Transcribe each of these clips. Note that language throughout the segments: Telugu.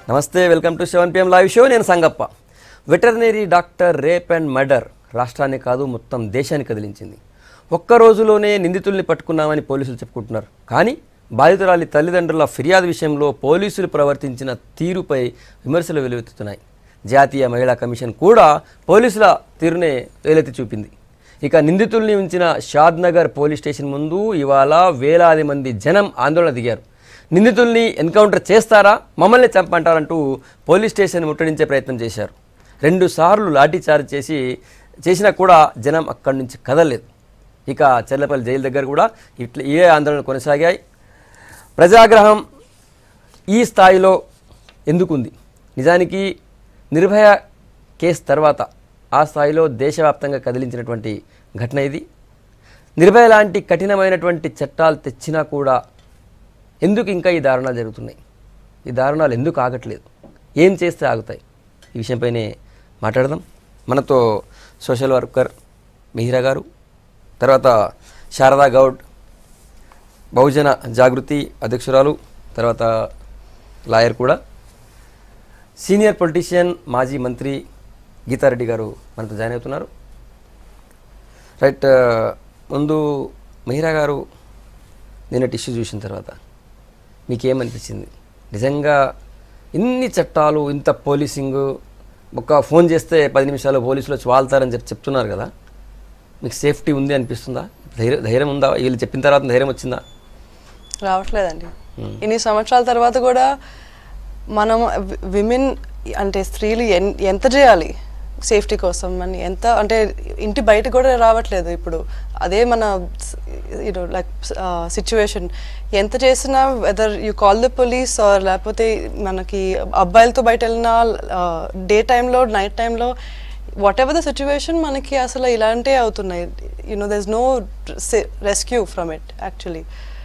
నమస్తే welcome to seven PM live show నేను Sangappa veterinary doctor rape and murder రాష్ట్రాన్ని కాదు మొత్తం దేశాన్ని కదిలించింది ఒక్క రోజులోనే నిందితుల్ని పట్టుకున్నామని పోలీసులు చెప్పుకుంటున్నారు కానీ బాధితురాలి తల్లిదండ్రుల ఫిర్యాదు విషయంలో పోలీసులు ప్రవర్తించిన తీరుపై విమర్శలు వెలువెత్తుతున్నాయి జాతీయ మహిళా కమిషన్ కూడా పోలీసుల తీరునే వేలెత్తి చూపింది ఇక నిందితుల్ని ఉంచిన షాద్నగర్ పోలీస్ స్టేషన్ ముందు ఇవాళ వేలాది మంది జనం ఆందోళన దిగారు నిందితుల్ని ఎన్కౌంటర్ చేస్తారా మమ్మల్ని చంపంటారంటూ పోలీస్ స్టేషన్ ముట్టడించే ప్రయత్నం చేశారు రెండు సార్లు లాఠీచార్జ్ చేసి చేసినా కూడా జనం అక్కడి నుంచి కదలలేదు ఇక చెర్లపల్లి జైలు దగ్గర కూడా ఇట్లా ఏ ఆందోళన కొనసాగాయి ప్రజాగ్రహం ఈ స్థాయిలో ఎందుకుంది నిజానికి నిర్భయ కేసు తర్వాత ఆ స్థాయిలో దేశవ్యాప్తంగా కదిలించినటువంటి ఘటన ఇది నిర్భయ లాంటి కఠినమైనటువంటి చట్టాలు తెచ్చినా కూడా ఎందుకు ఇంకా ఈ దారుణాలు జరుగుతున్నాయి ఈ దారుణాలు ఎందుకు ఆగట్లేదు ఏం చేస్తే ఆగుతాయి ఈ విషయంపైనే మాట్లాడదాం మనతో సోషల్ వర్కర్ మిహిరా గారు తర్వాత శారదా గౌడ్ బహుజన జాగృతి అధ్యక్షురాలు తర్వాత లాయర్ కూడా సీనియర్ పొలిటీషియన్ మాజీ మంత్రి గీతారెడ్డి గారు మనతో జాయిన్ అవుతున్నారు రైట్ ముందు మిహిరా గారు నిన్నటి ఇష్యూ చూసిన తర్వాత మీకేమనిపించింది నిజంగా ఇన్ని చట్టాలు ఇంత పోలీసింగ్ ఒక ఫోన్ చేస్తే పది నిమిషాలు పోలీసులు వచ్చి వాళ్తారని చెప్పి చెప్తున్నారు కదా మీకు సేఫ్టీ ఉంది అనిపిస్తుందా ధైర్యం ధైర్యం ఉందా వీళ్ళు చెప్పిన తర్వాత ధైర్యం వచ్చిందా రావట్లేదండి ఇన్ని సంవత్సరాల తర్వాత కూడా మనం విమెన్ అంటే స్త్రీలు ఎన్- ఎంత చేయాలి సేఫ్టీ కోసం అని ఎంత అంటే ఇంటి బయట కూడా రావట్లేదు ఇప్పుడు అదే మన యూనో లైక్ సిచ్యువేషన్ ఎంత చేసినా whether you call the police or లేకపోతే మనకి అబ్బాయిలతో బయట వెళ్ళినా డే టైంలో నైట్ టైంలో వాట్ ఎవర్ ద సిచ్యువేషన్ మనకి అసలు ఇలాంటివి అవుతున్నాయి you know there is no rescue from it actually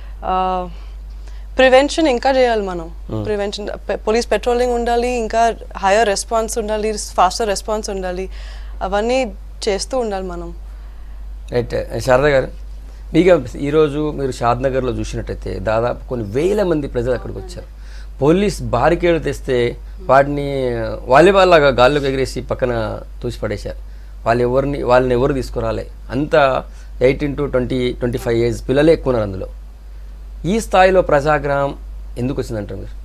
prevention ఇంకా చేయాలి మనం ప్రివెన్షన్ పోలీస్ పెట్రోలింగ్ ఉండాలి ఇంకా హైయర్ రెస్పాన్స్ ఉండాలి ఫాస్టర్ రెస్పాన్స్ ఉండాలి అవన్నీ చేస్తూ ఉండాలి మనం రైట్ శారదా గారు మీకు అనిపిస్తుంది ఈరోజు మీరు షాద్నగర్లో చూసినట్టయితే దాదాపు కొన్ని వేల మంది ప్రజలు అక్కడికి వచ్చారు పోలీస్ బారికేడు తెస్తే వాటిని వాలీబాల్ లాగా గాల్లోకి ఎగిరేసి పక్కన తూసి పడేశారు వాళ్ళు ఎవరిని వాళ్ళని ఎవరు తీసుకురాలే అంత eighteen to twenty twenty five age పిల్లలే ఎక్కువ ఉన్నారు అందులో ఈ స్థాయిలో ప్రజాగ్రహం ఎందుకు వచ్చిందంటారు మీరు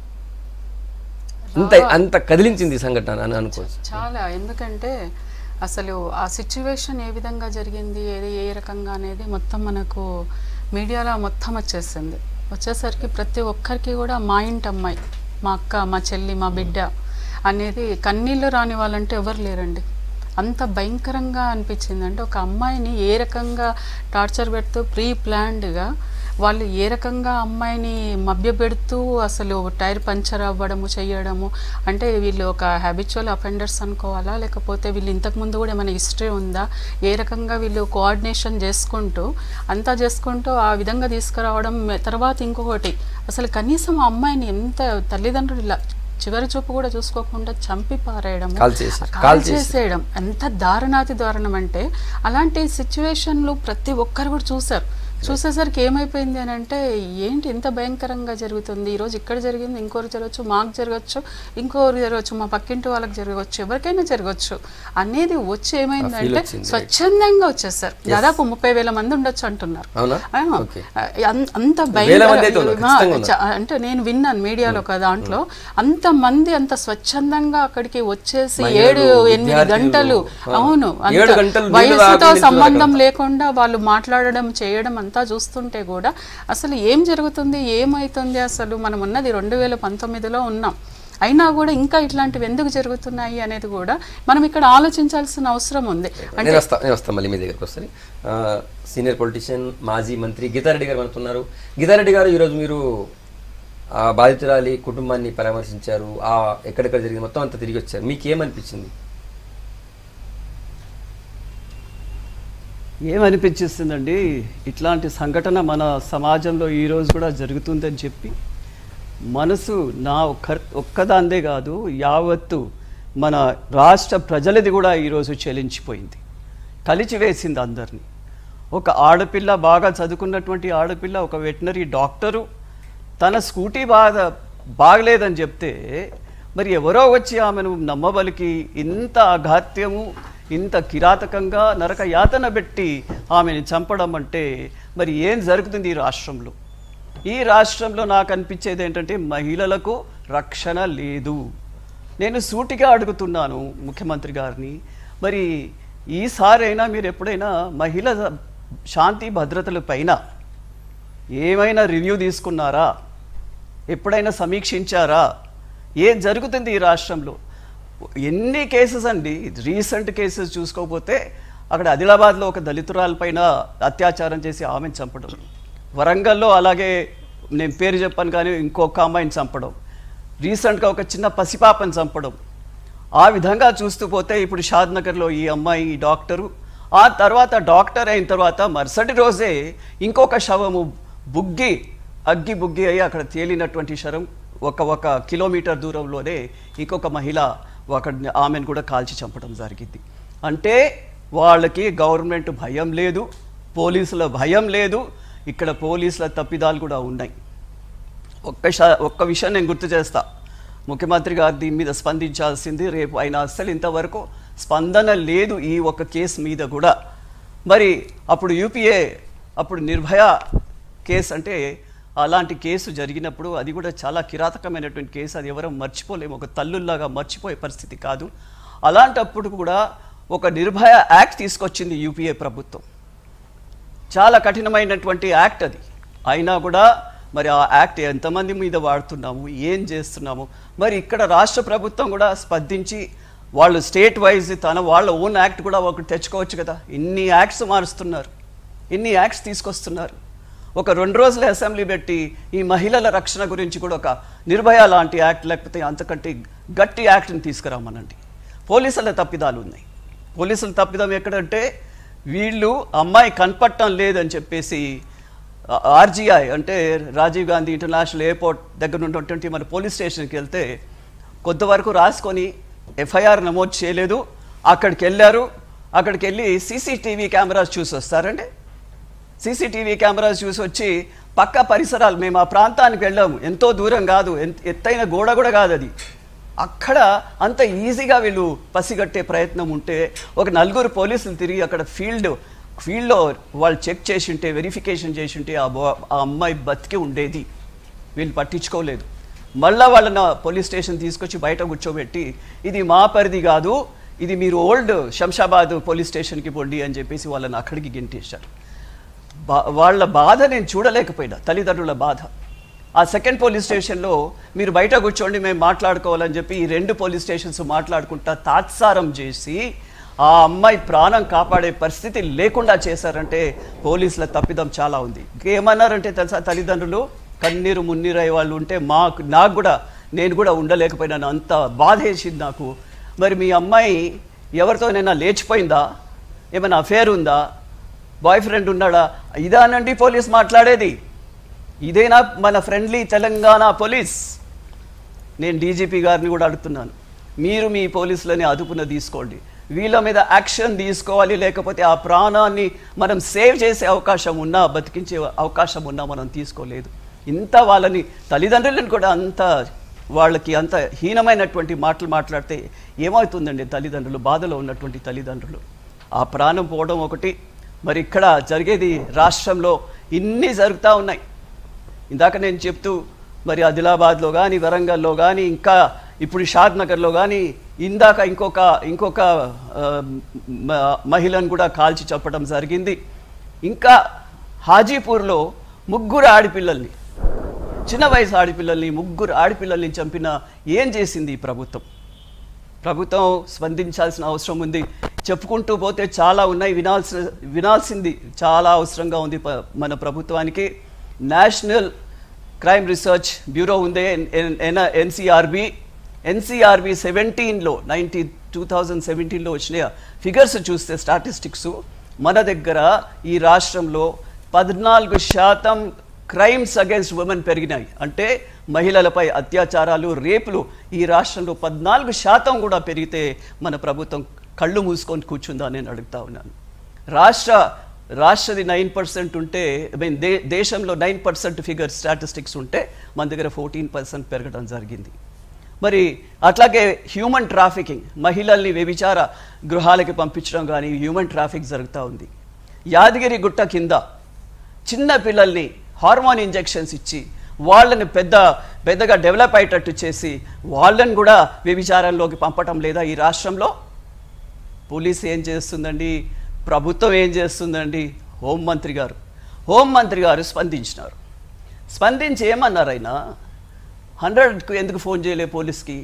అంత అంత కదిలించింది ఈ సంఘటన అని అనుకోవచ్చు చాలా ఎందుకంటే అసలు ఆ సిచ్యువేషన్ ఏ విధంగా జరిగింది ఏది ఏ రకంగా అనేది మొత్తం మనకు మీడియాలో మొత్తం వచ్చేసింది వచ్చేసరికి ప్రతి ఒక్కరికి కూడా మా ఇంటి అమ్మాయి మా అక్క మా చెల్లి మా బిడ్డ అనేది కన్నీళ్ళు రాని వాళ్ళంటే ఎవరు లేరండి అంత భయంకరంగా అనిపించింది అంటే ఒక అమ్మాయిని ఏ రకంగా టార్చర్ పెడుతూ ప్రీ ప్లాన్డ్గా వాళ్ళు ఏ రకంగా అమ్మాయిని మభ్యపెడుతూ అసలు టైర్ పంచర్ అవ్వడము చేయడము అంటే వీళ్ళు ఒక హ్యాబిచువల్ అఫెండర్స్ అనుకోవాలా లేకపోతే వీళ్ళు ఇంతకుముందు కూడా ఏమైనా హిస్టరీ ఉందా ఏ రకంగా వీళ్ళు కోఆర్డినేషన్ చేసుకుంటూ అంతా చేసుకుంటూ ఆ విధంగా తీసుకురావడం మె- తర్వాత ఇంకొకటి అసలు కనీసం ఆ అమ్మాయిని ఎంత తల్లిదండ్రులు ఇలా చివరి చూపు కూడా చూసుకోకుండా చంపి పారేయడం కాల్ చేశారు. కాల్ కాల్ చేశారు. చేసేయడం ఎంత దారుణాతి దారుణం అంటే అలాంటి సిచ్యువేషన్లు ప్రతి ఒక్కరు కూడా చూసారు చూసేసరికి ఏమైపోయింది అని అంటే ఏంటి ఇంత భయంకరంగా జరుగుతుంది ఈరోజు ఇక్కడ జరిగింది ఇంకోరు జరగచ్చు మాకు జరగచ్చు ఇంకోరు జరగచ్చు మా పక్కింటి వాళ్ళకి జరగవచ్చు ఎవరికైనా జరగచ్చు అనేది వచ్చి ఏమైందంటే వచ్చింది, right. స్వచ్ఛందంగా వచ్చేసారు దాదాపు ముప్పై వేల మంది ఉండొచ్చు అంటున్నారు అవునా ఆ, ఓకే అం- అంత వేల మంది అయితే ఉన్నారు, భయంకర ఖచ్చితంగా ఉన్నారు. చ- అంటే నేను విన్నాను మీడియాలో ఒక దాంట్లో అంత మంది అంత స్వచ్ఛందంగా అక్కడికి వచ్చేసి మహిళలు, ఏడు ఎనిమిది విద్యార్థులు, గంటలు ఆ, అవును అంత ఏడు గంటలు నీళ్లు వయసుతో తాగి సంబంధం నిల్చున్నారు లేకుండా వాళ్ళు మాట్లాడడం చేయడం అంతా చూస్తుంటే కూడా అసలు ఏం జరుగుతుంది ఏమైతుంది అసలు మనం ఉన్నది రెండు వేల పంతొమ్మిదిలో ఉన్నాం అయినా కూడా ఇంకా ఇట్లాంటివి ఎందుకు జరుగుతున్నాయి అనేది కూడా మనం ఇక్కడ ఆలోచించాల్సిన అవసరం ఉంది నేను వస్తా నేను వస్తాను మళ్ళీ మీ దగ్గరికి వస్తాను సీనియర్ పొలిటీషియన్ మాజీ మంత్రి గీతారెడ్డి గారు మనతున్నారు గీతారెడ్డి గారు ఈరోజు మీరు ఆ బాధితురాలి కుటుంబాన్ని పరామర్శించారు ఆ ఎక్కడెక్కడ జరిగింది మొత్తం అంతా తిరిగి వచ్చారు మీకు ఏమనిపించింది ఏమనిపించిస్తుందండి ఇట్లాంటి సంఘటన మన సమాజంలో ఈరోజు కూడా జరుగుతుందని చెప్పి మనసు నా ఒక్క ఒక్కదాందే కాదు యావత్తు మన రాష్ట్ర ప్రజలది కూడా ఈరోజు చెలించిపోయింది కలిచివేసింది అందరినీ ఒక ఆడపిల్ల బాగా చదువుకున్నటువంటి ఆడపిల్ల ఒక వెటనరీ డాక్టరు తన స్కూటీ బాగా బాగలేదని చెప్తే మరి ఎవరో వచ్చి ఆమెను నమ్మబలికి ఇంత అఘాత్యము ఇంత కిరాతకంగా నరక యాతన పెట్టి ఆమెను చంపడం అంటే మరి ఏం జరుగుతుంది ఈ రాష్ట్రంలో ఈ రాష్ట్రంలో నాకు అనిపించేది ఏంటంటే మహిళలకు రక్షణ లేదు నేను సూటిగా అడుగుతున్నాను ముఖ్యమంత్రి గారిని మరి ఈసారైనా మీరు ఎప్పుడైనా మహిళ శాంతి భద్రతల పైన ఏమైనా రివ్యూ తీసుకున్నారా ఎప్పుడైనా సమీక్షించారా ఏం జరుగుతుంది ఈ రాష్ట్రంలో ఎన్ని కేసెస్ అండి రీసెంట్ కేసెస్ చూసుకోకపోతే అక్కడ ఆదిలాబాద్లో ఒక దళితురాలపైన అత్యాచారం చేసి ఆమెను చంపడం వరంగల్లో అలాగే నేను పేరు చెప్పాను కానీ ఇంకొక అమ్మాయిని చంపడం రీసెంట్గా ఒక చిన్న పసిపాపని చంపడం ఆ విధంగా చూస్తూ పోతే ఇప్పుడు షాద్నగర్లో ఈ అమ్మాయి ఈ డాక్టరు ఆ తర్వాత డాక్టర్ అయిన తర్వాత మరుసటి రోజే ఇంకొక శవము బుగ్గి అగ్గి బుగ్గి అయ్యి అక్కడ తేలినటువంటి శరం ఒక ఒక కిలోమీటర్ దూరంలోనే ఇంకొక మహిళ ఒక ఆమెను కూడా కాల్చి చంపడం జరిగింది అంటే వాళ్ళకి గవర్నమెంట్ భయం లేదు పోలీసుల భయం లేదు ఇక్కడ పోలీసుల తప్పిదాలు కూడా ఉన్నాయి ఒక్క శ- ఒక్క విషయం నేను గుర్తు చేస్తా ముఖ్యమంత్రి గారు దీని మీద స్పందించాల్సింది రేపు ఆయన అస్సలు ఇంతవరకు స్పందన లేదు ఈ ఒక్క కేసు మీద కూడా మరి అప్పుడు యూపీఏ అప్పుడు నిర్భయ కేసు అంటే అలాంటి కేసు జరిగినప్పుడు అది కూడా చాలా కిరాతకమైనటువంటి కేసు అది ఎవరో మర్చిపోలేము ఒక తల్లుల్లాగా మర్చిపోయే పరిస్థితి కాదు అలాంటప్పుడు కూడా ఒక నిర్భయ యాక్ట్ తీసుకొచ్చింది యూపీఏ ప్రభుత్వం చాలా కఠినమైనటువంటి యాక్ట్ అది అయినా కూడా మరి ఆ యాక్ట్ ఎంతమంది మీద వాడుతున్నాము ఏం చేస్తున్నాము మరి ఇక్కడ రాష్ట్ర ప్రభుత్వం కూడా స్పందించి వాళ్ళు స్టేట్ వైజ్ తన వాళ్ళ ఓన్ యాక్ట్ కూడా ఒకటి తెచ్చుకోవచ్చు కదా ఇన్ని యాక్ట్స్ మారుస్తున్నారు ఇన్ని యాక్ట్స్ తీసుకొస్తున్నారు ఒక రెండు రోజుల అసెంబ్లీ పెట్టి ఈ మహిళల రక్షణ గురించి కూడా ఒక నిర్భయ లాంటి యాక్ట్ లేకపోతే అంతకంటే గట్టి యాక్ట్ని తీసుకురామనండి పోలీసుల తప్పిదాలు ఉన్నాయి పోలీసుల తప్పిదం ఎక్కడంటే వీళ్ళు అమ్మాయి కనపడటం లేదని చెప్పేసి ఆర్జీఐ అంటే రాజీవ్ గాంధీ ఇంటర్నేషనల్ ఎయిర్పోర్ట్ దగ్గర ఉన్నటువంటి మన పోలీస్ స్టేషన్కి వెళ్తే కొంతవరకు రాసుకొని ఎఫ్ఐఆర్ నమోదు చేయలేదు అక్కడికి వెళ్ళారు అక్కడికి వెళ్ళి సీసీటీవీ కెమెరాస్ చూసి వస్తారండి సీసీటీవీ కెమెరాస్ చూసి వచ్చి పక్క పరిసరాలు మేము ఆ ప్రాంతానికి వెళ్ళాము ఎంతో దూరం కాదు ఎంత ఎత్తైన గోడ కూడా కాదు అది అక్కడ అంత ఈజీగా వీళ్ళు పసిగట్టే ప్రయత్నం ఉంటే ఒక నలుగురు పోలీసులు తిరిగి అక్కడ ఫీల్డ్ ఫీల్డ్లో వాళ్ళు చెక్ చేసి ఉంటే వెరిఫికేషన్ చేసి ఉంటే ఆ బో ఆ అమ్మాయి బతికి ఉండేది వీళ్ళు పట్టించుకోలేదు మళ్ళా వాళ్ళని పోలీస్ స్టేషన్ తీసుకొచ్చి బయట కూర్చోబెట్టి ఇది మా పరిధి కాదు ఇది మీరు ఓల్డ్ శంషాబాద్ పోలీస్ స్టేషన్కి పొండి అని చెప్పేసి వాళ్ళని అక్కడికి గెంటేశారు బా వాళ్ళ బాధ నేను చూడలేకపోయినా తల్లిదండ్రుల బాధ ఆ సెకండ్ పోలీస్ స్టేషన్లో మీరు బయట కూర్చోండి మేము మాట్లాడుకోవాలని చెప్పి ఈ రెండు పోలీస్ స్టేషన్స్ మాట్లాడుకుంటా తాత్సారం చేసి ఆ అమ్మాయి ప్రాణం కాపాడే పరిస్థితి లేకుండా చేశారంటే పోలీసుల తప్పిదం చాలా ఉంది ఏమన్నారంటే తెలుసా తల్లిదండ్రులు కన్నీరు మున్నీరు అయ్యే వాళ్ళు ఉంటే మాకు నాకు కూడా నేను కూడా ఉండలేకపోయినాను అంత బాధ వేసింది నాకు మరి మీ అమ్మాయి ఎవరితోనైనా లేచిపోయిందా ఏమైనా అఫేర్ ఉందా బాయ్ ఫ్రెండ్ ఉన్నాడా ఇదానండి పోలీస్ మాట్లాడేది ఇదేనా మన ఫ్రెండ్లీ తెలంగాణ పోలీస్ నేను డీజీపీ గారిని కూడా అడుగుతున్నాను మీరు మీ పోలీసులని అదుపున తీసుకోండి వీళ్ళ మీద యాక్షన్ తీసుకోవాలి లేకపోతే ఆ ప్రాణాన్ని మనం సేవ్ చేసే అవకాశం ఉన్నా బతికించే అవకాశం ఉన్నా మనం తీసుకోలేదు ఇంత వాళ్ళని తల్లిదండ్రులను కూడా అంత వాళ్ళకి అంత హీనమైనటువంటి మాటలు మాట్లాడితే ఏమవుతుందండి తల్లిదండ్రులు బాధలో ఉన్నటువంటి తల్లిదండ్రులు ఆ ప్రాణం పోవడం ఒకటి మరి ఇక్కడ జరిగేది రాష్ట్రంలో ఇన్ని జరుగుతూ ఉన్నాయి ఇందాక నేను చెప్తూ మరి ఆదిలాబాద్లో కానీ వరంగల్లో కానీ ఇంకా ఇప్పుడు షాద్ నగర్లో కానీ ఇందాక ఇంకొక ఇంకొక ఆ, మ- మహిళను కూడా కాల్చి చెప్పడం జరిగింది ఇంకా హాజీపూర్లో ముగ్గురు ఆడపిల్లల్ని చిన్న వయసు ఆడపిల్లల్ని ముగ్గురు ఆడపిల్లల్ని చంపిన ఏం చేసింది ఈ ప్రభుత్వం ప్రభుత్వం స్పందించాల్సిన అవసరం ఉంది చెప్పుకుంటూ పోతే చాలా ఉన్నాయి వినాల్సిన వినాల్సింది చాలా అవసరంగా ఉంది ప- మన ప్రభుత్వానికి నేషనల్ క్రైమ్ రీసెర్చ్ బ్యూరో ఉంది ఎన్సిఆర్బి ఎన్సిఆర్బి సెవెంటీన్లో నైన్టీ టూ థౌజండ్ సెవెంటీన్లో వచ్చిన ఫిగర్స్ చూస్తే స్టాటిస్టిక్స్ మన దగ్గర ఈ రాష్ట్రంలో పద్నాలుగు శాతం క్రైమ్స్ అగేన్స్ట్ ఉమెన్ పెరిగినాయి అంటే మహిళలపై అత్యాచారాలు రేపులు ఈ రాష్ట్రంలో పద్నాలుగు శాతం కూడా పెరిగితే మన ప్రభుత్వం కళ్ళు మూసుకొని కూర్చుందా నేను అడుగుతా ఉన్నాను రాష్ట్ర రాష్ట్రది నైన్ పర్సెంట్ ఉంటే ఐ మీన్ దే దేశంలో నైన్ పర్సెంట్ ఫిగర్ స్టాటిస్టిక్స్ ఉంటే మన దగ్గర ఫోర్టీన్ పర్సెంట్ పెరగడం జరిగింది మరి అట్లాగే హ్యూమన్ ట్రాఫికింగ్ మహిళల్ని వ్యభిచార గృహాలకి పంపించడం కానీ హ్యూమన్ ట్రాఫిక్ జరుగుతూ ఉంది యాదగిరి గుట్ట కింద చిన్న పిల్లల్ని హార్మోన్ ఇంజెక్షన్స్ ఇచ్చి వాళ్ళని పెద్ద పెద్దగా డెవలప్ అయ్యేటట్టు చేసి వాళ్ళని కూడా వ్యభిచారంలోకి పంపటం లేదా ఈ రాష్ట్రంలో పోలీస్ ఏం చేస్తుందండి ప్రభుత్వం ఏం చేస్తుందండి హోంమంత్రి గారు హోంమంత్రి గారు స్పందించినారు స్పందించి ఏమన్నారు ఆయన హండ్రెడ్కు ఎందుకు ఫోన్ చేయలే పోలీస్కి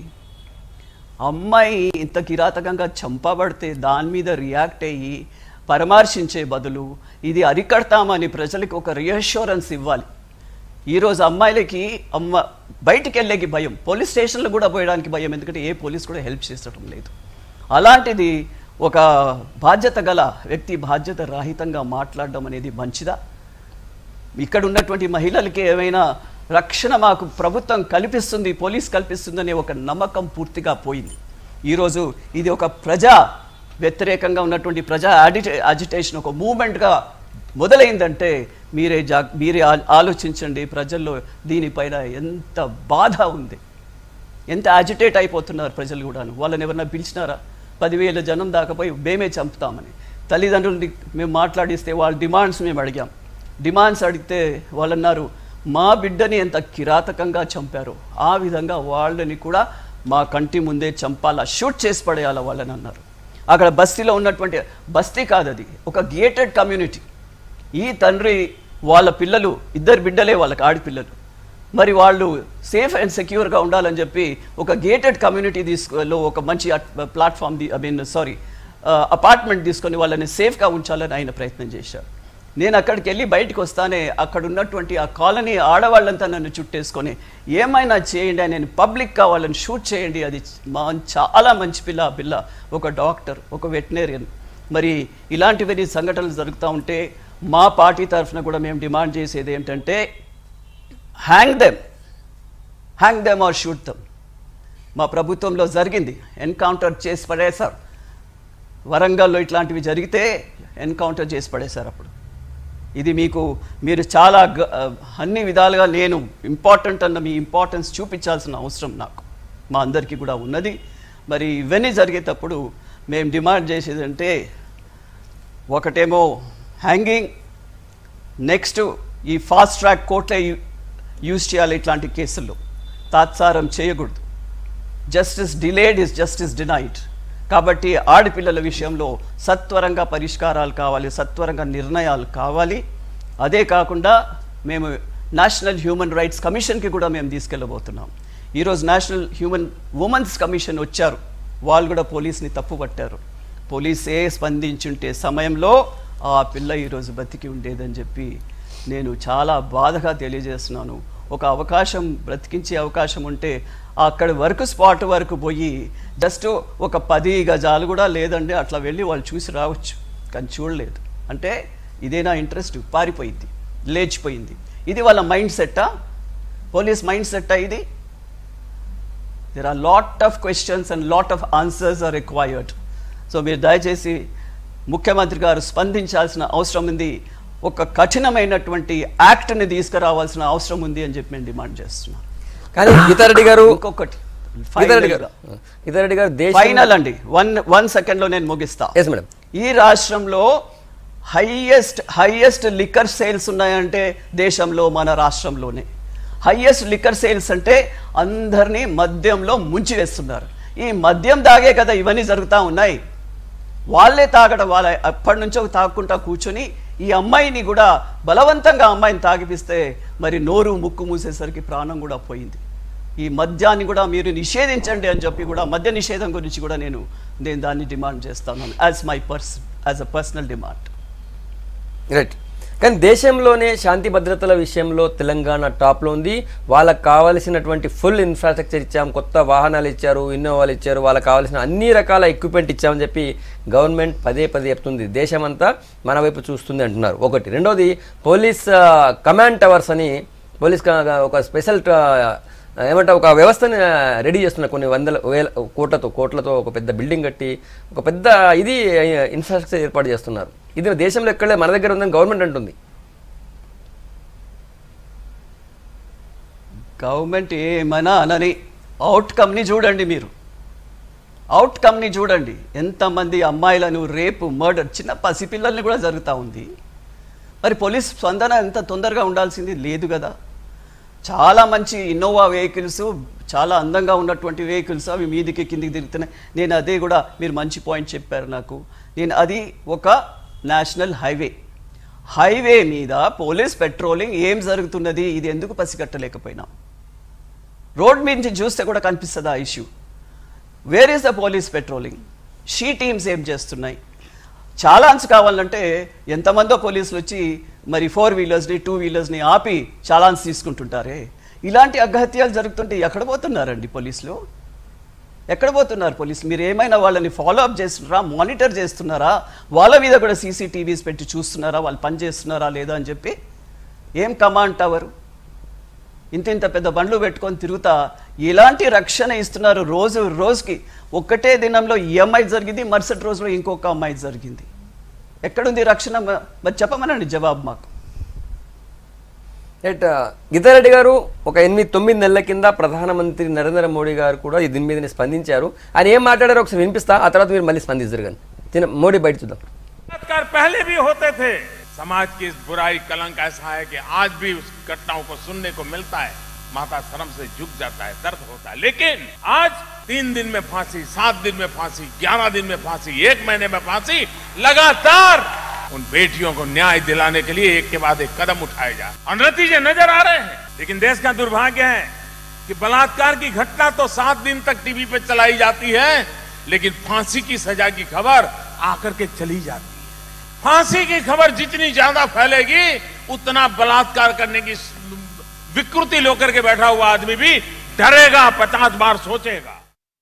అమ్మాయి ఇంత కిరాతకంగా చంపబడితే దాని మీద రియాక్ట్ అయ్యి పరామర్శించే బదులు ఇది అరికడతామని ప్రజలకు ఒక రియాష్యూరెన్స్ ఇవ్వాలి ఈరోజు అమ్మాయిలకి అమ్మ బయటికి వెళ్ళేకి భయం పోలీస్ స్టేషన్లో కూడా పోయడానికి భయం ఎందుకంటే ఏ పోలీస్ కూడా హెల్ప్ చేసడం లేదు అలాంటిది ఒక బాధ్యత గల వ్యక్తి బాధ్యత రాహితంగా మాట్లాడడం అనేది మంచిదా ఇక్కడ ఉన్నటువంటి మహిళలకి ఏమైనా రక్షణ మాకు ప్రభుత్వం కల్పిస్తుంది పోలీస్ కల్పిస్తుందనే ఒక నమ్మకం పూర్తిగా పోయింది ఈరోజు ఇది ఒక ప్రజా వ్యతిరేకంగా ఉన్నటువంటి ప్రజా అడిటే అజిటేషన్ ఒక మూమెంట్గా మొదలైందంటే మీరే జా మీరే ఆ- ఆలోచించండి ప్రజల్లో దీనిపైన ఎంత బాధ ఉంది ఎంత యాజిటేట్ అయిపోతున్నారు ప్రజలు కూడాను వాళ్ళని ఎవరన్నా పిలిచినారా పదివేల జనం దాకా పోయి మేమే చంపుతామని తల్లిదండ్రులని మేము మాట్లాడిస్తే వాళ్ళ డిమాండ్స్ మేము అడిగాం డిమాండ్స్ అడిగితే వాళ్ళు అన్నారు మా బిడ్డని ఎంత కిరాతకంగా చంపారో ఆ విధంగా వాళ్ళని కూడా మా కంటి ముందే చంపాలా షూట్ చేసి పడేయాలా వాళ్ళని అన్నారు అక్కడ బస్తీలో ఉన్నటువంటి బస్తీ కాదు అది ఒక గేటెడ్ కమ్యూనిటీ ఈ తండ్రి వాళ్ళ పిల్లలు ఇద్దరు బిడ్డలే వాళ్ళకి ఆడపిల్లలు మరి వాళ్ళు సేఫ్ అండ్ సెక్యూర్గా ఉండాలని చెప్పి ఒక గేటెడ్ కమ్యూనిటీ తీసుకులో ఒక మంచి platform I mean sorry apartment తీసుకొని వాళ్ళని సేఫ్గా ఉంచాలని ఆయన ప్రయత్నం చేశారు నేను అక్కడికి వెళ్ళి బయటకు వస్తానే అక్కడ ఉన్నటువంటి ఆ కాలనీ ఆడవాళ్ళంతా నన్ను చుట్టేసుకొని ఏమైనా చేయండి అని నేను పబ్లిక్గా వాళ్ళని షూట్ చేయండి అది మా చాలా మంచి పిల్ల ఆ పిల్ల ఒక డాక్టర్ ఒక వెటనరియన్ మరి ఇలాంటివన్నీ సంఘటనలు జరుగుతూ ఉంటే మా పార్టీ తరఫున కూడా మేము డిమాండ్ చేసేది ఏంటంటే hang them hang them or shoot them మా ప్రభుత్వంలో జరిగింది ఎన్కౌంటర్ చేసి పడేశారు వరంగల్లో ఇట్లాంటివి జరిగితే ఎన్కౌంటర్ చేసి పడేశారు అప్పుడు ఇది మీకు మీరు చాలా గ- అన్ని విధాలుగా నేను ఇంపార్టెంట్ అన్న మీ ఇంపార్టెన్స్ చూపించాల్సిన అవసరం నాకు మా అందరికీ కూడా ఉన్నది మరి ఇవన్నీ జరిగేటప్పుడు మేము డిమాండ్ చేసేది అంటే ఒకటేమో హ్యాంగింగ్ నెక్స్ట్ ఈ ఫాస్ట్ ట్రాక్ కోర్టులే యూ- యూజ్ చేయాలి ఇట్లాంటి కేసుల్లో తాత్సారం చేయకూడదు justice delayed is justice denied కాబట్టి ఆడపిల్లల విషయంలో సత్వరంగా పరిష్కారాలు కావాలి సత్వరంగా నిర్ణయాలు కావాలి అదే కాకుండా మేము నేషనల్ హ్యూమన్ రైట్స్ కమిషన్కి కూడా మేము తీసుకెళ్ళబోతున్నాం ఈరోజు నేషనల్ హ్యూమన్ ఉమెన్స్ కమిషన్ వచ్చారు వాళ్ళు కూడా పోలీస్ని తప్పు పట్టారు పోలీసే స్పందించుంటే సమయంలో ఆ పిల్ల ఈరోజు బతికి ఉండేదని చెప్పి నేను చాలా బాధగా తెలియజేస్తున్నాను ఒక అవకాశం బ్రతికించే అవకాశం ఉంటే అక్కడ వరకు స్పాట్ వరకు పోయి జస్ట్ ఒక పది గజాలు కూడా లేదండి అట్లా వెళ్ళి వాళ్ళు చూసి రావచ్చు కానీ చూడలేదు అంటే ఇదే నా ఇంట్రెస్ట్ పారిపోయింది లేచిపోయింది ఇది వాళ్ళ మైండ్ సెట్టా పోలీస్ మైండ్ సెట్టా ఇది there are lot of questions and lot of answers are required so మీరు దయచేసి ముఖ్యమంత్రి గారు స్పందించాల్సిన అవసరం ఉంది ఒక కఠినమైనటువంటి యాక్ట్ని తీసుకురావాల్సిన అవసరం ఉంది అని చెప్పి మేము డిమాండ్ చేస్తున్నాం కానీ గీతారెడ్డి గారు ఇంకొకటి గీతారెడ్డి గారు గీతారెడ్డి గారు దేశం ఫైనల్ అండి వన్ వన్ సెకండ్లో నేను ముగిస్తా ఎస్ మేడం ఈ రాష్ట్రంలో హైయెస్ట్ హైయెస్ట్ లిక్కర్ సేల్స్ ఉన్నాయంటే దేశంలో మన రాష్ట్రంలోనే హైయెస్ట్ లిక్కర్ సేల్స్ అంటే అందరినీ మద్యంలో ముంచి వేస్తున్నారు ఈ మద్యం తాగే కదా ఇవన్నీ జరుగుతూ ఉన్నాయి వాళ్ళే తాగడం వాళ్ళ అప్పటి నుంచో తాగుకుంటా కూర్చొని ఈ అమ్మాయిని కూడా బలవంతంగా అమ్మాయిని తాగిపిస్తే మరి నోరు ముక్కు మూసేసరికి ప్రాణం కూడా పోయింది ఈ మద్యాన్ని కూడా మీరు నిషేధించండి అని చెప్పి కూడా మద్య నిషేధం గురించి కూడా నేను నేను దాన్ని డిమాండ్ చేస్తాను as my person as a personal demand right కానీ దేశంలోనే శాంతి భద్రతల విషయంలో తెలంగాణ టాప్లో ఉంది వాళ్ళకి కావాల్సినటువంటి ఫుల్ ఇన్ఫ్రాస్ట్రక్చర్ ఇచ్చాం కొత్త వాహనాలు ఇచ్చారు ఇన్నోవాలు ఇచ్చారు వాళ్ళకి కావాల్సిన అన్ని రకాల ఎక్విప్మెంట్ ఇచ్చామని చెప్పి గవర్నమెంట్ పదే పదే చెప్తుంది దేశమంతా మన వైపు చూస్తుంది అంటున్నారు ఒకటి రెండోది పోలీస్ ఆ, కమాండ్ టవర్స్ అని పోలీస్ క- ఒక స్పెషల్ ట- ఏమంటే ఒక వ్యవస్థని రెడీ చేస్తున్నారు కొన్ని వందల వేల కోట్లతో కోట్లతో ఒక పెద్ద బిల్డింగ్ కట్టి ఒక పెద్ద ఇది ఇన్ఫ్రాస్ట్రక్చర్ ఏర్పాటు చేస్తున్నారు ఇది దేశంలో ఎక్కడే మన దగ్గర ఉందని గవర్నమెంట్ అంటుంది గవర్నమెంట్ ఏమైనా అనని అవుట్కమ్ని చూడండి మీరు అవుట్కమ్ని చూడండి ఎంతమంది అమ్మాయిలను రేపు మర్డర్ చిన్న పసిపిల్లల్ని కూడా జరుగుతూ ఉంది మరి పోలీస్ స్పందన ఎంత తొందరగా ఉండాల్సింది లేదు కదా చాలా మంచి ఇన్నోవా వెహికల్స్ చాలా అందంగా ఉన్నటువంటి వెహికల్స్ అవి మీదికి కిందికి తిరుగుతున్నాయి నేను అదే కూడా మీరు మంచి పాయింట్ చెప్పారు నాకు నేను అది ఒక నేషనల్ హైవే హైవే మీద పోలీస్ పెట్రోలింగ్ ఏం జరుగుతున్నది ఇది ఎందుకు పసిగట్టలేకపోయినాం రోడ్ మీద నుంచి చూస్తే కూడా కనిపిస్తుంది ఆ issue where is the police patrolling she teams ఏం చేస్తున్నాయి చాలాన్స్ కావాలంటే ఎంతమందో పోలీసులు వచ్చి మరి ఫోర్ వీలర్స్ని టూ వీలర్స్ని ఆపి చాలాన్స్ తీసుకుంటుంటారే ఇలాంటి అఘాత్యాలు జరుగుతుంటే ఎక్కడ పోతున్నారండి పోలీసులు ఎక్కడ పోతున్నారు పోలీసులు మీరు ఏమైనా వాళ్ళని ఫాలో అప్ చేస్తున్నారా మానిటర్ చేస్తున్నారా వాళ్ళ మీద కూడా సీసీటీవీస్ పెట్టి చూస్తున్నారా వాళ్ళు పని చేస్తున్నారా లేదా అని చెప్పి ఏం కమాండ్ టవర్ ఇంత ఇంత పెద్ద బండ్లు పెట్టుకొని తిరుగుతా ఎలాంటి రక్షణ ఇస్తున్నారు రోజు రోజుకి ఒక్కటే దినంలో ఈ అమ్మాయి జరిగింది మరుసటి రోజులో ఇంకొక అమ్మాయి జరిగింది ఎక్కడుంది రక్షణ మ- మరి చెప్పమనండి జవాబు మాకు రైట్ గీతారెడ్డి గారు ఒక ఎనిమిది తొమ్మిది నెలల కింద ప్రధానమంత్రి నరేంద్ర మోడీ గారు కూడా ఈ దీని మీదనే స్పందించారు ఆయన ఏం మాట్లాడారో ఒకసారి వినిపిస్తా ఆ తర్వాత మీరు మళ్ళీ స్పందిస్తారు కానీ తిన మోడీ బయట చూద్దాం बलात्कार पहले भी होते थे समाज की इस बुराई कलंक ऐसा है कि आज भी उस घटनाओं को सुनने को मिलता है माता शर्म से झुक जाता है दर्द होता है लेकिन आज तीन दिन में फांसी सात दिन में फांसी ग्यारह दिन में फांसी एक महीने में फांसी लगातार उन बेटियों को न्याय दिलाने के लिए एक के बाद एक कदम उठाए जा रहे हैं। और नतीजे नजर आ रहे हैं लेकिन देश का दुर्भाग्य है कि बलात्कार की घटना तो सात दिन तक टीवी पे चलाई जाती है लेकिन फांसी की सजा की खबर आकर के चली जाती है फांसी की खबर जितनी ज्यादा फैलेगी उतना बलात्कार करने की विकृति लेकर के बैठा हुआ आदमी भी डरेगा पचास बार सोचेगा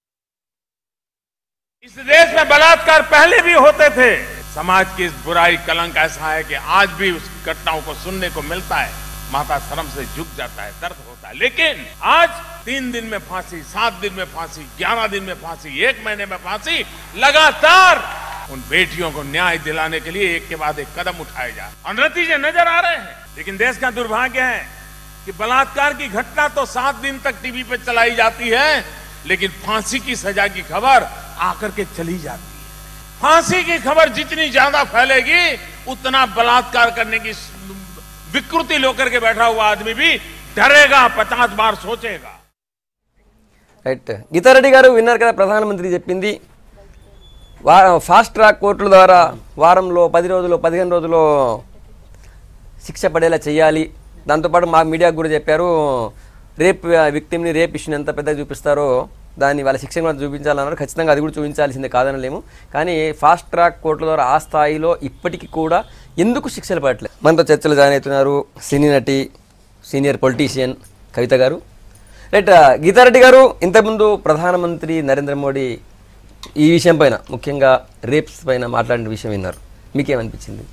इस देश में बलात्कार पहले भी होते थे समाज की इस बुराई कलंक ऐसा है कि आज भी उस घटनाओं को सुनने को मिलता है माता शर्म से झुक जाता है दर्द होता है लेकिन आज तीन दिन में फांसी सात दिन में फांसी ग्यारह दिन में फांसी एक महीने में फांसी लगातार उन बेटियों को न्याय दिलाने के लिए एक के बाद एक कदम उठाए जा रहे हैं। और नतीजे नजर आ रहे हैं लेकिन देश का दुर्भाग्य है कि बलात्कार की घटना तो सात दिन तक टीवी पे चलाई जाती है लेकिन फांसी की सजा की खबर आकर के चली जाती है फांसी की खबर जितनी ज्यादा फैलेगी उतना बलात्कार करने की विकृति लेकर के बैठा हुआ आदमी भी डरेगा पचास बार सोचेगा రైట్ గీతారెడ్డి గారు విన్నారు కదా ప్రధానమంత్రి చెప్పింది వా ఫాస్ట్ ట్రాక్ కోర్టుల ద్వారా వారంలో పది రోజులు పదిహేను రోజుల్లో శిక్ష పడేలా చేయాలి దాంతోపాటు మా మీడియాకు కూడా చెప్పారు రేప్ విక్టిమ్ని రేప్ ఇష్యూని ఎంత పెద్దగా చూపిస్తారో దాన్ని వాళ్ళ శిక్షణ కూడా చూపించాలన్నారు ఖచ్చితంగా అది కూడా చూపించాల్సిందే కాదనలేము కానీ ఫాస్ట్ ట్రాక్ కోర్టుల ద్వారా ఆ స్థాయిలో ఇప్పటికీ కూడా ఎందుకు శిక్షలు పడట్లేదు మనతో చర్చలు జాయిన్ అవుతున్నారు సినీ నటి సీనియర్ పొలిటీషియన్ కవిత గారు రైట్ గీతారెడ్డి గారు ఇంతకుముందు ప్రధానమంత్రి నరేంద్ర మోడీ ఈ విషయం పైన ముఖ్యంగా రేప్స్ పైన మాట్లాడిన విషయం విన్నారు మీకేమనిపించింది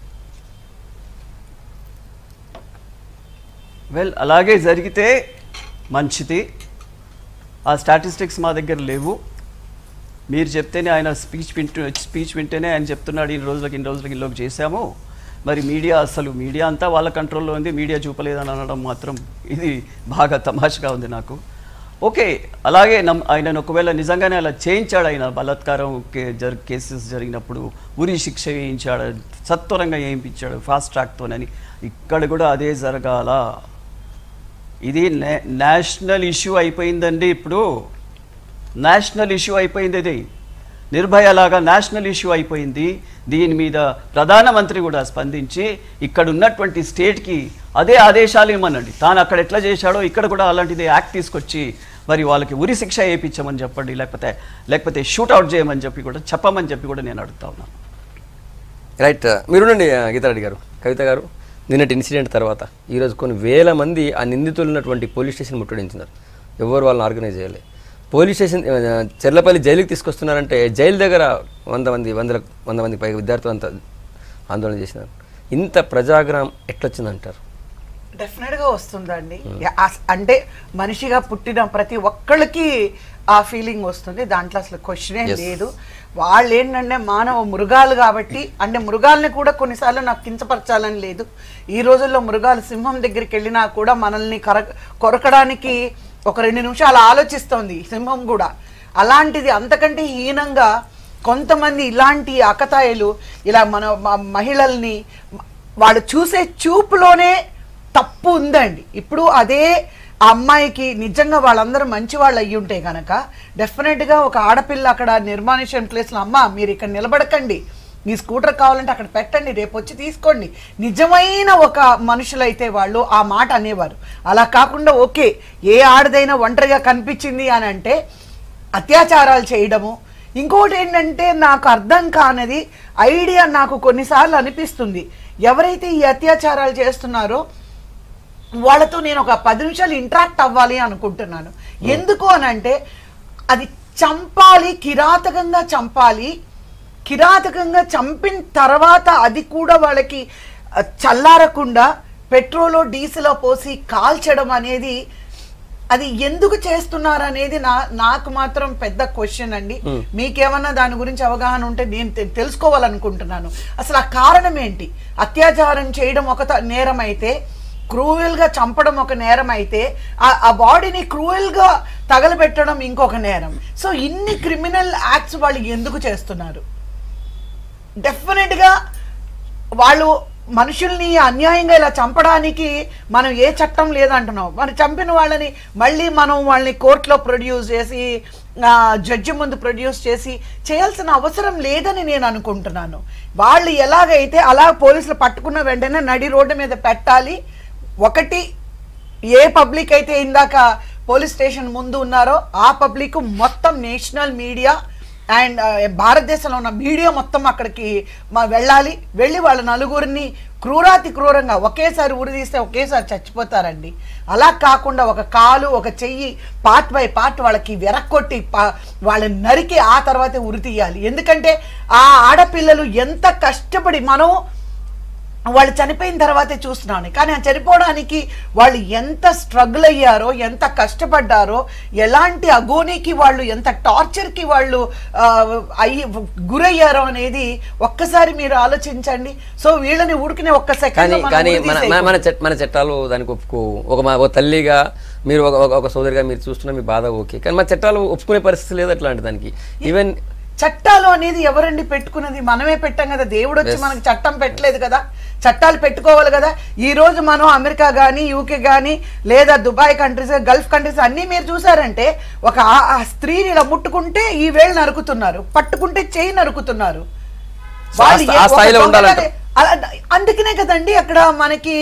వెల్ అలాగే జరిగితే మంచిది ఆ స్టాటిస్టిక్స్ మా దగ్గర లేవు మీరు చెప్తేనే ఆయన స్పీచ్ వింటూ స్పీచ్ వింటేనే ఆయన చెప్తున్నాడు ఇన్ని రోజులకి ఇన్ని రోజులకి ఇల్లోకి చేశాము మరి మీడియా అసలు మీడియా అంతా వాళ్ళ కంట్రోల్లో ఉంది మీడియా చూపలేదని అనడం మాత్రం ఇది బాగా తమాషగా ఉంది నాకు ఓకే అలాగే నమ్ ఆయన ఒకవేళ నిజంగానే అలా చేయించాడు ఆయన బలాత్కారం కే- జరి కేసెస్ జరిగినప్పుడు ఉరి శిక్ష వేయించాడు సత్వరంగా వేయించాడు ఫాస్ట్ ట్రాక్తోనని ఇక్కడ కూడా అదే జరగాల ఇది నే- నేషనల్ ఇష్యూ అయిపోయిందండి ఇప్పుడు నేషనల్ ఇష్యూ అయిపోయింది ఇది నిర్భయ లాగా నేషనల్ ఇష్యూ అయిపోయింది దీని మీద ప్రధానమంత్రి కూడా స్పందించి ఇక్కడ ఉన్నటువంటి స్టేట్కి అదే ఆదేశాలు ఇవ్వమనండి తాను అక్కడ ఎట్లా చేశాడో ఇక్కడ కూడా అలాంటిది యాక్ట్ తీసుకొచ్చి మరి వాళ్ళకి ఉరి శిక్ష వేయించమని చెప్పండి లేకపోతే లేకపోతే షూట్అవుట్ చేయమని చెప్పి కూడా చెప్పమని చెప్పి కూడా నేను అడుగుతా ఉన్నాను రైట్ మీరునండి గీతారెడ్డి గారు కవిత గారు నిన్నటి ఇన్సిడెంట్ తర్వాత ఈరోజు కొన్ని వేల మంది ఆ నిందితులు ఉన్నటువంటి పోలీస్ స్టేషన్ ముట్టడించినారు ఎవరు వాళ్ళని ఆర్గనైజ్ చేయలే పోలీస్ స్టేషన్ ఆ, చెర్లపల్లి జైలుకి తీసుకొస్తున్నారంటే జైలు దగ్గర వంద మంది వందల వంద మంది పైగా విద్యార్థులు అంతా ఆందోళన చేసినారు ఇంత ప్రజాగ్రహం ఎట్లొచ్చిందంటారు డెఫినెట్గా వస్తుందండి యా, అస్- అంటే మనిషిగా పుట్టిన ప్రతి ఒక్కళ్ళకి ఆ ఫీలింగ్ వస్తుంది దాంట్లో అసలు క్వశ్చనే Yes. లేదు వాళ్ళు ఏంటంటే మానవ మృగాలు కాబట్టి అంటే మృగాల్ని కూడా కొన్నిసార్లు నాకు కించపరచాలని లేదు ఈ రోజుల్లో మృగాలు సింహం దగ్గరికి వెళ్ళినా కూడా మనల్ని కర కొరకడానికి ఒక రెండు నిమిషాలు ఆలోచిస్తోంది సింహం కూడా అలాంటిది అంతకంటే హీనంగా కొంతమంది ఇలాంటి అకతాయిలు ఇలా మన మ- మహిళల్ని వాళ్ళు చూసే చూపులోనే తప్పు ఉందండి ఇప్పుడు అదే ఆ అమ్మాయికి నిజంగా వాళ్ళందరూ మంచి వాళ్ళు అయ్యి ఉంటే కనుక డెఫినెట్గా ఒక ఆడపిల్ల అక్కడ నిర్మానుష్యం ప్లేస్లో అమ్మ మీరు ఇక్కడ నిలబడకండి మీ స్కూటర్ కావాలంటే అక్కడ పెట్టండి రేపు వచ్చి తీసుకోండి నిజమైన ఒక మనుషులైతే వాళ్ళు ఆ మాట అనేవారు అలా కాకుండా ఓకే ఏ ఆడదైనా ఒంటరిగా కనిపించింది అని అంటే అత్యాచారాలు చేయడము ఇంకోటి ఏంటంటే నాకు అర్థం కానిది ఐడియా నాకు కొన్నిసార్లు అనిపిస్తుంది ఎవరైతే ఈ అత్యాచారాలు చేస్తున్నారో వాళ్ళతో నేను ఒక పది నిమిషాలు ఇంటరాక్ట్ అవ్వాలి అనుకుంటున్నాను ఎందుకు అని అంటే అది చంపాలి కిరాతకంగా చంపాలి కిరాతకంగా చంపిన తర్వాత అది కూడా వాళ్ళకి ఆ, చల్లారకుండా పెట్రోలో డీజిలో పోసి కాల్చడం అనేది అది ఎందుకు చేస్తున్నారు అనేది నా నాకు మాత్రం పెద్ద క్వశ్చన్ అండి మీకేమన్నా దాని గురించి అవగాహన ఉంటే నేను తె- తెలుసుకోవాలనుకుంటున్నాను అసలు ఆ కారణం ఏంటి అత్యాచారం చేయడం ఒక త- నేరం అయితే క్రూయల్ గా చంపడం ఒక నేరం అయితే ఆ- ఆ బాడీని క్రూయల్ గా తగలబెట్టడం ఇంకొక నేరం సో ఇన్ని క్రిమినల్ యాక్ట్స్ వాళ్ళు ఎందుకు చేస్తున్నారు డెఫినెట్ గా వాళ్ళు మనుషుల్ని అన్యాయంగా ఇలా చంపడానికి మనం ఏ చట్టం లేదంటున్నాం మరి చంపిన వాళ్ళని మళ్ళీ మనం వాళ్ళని కోర్టులో ప్రొడ్యూస్ చేసి ఆ, జడ్జి ముందు ప్రొడ్యూస్ చేసి చేయాల్సిన అవసరం లేదని నేను అనుకుంటున్నాను వాళ్ళు ఎలాగైతే అలా పోలీసులు పట్టుకున్న వెంటనే నడి రోడ్డు మీద పెట్టాలి ఒకటి ఏ పబ్లిక్ అయితే ఇందాక పోలీస్ స్టేషన్ ముందు ఉన్నారో ఆ పబ్లిక్ మొత్తం నేషనల్ మీడియా అండ్ భారతదేశంలో ఉన్న మీడియా మొత్తం అక్కడికి మా వెళ్ళాలి వెళ్ళి వాళ్ళ నలుగురిని క్రూరాతి క్రూరంగా ఒకేసారి ఉరి తీస్తే ఒకేసారి చచ్చిపోతారండి అలా కాకుండా ఒక కాలు ఒక చెయ్యి పార్ట్ బై పార్ట్ వాళ్ళకి వెరక్కొట్టి పా- వాళ్ళని నరికి ఆ తర్వాతే ఉరి తీయాలి ఎందుకంటే ఆ ఆడపిల్లలు ఎంత కష్టపడి మనం వాళ్ళు చనిపోయిన తర్వాతే చూస్తున్నాను కానీ ఆ చనిపోవడానికి వాళ్ళు ఎంత స్ట్రగుల్ అయ్యారో ఎంత కష్టపడ్డారో ఎలాంటి అగోనికి వాళ్ళు ఎంత టార్చర్కి వాళ్ళు ఆ, అయ్యి గురయ్యారో అనేది ఒక్కసారి మీరు ఆలోచించండి సో వీళ్ళని ఉడికిన ఒక్క కానీ సెకండ్ కానీ మన మన- మన చట్ మన చట్టాలు దానికి ఒప్పుకో ఒక మా- ఒక తల్లిగా మీరు ఒక ఒక- ఒక సోదరిగా మీరు చూస్తున్న మీ బాధ ఓకే కానీ మన చట్టాలు ఒప్పుకునే పరిస్థితి లేదు అట్లాంటి దానికి ఈవెన్ చట్టాలు అనేది ఎవరండి పెట్టుకున్నది మనమే పెట్టాం కదా దేవుడు వచ్చి మనకి చట్టం పెట్టలేదు కదా చట్టాలు పెట్టుకోవాలి కదా ఈ రోజు మనం అమెరికా కానీ యూకే కానీ లేదా దుబాయ్ కంట్రీస్ గల్ఫ్ కంట్రీస్ అన్నీ మీరు చూసారంటే ఒక ఆ- ఆ స్త్రీని ఇలా ముట్టుకుంటే ఈ వేళ్ళు నరుకుతున్నారు పట్టుకుంటే చేయి నరుకుతున్నారు సో ఆ వాళ్ళు స్థా- ఏ- ఆ ఒక స్థాయిలో ఉండాలంట. దొంగగానే- అలా- అందుకనే కదండి అక్కడ మనకి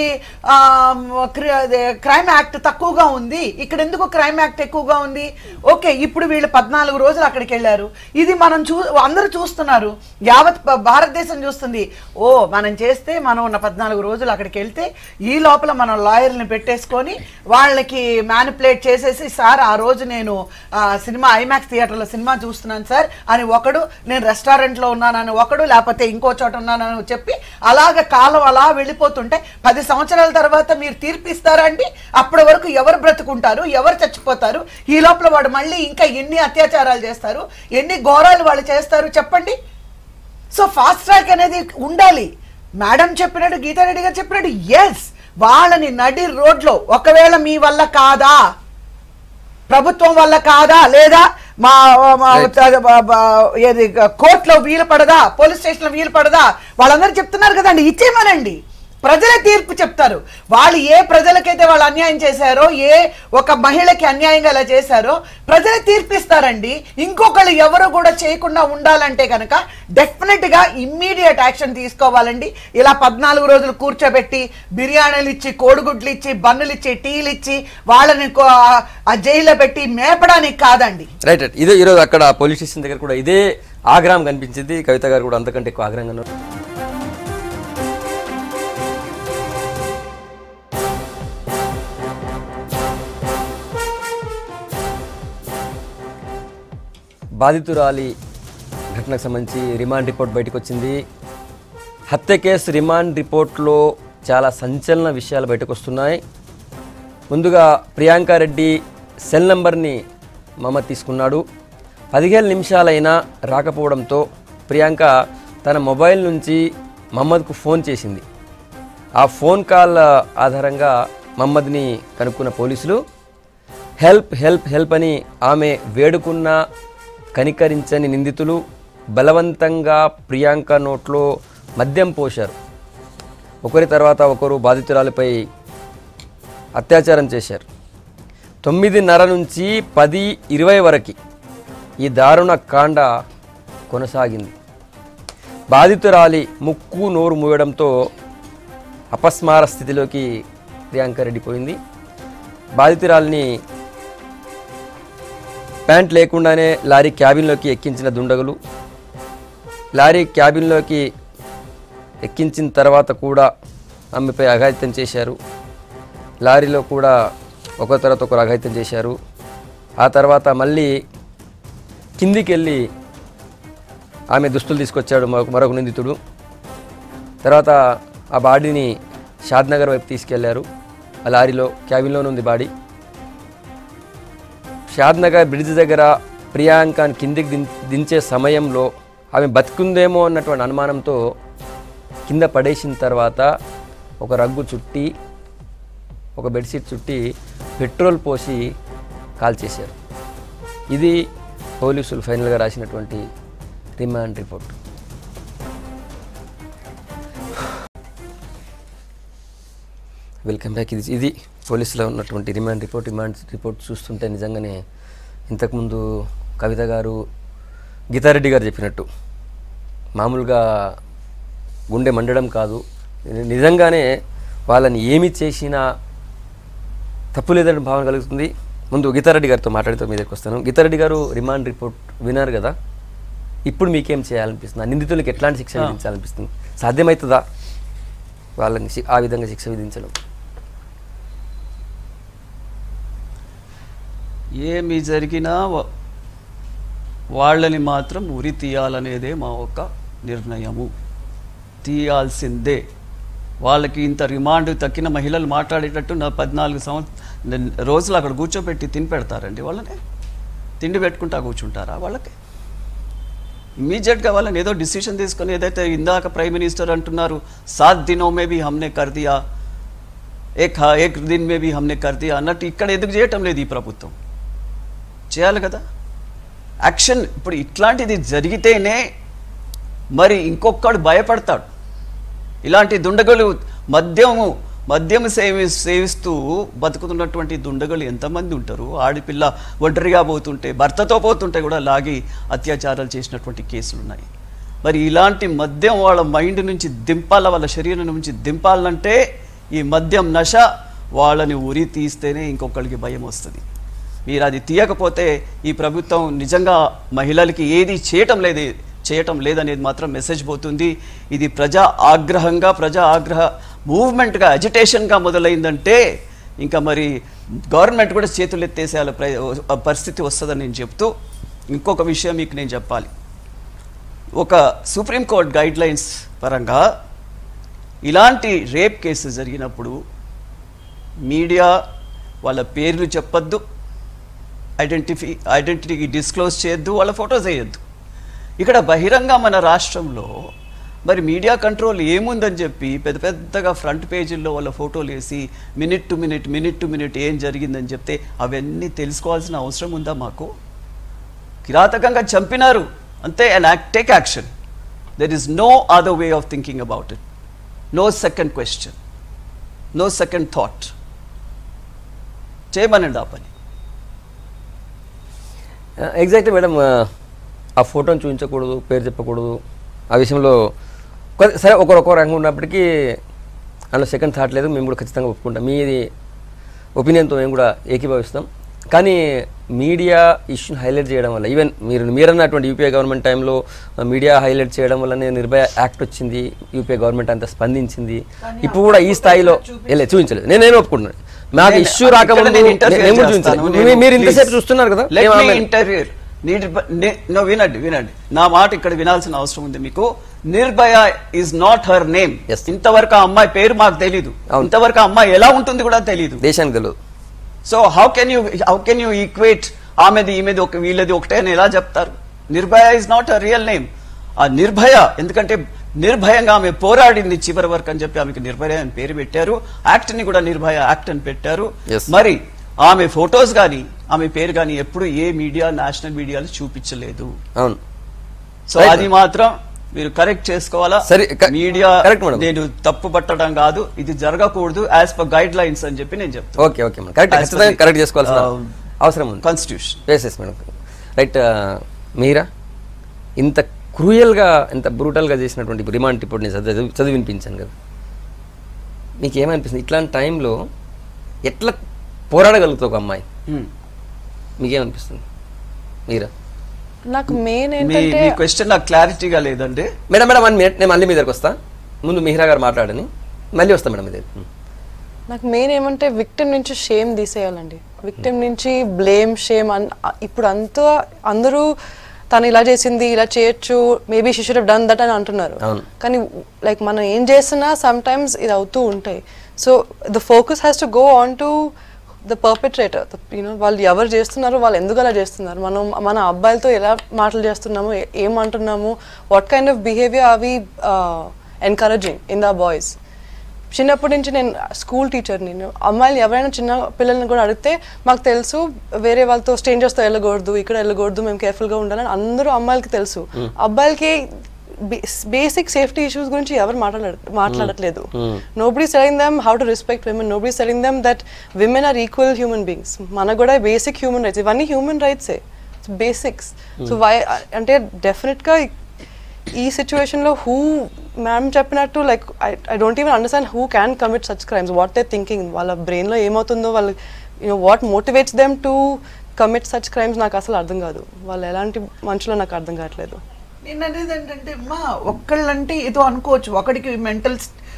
క్రైమ్ యాక్ట్ తక్కువగా ఉంది ఇక్కడ ఎందుకు క్రైమ్ యాక్ట్ ఎక్కువగా ఉంది ఓకే ఇప్పుడు వీళ్ళు పద్నాలుగు రోజులు అక్కడికి వెళ్ళారు ఇది మనం చూ అందరూ చూస్తున్నారు యావత్ భ- భారతదేశం చూస్తుంది ఓ మనం చేస్తే మనం ఉన్న పద్నాలుగు రోజులు అక్కడికి వెళ్తే ఈ లోపల మనం లాయర్ని పెట్టేసుకొని వాళ్ళకి మ్యానిపులేట్ చేసేసి సార్ ఆ రోజు నేను ఆ, సినిమా ఐమాక్స్ థియేటర్లో సినిమా చూస్తున్నాను సార్ అని ఒకడు నేను రెస్టారెంట్లో ఉన్నానని ఒకడు లేకపోతే ఇంకో చోట ఉన్నానని చెప్పి అలాగ కాలం అలా వెళ్ళిపోతుంటే పది సంవత్సరాల తర్వాత మీరు తీర్పిస్తారా అండి అప్పటి వరకు ఎవరు బ్రతుకుంటారు ఎవరు చచ్చిపోతారు ఈ లోపల వాడు మళ్ళీ ఇంకా ఎన్ని అత్యాచారాలు చేస్తారు ఎన్ని ఘోరాలు వాళ్ళు చేస్తారు చెప్పండి సో ఫాస్ట్ ట్రాక్ అనేది ఉండాలి మేడం చెప్పినట్టు గీతారెడ్డి గారు చెప్పినట్టు ఎస్ వాళ్ళని నడి రోడ్లో ఒకవేళ మీ వల్ల కాదా ప్రభుత్వం వల్ల కాదా లేదా మా మా- బ- బ- ఏది కోర్టులో వీలు పడదా పోలీస్ స్టేషన్లో వీలు పడదా వాళ్ళందరూ చెప్తున్నారు కదండి ఇచ్చేమనండి ప్రజలే తీర్పు చెప్తారు వాళ్ళు ఏ ప్రజలకైతే వాళ్ళు అన్యాయం చేశారో ఏ ఒక మహిళకి అన్యాయంగా ఇలా చేశారో ప్రజలే తీర్పిస్తారండి ఇంకొకళ్ళు ఎవరు కూడా చేయకుండా ఉండాలంటే కనుక డెఫినెట్ గా ఇమ్మీడియట్ యాక్షన్ తీసుకోవాలండి ఇలా పద్నాలుగు రోజులు కూర్చోబెట్టి బిర్యానీలు ఇచ్చి కోడిగుడ్లు ఇచ్చి బన్నులు ఇచ్చి టీలు ఇచ్చి వాళ్ళని కో- ఆ జైల్లో పెట్టి మేపడానికి కాదండి రైట్ రైట్ ఇదే ఈరోజు అక్కడ పోలీస్ స్టేషన్ దగ్గర కూడా ఇదే ఆగ్రహం కనిపించింది కవిత గారు కూడా అంతకంటే ఎక్కువ ఆగ్రహంగా ఉన్నారు బాధితురాలి ఘటనకు సంబంధించి రిమాండ్ రిపోర్ట్ బయటకు వచ్చింది హత్య కేసు రిమాండ్ రిపోర్ట్లో చాలా సంచలన విషయాలు బయటకు వస్తున్నాయి ముందుగా ప్రియాంక రెడ్డి సెల్ నంబర్ని మహమ్మద్ తీసుకున్నాడు పదిహేను నిమిషాలైనా రాకపోవడంతో ప్రియాంక తన మొబైల్ నుంచి మహమ్మద్కు ఫోన్ చేసింది ఆ ఫోన్ కాల్ ఆధారంగా మహమ్మద్ని కనుక్కున్న పోలీసులు హెల్ప్ హెల్ప్ హెల్ప్ అని ఆమె వేడుకున్న కనికరించని నిందితులు బలవంతంగా ప్రియాంక నోట్లో మద్యం పోశారు ఒకరి తర్వాత ఒకరు బాధితురాలిపై అత్యాచారం చేశారు తొమ్మిదిన్నర నుంచి పది ఇరవై వరకు ఈ దారుణ కాండ కొనసాగింది బాధితురాలి ముక్కు నోరు మూయడంతో అపస్మార స్థితిలోకి ప్రియాంక రెడ్డి పోయింది బాధితురాలిని ప్యాంట్ లేకుండానే లారీ క్యాబిన్లోకి ఎక్కించిన దుండగులు లారీ క్యాబిన్లోకి ఎక్కించిన తర్వాత కూడా ఆమెపై అఘాయిత్యం చేశారు లారీలో కూడా ఒక తర్వాత ఒకరు అఘాయిత్యం చేశారు ఆ తర్వాత మళ్ళీ కిందికి వెళ్ళి ఆమె దుస్తులు తీసుకొచ్చాడు మరొక మరొక నిందితుడు తర్వాత ఆ బాడీని షాద్నగర్ వైపు తీసుకెళ్లారు ఆ లారీలో క్యాబిన్లోనే ఉంది బాడీ షాద్నగర్ బ్రిడ్జ్ దగ్గర ప్రియాంకని కిందికి దిం దించే సమయంలో ఆమె బతుకుందేమో అన్నటువంటి అనుమానంతో కింద పడేసిన తర్వాత ఒక రగ్గు చుట్టి ఒక బెడ్షీట్ చుట్టి పెట్రోల్ పోసి కాల్చేశారు ఇది పోలీసులు ఫైనల్గా రాసినటువంటి రిమాండ్ రిపోర్ట్ వెల్కమ్ బ్యాక్ ఇది ఇది పోలీసులో ఉన్నటువంటి రిమాండ్ రిపోర్ట్ రిమాండ్ రిపోర్ట్ చూస్తుంటే నిజంగానే ఇంతకుముందు కవిత గారు గీతారెడ్డి గారు చెప్పినట్టు మామూలుగా గుండె మండడం కాదు ని- నిజంగానే వాళ్ళని ఏమి చేసినా తప్పు లేదని భావన కలుగుతుంది ముందు గీతారెడ్డి గారితో మాట్లాడితే మీ దగ్గరికి వస్తాను గీతారెడ్డి గారు రిమాండ్ రిపోర్ట్ విన్నారు కదా ఇప్పుడు మీకేం చేయాలనిపిస్తుంది ఆ నిందితులకు ఎట్లాంటి శిక్ష విధించాలనిపిస్తుంది సాధ్యమవుతుందా వాళ్ళని శి- ఆ విధంగా శిక్ష విధించడం ఏమి జరిగినా వ- వాళ్ళని మాత్రం ఉరి తీయాలనేదే మా ఒక నిర్ణయము తీయాల్సిందే వాళ్ళకి ఇంత రిమాండ్ తక్కిన మహిళలు మాట్లాడేటట్టు నా పద్నాలుగు సంవత్సరం రోజులు అక్కడ కూర్చోబెట్టి తిని పెడతారండి వాళ్ళని తిండి పెట్టుకుంటా కూర్చుంటారా వాళ్ళకి ఇమీడియట్గా వాళ్ళని ఏదో డిసిషన్ తీసుకొని ఏదైతే ఇందాక ప్రైమ్ మినిస్టర్ అంటున్నారు సాత్ దినో మే भी हमने कर दिया एक हा एक दिन में भी हमने कर दिया అన్నట్టు ఇక్కడ ఎందుకు చేయటం లేదు ఈ ప్రభుత్వం చేయాలి కదా యాక్షన్ ఇప్పుడు ఇట్లాంటిది జరిగితేనే మరి ఇంకొకడు భయపడతాడు ఇలాంటి దుండగులు మద్యము మద్యం సేవి సేవిస్తూ బతుకుతున్నటువంటి దుండగులు ఎంతమంది ఉంటారు ఆడపిల్ల ఒంటరిగా పోతుంటే భర్తతో పోతుంటే కూడా లాగి అత్యాచారాలు చేసినటువంటి కేసులు ఉన్నాయి మరి ఇలాంటి మద్యం వాళ్ళ మైండ్ నుంచి దింపాల వాళ్ళ శరీరం నుంచి దింపాలంటే ఈ మద్యం నశ వాళ్ళని ఉరి తీస్తేనే ఇంకొకరికి భయం వస్తుంది మీరు అది తీయకపోతే ఈ ప్రభుత్వం నిజంగా మహిళలకి ఏది చేయటం లేదు చేయటం లేదనేది మాత్రం మెసేజ్ పోతుంది ఇది ప్రజా ఆగ్రహంగా ప్రజా ఆగ్రహ మూవ్మెంట్గా అజిటేషన్గా మొదలైందంటే ఇంకా మరి గవర్నమెంట్ కూడా చేతులు ఎత్తేసేయాల ప్ర- పరిస్థితి వస్తుందని నేను చెప్తూ ఇంకొక విషయం మీకు నేను చెప్పాలి ఒక సుప్రీంకోర్టు గైడ్ లైన్స్ పరంగా ఇలాంటి రేప్ కేసు జరిగినప్పుడు మీడియా వాళ్ళ పేర్లు చెప్పొద్దు ఐడెంటిఫై ఐడెంటిటీకి డిస్క్లోజ్ చేయొద్దు వాళ్ళ ఫొటోస్ వేయొద్దు ఇక్కడ బహిరంగ మన రాష్ట్రంలో మరి మీడియా కంట్రోల్ ఏముందని చెప్పి పెద్ద పెద్దగా ఫ్రంట్ పేజీల్లో వాళ్ళ ఫోటోలు వేసి minute to minute minute to minute ఏం జరిగిందని చెప్తే అవన్నీ తెలుసుకోవాల్సిన అవసరం ఉందా మాకు కిరాతకంగా చంపినారు అంతే and act take action there is no other way of thinking about it no second question no second thought చేయమనండి ఆ పని ఎగ్జాక్ట్ మేడం ఆ ఫోటోని చూపించకూడదు పేరు చెప్పకూడదు ఆ విషయంలో కొద్ది- సరే ఒకరు ఒక్కో రంగు ఉన్నప్పటికీ అందులో సెకండ్ థాట్ లేదు మేము కూడా ఖచ్చితంగా ఒప్పుకుంటాం మీ ఒపీనియన్తో మేము కూడా ఏకీభవిస్తాం కానీ మీడియా ఇష్యూని హైలైట్ చేయడం వల్ల ఈవెన్ మీరు మీరన్నటువంటి యూపీఏ గవర్నమెంట్ టైంలో మీడియా హైలైట్ చేయడం వల్లనే నిర్భయ యాక్ట్ వచ్చింది యూపీఏ గవర్నమెంట్ అంతా స్పందించింది ఇప్పుడు కూడా ఈ స్థాయిలో లే చూపించలేదు నేను నేను ఒప్పుకుంటున్నాను నాకు నేను- ఇష్యూ ఇక్కడ రాకముందు నేను నేను interfere నేను కూడా చేస్తాను. చూపించలేదు నేను- మీ- మీరు ఇంతసేపు please. చూస్తున్నారు కదా Let ఏం me ఆమె- interfere. నిర్భ- ని- no, వినండి వినండి నా మాట ఇక్కడ వినాల్సిన అవసరం ఉంది మీకు Nirbhaya is not her name Yes. ఇంతవరకు ఆ అమ్మాయి పేరు మాకు తెలీదు అవును. ఇంతవరకు ఆ అమ్మాయి ఎలా ఉంటుంది కూడా తెలీదు దేశానికి తెలియదు so how can you how can you equate ఆమెది ఈమెది ఒక వీళ్ళది ఒకటే అని ఎలా చెప్తారు Nirbhaya is not a real name ఆ నిర్భయ ఎందుకంటే నిర్భయంగా ఆమె పోరాడింది చివరి వరకు అని చెప్పి ఆమెకి నిర్భయ అని పేరు పెట్టారు యాక్ట్ ని కూడా నిర్భయ యాక్ట్ అని పెట్టారు Yes. మరి ఆమె ఫొటోస్ కానీ ఆమె పేరు కానీ ఎప్పుడు ఏ మీడియా నేషనల్ మీడియాలో చూపించలేదు అవును సో Right. అది మాత్రం మీరు కరెక్ట్ చేసుకోవాలా సరే, క- మీడియా correct, madam. నేను తప్పు పట్టడం కాదు ఇది జరగకూడదు యాజ్ పర్ గైడ్ లైన్స్ అని చెప్పి నేను చెప్తాను okay okay madam correct As per ఖచ్చితంగా the, కరెక్ట్ చేసుకోవాల్సిన uh, అవసరం ఉంది constitution yes yes madam right Meera ఇంత క్రూయల్గా ఇంత బ్రూటల్గా చేసినటువంటి రిమాండ్ ఇప్పుడు నేను చదివి చదివి వినిపించాను కదా మీకు ఏమనిపిస్తుంది ఇట్లాంటి టైంలో ఎట్లా పోరాడగలుగుతావు ఒక అమ్మాయి మీకేమనిపిస్తుంది మీరా నాకు మెయిన్ మీ ఏంటంటే మీ క్వశ్చన్ నాకు క్లారిటీగా లేదండి మేడం మేడం వన్ మినిట్ నేను మళ్ళీ మీ దగ్గరకు వస్తా ముందు మిహిరా గారు మాట్లాడని మళ్ళీ వస్తా మేడం మీ దగ్గర నాకు మెయిన్ ఏమంటే విక్టిమ్ నుంచి షేమ్ తీసేయాలండి విక్టిమ్ నుంచి బ్లేమ్ షేమ్ ఇప్పుడు అంతా అందరూ తను ఇలా చేసింది ఇలా చేయొచ్చు maybe she should done that అని అంటున్నారు అవును. కానీ లైక్ మనం ఏం చేసినా సమ్ టైమ్స్ ఇది అవుతూ ఉంటాయి so the focus has to go on to the perpetrator you know వాళ్ళు ఎవరు చేస్తున్నారు వాళ్ళు ఎందుకు అలా చేస్తున్నారు మనం మన అబ్బాయిలతో ఎలా మాటలు చేస్తున్నాము ఏ- ఏం అంటున్నాము వాట్ కైండ్ ఆఫ్ బిహేవియర్ అవి ఎన్కరేజింగ్ ఇన్ ద బాయ్స్ చిన్నప్పటి నుంచి నేను స్కూల్ టీచర్ నేను అమ్మాయిలు ఎవరైనా చిన్న పిల్లల్ని కూడా అడిగితే మాకు తెలుసు వేరే వాళ్ళతో స్ట్రేంజర్స్తో వెళ్ళకూడదు ఇక్కడ వెళ్ళకూడదు మేము కేర్ఫుల్గా ఉండాలని అందరూ అమ్మాయిలకి తెలుసు అబ్బాయిలకి బేసిక్ సేఫ్టీ ఇష్యూస్ గురించి ఎవరు మాట్లాడ మాట్లాడట్లేదు nobody telling them how to respect women nobody telling them that women are equal human beings మనకు కూడా బేసిక్ హ్యూమన్ రైట్స్ ఇవన్నీ హ్యూమన్ రైట్సే బేసిక్స్ సో వై అంటే డెఫినెట్గా ఈ సిచ్యువేషన్లో హూ మ్యామ్ చెప్పినట్టు like I don't even understand who can commit such crimes what they thinking వాళ్ళ బ్రెయిన్లో ఏమవుతుందో వాళ్ళు you know what motivates them to commit such crimes నాకు అసలు అర్థం కాదు వాళ్ళు ఎలాంటి మనుషులో నాకు అర్థం కావట్లేదు నేను అనేది ఏంటంటే మా ఒక్కళ్ళంటే ఏదో అనుకోవచ్చు ఒకడికి మెంటల్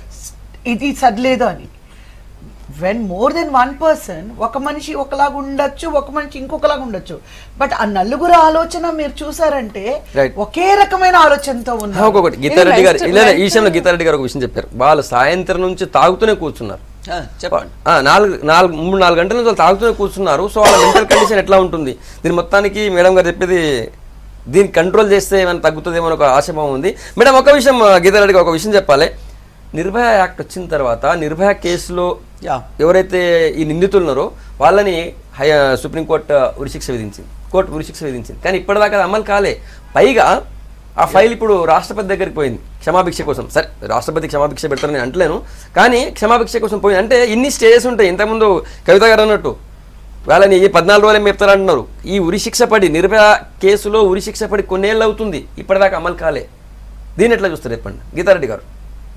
ఇది సర్లేదు అని when more than one person ఒక మనిషి ఒకలాగా ఉండొచ్చు ఒక మనిషి ఇంకొకలాగా ఉండొచ్చు బట్ ఆ నలుగురు ఆలోచన మీరు చూసారంటే Right. ఒకే రకమైన ఆలోచనతో ఉన్నారు ఇంకొకటి గీతారెడ్డి గారు ఇలా ఈ విషయంలో గీతారెడ్డి గారు ఒక విషయం చెప్పారు వాళ్ళు సాయంత్రం నుంచి తాగుతూనే కూర్చున్నారు చెప్పండి ఆ, నాలుగు నాలుగు మూడు నాలుగు గంటల నుంచి వాళ్ళు తాగుతూనే కూర్చున్నారు సో వాళ్ళ మెంటల్ కండిషన్ ఎట్లా ఉంటుంది దీని మొత్తానికి మేడం గారు చెప్పేది దీన్ని కంట్రోల్ చేస్తే ఏమైనా తగ్గుతుందేమో అని ఒక ఆశభావం ఉంది మేడం ఒక విషయం ఆ, గీతారెడ్డి గారు ఒక విషయం చెప్పాలి నిర్భయ యాక్ట్ వచ్చిన తర్వాత నిర్భయ కేసులో యా ఎవరైతే ఈ నిందితులు ఉన్నారో వాళ్ళని హై సుప్రీంకోర్టు ఉరిశిక్ష విధించింది కోర్టు ఉరిశిక్ష విధించింది కానీ ఇప్పటిదాకా అది అమలు కాలే పైగా ఆ ఫైల్ ఇప్పుడు రాష్ట్రపతి దగ్గరికి పోయింది క్షమాభిక్ష కోసం సరే రాష్ట్రపతి క్షమాభిక్ష పెడతారని నేను అంటలేను కానీ క్షమాభిక్ష కోసం పోయింది అంటే ఇన్ని స్టేజెస్ ఉంటాయి ఇంతకుముందు కవిత గారు అన్నట్టు వాళ్ళని ఈ పద్నాలుగు రోజులు చెప్తారంటున్నారు ఈ ఉరిశిక్ష పడి నిర్భయ కేసులో ఉరిశిక్ష పడి కొన్నేళ్ళు అవుతుంది ఇప్పటిదాకా అమలు కాలే దీన్ని ఎట్లా చూస్తారు చెప్పండి గీతారెడ్డి గారు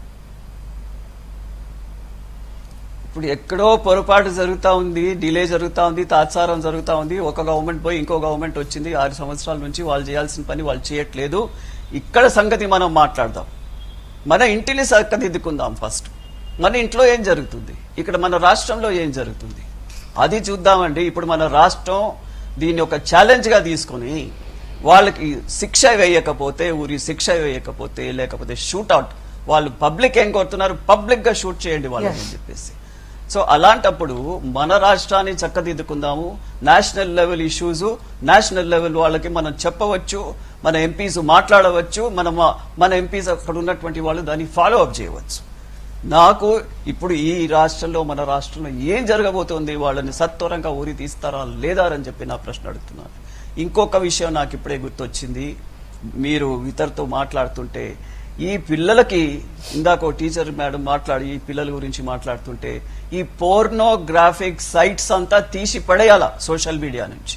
ఇప్పుడు ఎక్కడో పొరపాటు జరుగుతా ఉంది డిలే జరుగుతా ఉంది తాత్సారం జరుగుతా ఉంది ఒక గవర్నమెంట్ పోయి ఇంకో గవర్నమెంట్ వచ్చింది ఆరు సంవత్సరాల నుంచి వాళ్ళు చేయాల్సిన పని వాళ్ళు చేయట్లేదు ఇక్కడ సంగతి మనం మాట్లాడదాం మన ఇంటిని చక్కదిద్దుకుందాం ఫస్ట్ మన ఇంట్లో ఏం జరుగుతుంది ఇక్కడ మన రాష్ట్రంలో ఏం జరుగుతుంది అది చూద్దామండి ఇప్పుడు మన రాష్ట్రం దీన్ని ఒక ఛాలెంజ్ గా తీసుకొని వాళ్ళకి శిక్ష వేయకపోతే ఊరి శిక్ష వేయకపోతే లేకపోతే షూట్అవుట్ వాళ్ళు పబ్లిక్ ఏం కోరుతున్నారు పబ్లిక్ గా షూట్ చేయండి వాళ్ళని అని చెప్పేసి సో అలాంటప్పుడు మన రాష్ట్రాన్ని చక్కదిద్దుకుందాము national level issues national level వాళ్ళకి మనం చెప్పవచ్చు మన ఎంపీస్ మాట్లాడవచ్చు మన మన ఎంపీస్ అక్కడ ఉన్నటువంటి వాళ్ళు దాన్ని ఫాలో అప్ చేయవచ్చు నాకు ఇప్పుడు ఈ రాష్ట్రంలో మన రాష్ట్రంలో ఏం జరగబోతోంది వాళ్ళని సత్వరంగా ఊరి తీస్తారా లేదా అని చెప్పి నా ప్రశ్న అడుగుతున్నాను ఇంకొక విషయం నాకు ఇప్పుడే గుర్తొచ్చింది మీరు ఇతరుతో మాట్లాడుతుంటే ఈ పిల్లలకి ఇందాక ఓ టీచర్ మేడం మాట్లాడి ఈ పిల్లల గురించి మాట్లాడుతుంటే ఈ పోర్నోగ్రాఫిక్ సైట్స్ అంతా తీసి పడేయాల సోషల్ మీడియా నుంచి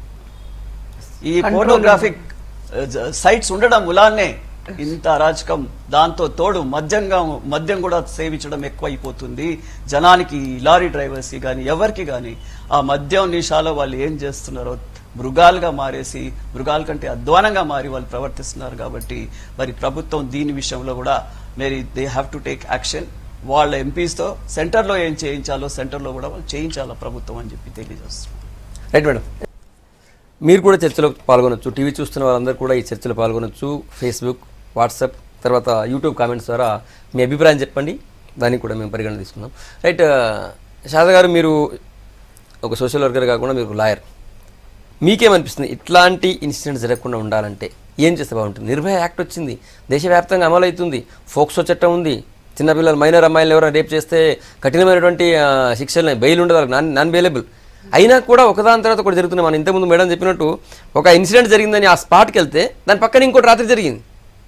ఈ Control పోర్నోగ్రాఫిక్ సైట్స్ ఉండడం మూలాన్నే ఇంత అరాచకం దాంతో తోడు మద్యంగా మద్యం కూడా సేవించడం ఎక్కువైపోతుంది జనానికి ఈ లారీ డ్రైవర్స్ కి కానీ ఎవరికి కానీ ఆ మద్యం నిషాలో వాళ్ళు ఏం చేస్తున్నారో మృగాలుగా మారేసి మృగాల కంటే అధ్వానంగా మారి వాళ్ళు ప్రవర్తిస్తున్నారు కాబట్టి మరి ప్రభుత్వం దీని విషయంలో కూడా మరి they have to take action వాళ్ళ ఎంపీస్తో సెంటర్లో ఏం చేయించాలో సెంటర్లో కూడా వాళ్ళు చేయించాలా ప్రభుత్వం అని చెప్పి తెలియజేస్తున్నారు రైట్ మేడం మీరు కూడా చర్చలో పాల్గొనొచ్చు టీవీ చూస్తున్న వాళ్ళందరూ కూడా ఈ చర్చలో పాల్గొనొచ్చు ఫేస్బుక్ వాట్సాప్ తర్వాత యూట్యూబ్ కామెంట్స్ ద్వారా మీ అభిప్రాయం చెప్పండి దాన్ని కూడా మేము పరిగణన తీసుకుందాం రైట్ శారద గారు మీరు ఒక సోషల్ వర్కర్ కాకుండా మీరు లాయర్ మీకేమనిపిస్తుంది ఇట్లాంటి ఇన్సిడెంట్స్ జరగకుండా ఉండాలంటే ఏం చేస్తే బాగుంటుంది నిర్భయ యాక్ట్ వచ్చింది దేశవ్యాప్తంగా అమలు అవుతుంది ఫోక్సో చట్టం ఉంది చిన్నపిల్లలు మైనర్ అమ్మాయిలు ఎవరైనా రేప్ చేస్తే కఠినమైనటువంటి ఆ, శిక్షలు బెయిల్ ఉండదు వాళ్ళకి నాన్ నాన్ బెయిలబుల్ అయినా కూడా ఒకదాని తర్వాత ఒకటి జరుగుతున్నాయి మనం ఇంతకుముందు మేడం చెప్పినట్టు ఒక ఇన్సిడెంట్ జరిగిందని ఆ స్పాట్కి వెళ్తే దాని పక్కన ఇంకోటి రాత్రి జరిగింది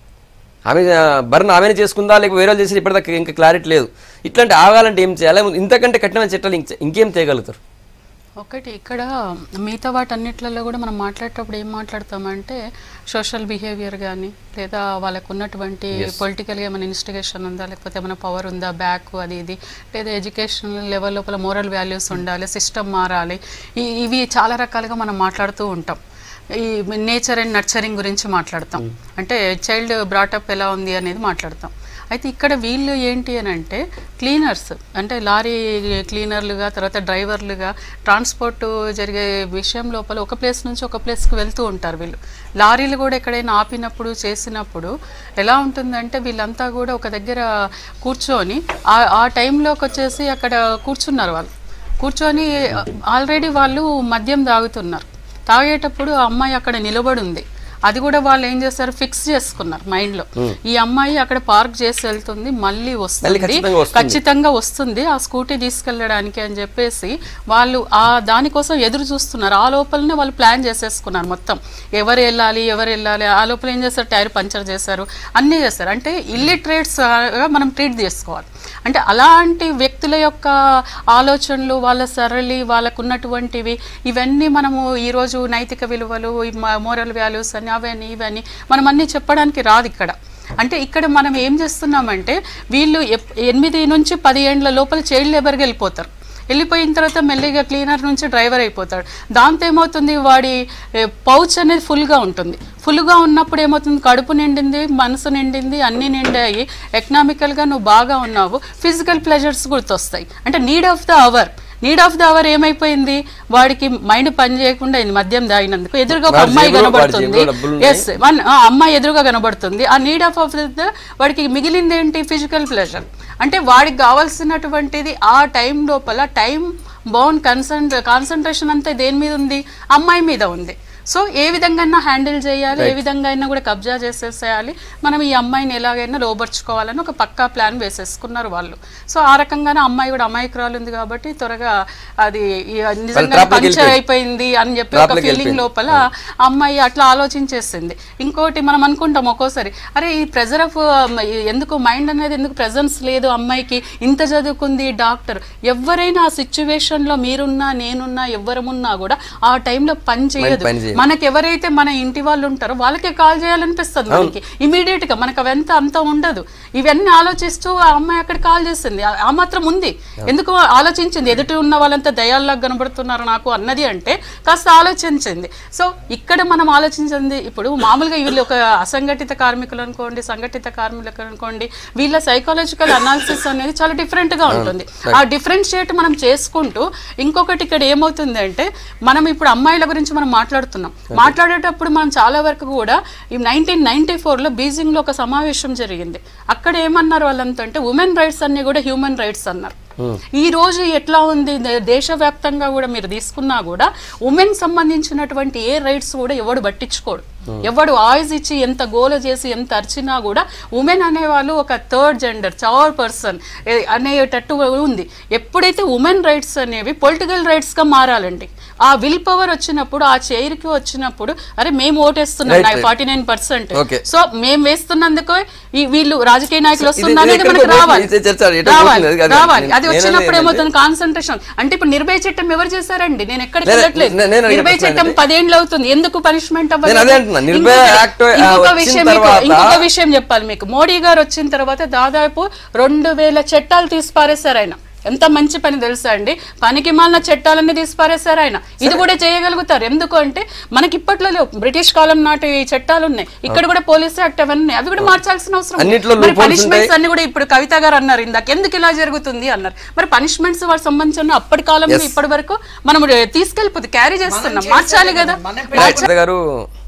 ఆమె బర్న్ ఆమెనే చేసుకుందా లేక వేరే వాళ్ళు చేసి ఇప్పటిదాకా ఇంకా క్లారిటీ లేదు ఇట్లాంటి ఆగాలంటే ఏం చేయాలి ఇంతకంటే కఠినమైన చట్టాలు ఇంక- ఇంకేం చేయగలుగుతారు ఒకటి ఇక్కడ మిగతా వాటన్నిట్లలో కూడా మనం మాట్లాడేటప్పుడు ఏం మాట్లాడతామంటే సోషల్ బిహేవియర్ కానీ లేదా వాళ్ళకు ఉన్నటువంటి పొలిటికల్గా ఏమైనా ఇన్స్టిగేషన్ ఉందా లేకపోతే ఏమైనా పవర్ ఉందా బ్యాక్ అది ఇది లేదా ఎడ్యుకేషన్ లెవెల్ లోపల మోరల్ వాల్యూస్ ఉండాలి సిస్టమ్ మారాలి ఈ- ఇవి చాలా రకాలుగా మనం మాట్లాడుతూ ఉంటాం ఈ నేచర్ అండ్ నర్చరింగ్ గురించి మాట్లాడతాం అంటే చైల్డ్ బ్రాటప్ ఎలా ఉంది అనేది మాట్లాడతాం అయితే ఇక్కడ వీళ్ళు ఏంటి అని అంటే క్లీనర్స్ అంటే లారీ క్లీనర్లుగా తర్వాత డ్రైవర్లుగా ట్రాన్స్పోర్ట్ జరిగే విషయం లోపల ఒక ప్లేస్ నుంచి ఒక ప్లేస్కి వెళ్తూ ఉంటారు వీళ్ళు లారీలు కూడా ఎక్కడైనా ఆపినప్పుడు చేసినప్పుడు ఎలా ఉంటుందంటే వీళ్ళంతా కూడా ఒక దగ్గర కూర్చొని ఆ ఆ టైంలోకి వచ్చేసి అక్కడ కూర్చున్నారు వాళ్ళు కూర్చొని ఆల్రెడీ వాళ్ళు మద్యం తాగుతున్నారు తాగేటప్పుడు ఆ అమ్మాయి అక్కడ నిలబడి ఉంది అది కూడా వాళ్ళు ఏం చేస్తారు ఫిక్స్ చేసుకున్నారు మైండ్ లో ఈ అమ్మాయి అక్కడ పార్క్ చేసి వెళ్తుంది మళ్ళీ వస్తుంది ఖచ్చితంగా వస్తుంది. ఖచ్చితంగా వస్తుంది ఆ స్కూటీ తీసుకెళ్ళడానికి అని చెప్పేసి వాళ్ళు ఆ దానికోసం ఎదురు చూస్తున్నారు ఆ లోపలనే వాళ్ళు ప్లాన్ చేసేసుకున్నారు మొత్తం ఎవరు వెళ్ళాలి ఎవరు వెళ్ళాలి ఆ లోపల ఏం చేస్తారు టైర్ పంచర్ చేశారు అన్నీ చేస్తారు అంటే ఇల్లిటరేట్స్ మనం ట్రీట్ చేసుకోవాలి అంటే అలాంటి వ్యక్తుల యొక్క ఆలోచనలు వాళ్ళ సరళి వాళ్ళకు ఉన్నటువంటివి ఇవన్నీ మనము ఈరోజు నైతిక విలువలు మోరల్ వాల్యూస్ అని అవన్నీ ఇవన్నీ మనం అన్నీ చెప్పడానికి రాదు ఇక్కడ అంటే ఇక్కడ మనం ఏం చేస్తున్నామంటే వీళ్ళు ఎప్- ఎనిమిది నుంచి పది ఏండ్ల లోపల చైల్డ్ లేబర్కి వెళ్ళిపోతారు వెళ్ళిపోయిన తర్వాత మెల్లిగా క్లీనర్ నుంచి డ్రైవర్ అయిపోతాడు దాంతో ఏమవుతుంది వాడి పౌచ్ అనేది ఫుల్గా ఉంటుంది ఫుల్గా ఉన్నప్పుడు ఏమవుతుంది కడుపు నిండింది మనసు నిండింది అన్నీ నిండాయి ఎకనామికల్గా నువ్వు బాగా ఉన్నావు ఫిజికల్ ప్లెజర్స్ గుర్తొస్తాయి అంటే need of the hour need of the hour ఏమైపోయింది వాడికి మైండ్ పని చేయకుండా అయింది మద్యం తాగినందుకు ఎదురుగా ఒక వాడి అమ్మాయి జేబులో- వాడి కనబడుతుంది జేబులో డబ్బులు ఉన్నాయి. ఎస్ వన్ ఆ అమ్మాయి ఎదురుగా కనబడుతుంది ఆ నీడ్ ఆఫ్ ఆఫ్ ద వాడికి మిగిలింది ఏంటి ఫిజికల్ ప్లెజర్ అంటే వాడికి కావాల్సినటువంటిది ఆ టైం లోపల టైం బౌండ్ కన్సన్ కాన్సన్ట్రేషన్ అంతా దేని మీద ఉంది అమ్మాయి మీద ఉంది సో ఏ విధంగా హ్యాండిల్ చేయాలి ఏ విధంగా అయినా కూడా కబ్జా చేసేసేయాలి మనం ఈ అమ్మాయిని ఎలాగైనా లోబర్చుకోవాలని ఒక పక్కా ప్లాన్ వేసేసుకున్నారు వాళ్ళు సో ఆ రకంగానే అమ్మాయి కూడా అమాయకురాలు ఉంది కాబట్టి త్వరగా అది ఈ నిజంగా trap లోకి పంచర్ వెళ్ళిపోయింది. అయిపోయింది అని చెప్పి Trap ఒక లోకి ఫీలింగ్ వెళ్ళిపోయింది. లోపల అమ్మాయి అట్లా ఆలోచించేసింది ఇంకోటి మనం అనుకుంటాం ఒక్కోసారి అరే ఈ ప్రెజర్ ఆఫ్ ఎందుకు మైండ్ అనేది ఎందుకు ప్రెజెన్స్ లేదు అమ్మాయికి ఇంత చదువుకుంది డాక్టర్ ఎవరైనా ఆ సిచ్యువేషన్ లో మీరున్నా నేనున్నా ఎవరమున్నా కూడా ఆ టైంలో పని చేయదు పని చేయదు. మనకి ఎవరైతే మన ఇంటి వాళ్ళు ఉంటారో వాళ్ళకే కాల్ చేయాలనిపిస్తుంది మనకి ఇమీడియట్ గా మనకు అవంతా అంత ఉండదు ఇవన్నీ ఆలోచిస్తూ ఆ అమ్మాయి అక్కడ కాల్ చేసింది ఆ- ఆ మాత్రం ఉంది ఎందుకు ఆలోచించింది ఎదుటి ఉన్న వాళ్ళంతా దయాల్లాగా కనబడుతున్నారు నాకు అన్నది అంటే కాస్త ఆలోచించింది సో ఇక్కడ మనం ఆలోచించింది ఇప్పుడు మామూలుగా వీళ్ళు ఒక అసంఘటిత కార్మికులు అనుకోండి సంఘటిత కార్మికులు అనుకోండి వీళ్ళ సైకాలజికల్ అనాలిసిస్ అనేది చాలా different గా ఉంటుంది ఆ డిఫరెన్షియేట్ మనం చేసుకుంటూ ఇంకొకటి ఇక్కడ ఏమవుతుంది అంటే మనం ఇప్పుడు అమ్మాయిల గురించి మనం మాట్లాడుతున్నాం మాట్లాడేటప్పుడు మనం చాలా వరకు కూడా ఈ నైన్టీన్ నైన్టీ ఫోర్లో బీజింగ్లో ఒక సమావేశం జరిగింది అక్కడ ఏమన్నారు వాళ్ళంతా అంటే ఉమెన్ రైట్స్ అన్ని కూడా హ్యూమన్ రైట్స్ అన్నారు ఈ రోజు ఎట్లా ఉంది దే- దేశవ్యాప్తంగా కూడా మీరు తీసుకున్నా కూడా ఉమెన్ సంబంధించినటువంటి ఏ రైట్స్ కూడా ఎవడు పట్టించుకోడు ఎవడు ఆయిస్ ఇచ్చి ఎంత గోల చేసి ఎంత అరిచినా కూడా ఉమెన్ అనేవాళ్ళు ఒక థర్డ్ జెండర్ థర్డ్ పర్సన్ అనేటట్టు ఉంది ఎప్పుడైతే ఉమెన్ రైట్స్ అనేవి పొలిటికల్ రైట్స్ గా మారాలండి ఆ విల్ పవర్ వచ్చినప్పుడు ఆ చైర్ కి వచ్చినప్పుడు అరే మేము ఓటేస్తున్నాం Right, right. Forty nine percent Okay. So మేము వేస్తున్నందుకు ఈ వీళ్ళు రాజకీయ నాయకులు ఇది- వస్తున్నా ఇది అనేది ఎక్కడికో మనకు రావాలి పోతుంది. ఇది చర్చ ఎటో రావాలి పోతుంది. అది- రావాలి అది నేను వచ్చినప్పుడు అనేది ఏమవుతుంది కాన్సన్ట్రేషన్ అంటే ఇప్పుడు నిర్భయ చట్టం ఎవరు చేశారండి నేను ఎక్కడికి లేదు, వెళ్ళట్లేదు నేను- నేను అడిగే నిర్భయ ప్రశ్న చట్టం ఏంటంటే- పదేండ్లు అవుతుంది ఎందుకు పనిష్మెంట్ నేను అదే అంటున్నా. నిర్భయ యాక్ట్, ఆ, ఇంకొక వచ్చిన విషయం మీకు తర్వాత- ఇంకొక విషయం చెప్పాలి మీకు మోడీ గారు వచ్చిన తర్వాత దాదాపు రెండు వేల చట్టాలు తీసి పారేశారు ఆయన ఎంత మంచి పని తెలుసా అండి పనికి మాలిన చట్టాలన్నీ తీసి పారేశారు ఆయన ఇది కూడా చేయగలుగుతారు ఎందుకు అంటే మనకి ఇప్పట్లో లేవు బ్రిటిష్ కాలం నాటి చట్టాలు ఉన్నాయి ఇక్కడ కూడా పోలీస్ యాక్ట్ అవన్నీ ఉన్నాయి. అవి కూడా మార్చాల్సిన అవసరం ఉంది. అన్నిట్లో మరి loopholes punishments ఉంటాయి. అన్ని కూడా ఇప్పుడు కవిత గారు అన్నారు ఇందాక ఎందుకు ఇలా జరుగుతుంది అన్నారు మరి పనిష్మెంట్స్ వాళ్ళ సంబంధించిన అప్పటి కాలంలో Yes. ఇప్పటి వరకు మనం తీసుకెళ్ళిపోతే క్యారీ చేస్తున్నాం చేసేదే మార్చాలి కదా కదా, మనం మార్చాలి. రైట్ గారు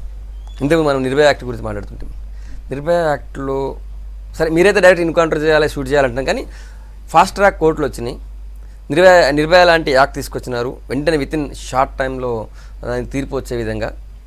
ఇంతకు మనం నిర్భయ యాక్ట్ గురించి మాట్లాడుతుంటాం నిర్భయ యాక్ట్లో సరే మీరైతే డైరెక్ట్ ఎన్కౌంటర్ చేయాలి షూట్ చేయాలంటాం కానీ ఫాస్ట్ ట్రాక్ కోర్టులు వచ్చినాయి నిర్భయ నిర్భయ లాంటి యాక్ట్ తీసుకొచ్చినారు వెంటనే విత్ ఇన్ షార్ట్ టైంలో దానికి తీర్పు వచ్చే విధంగా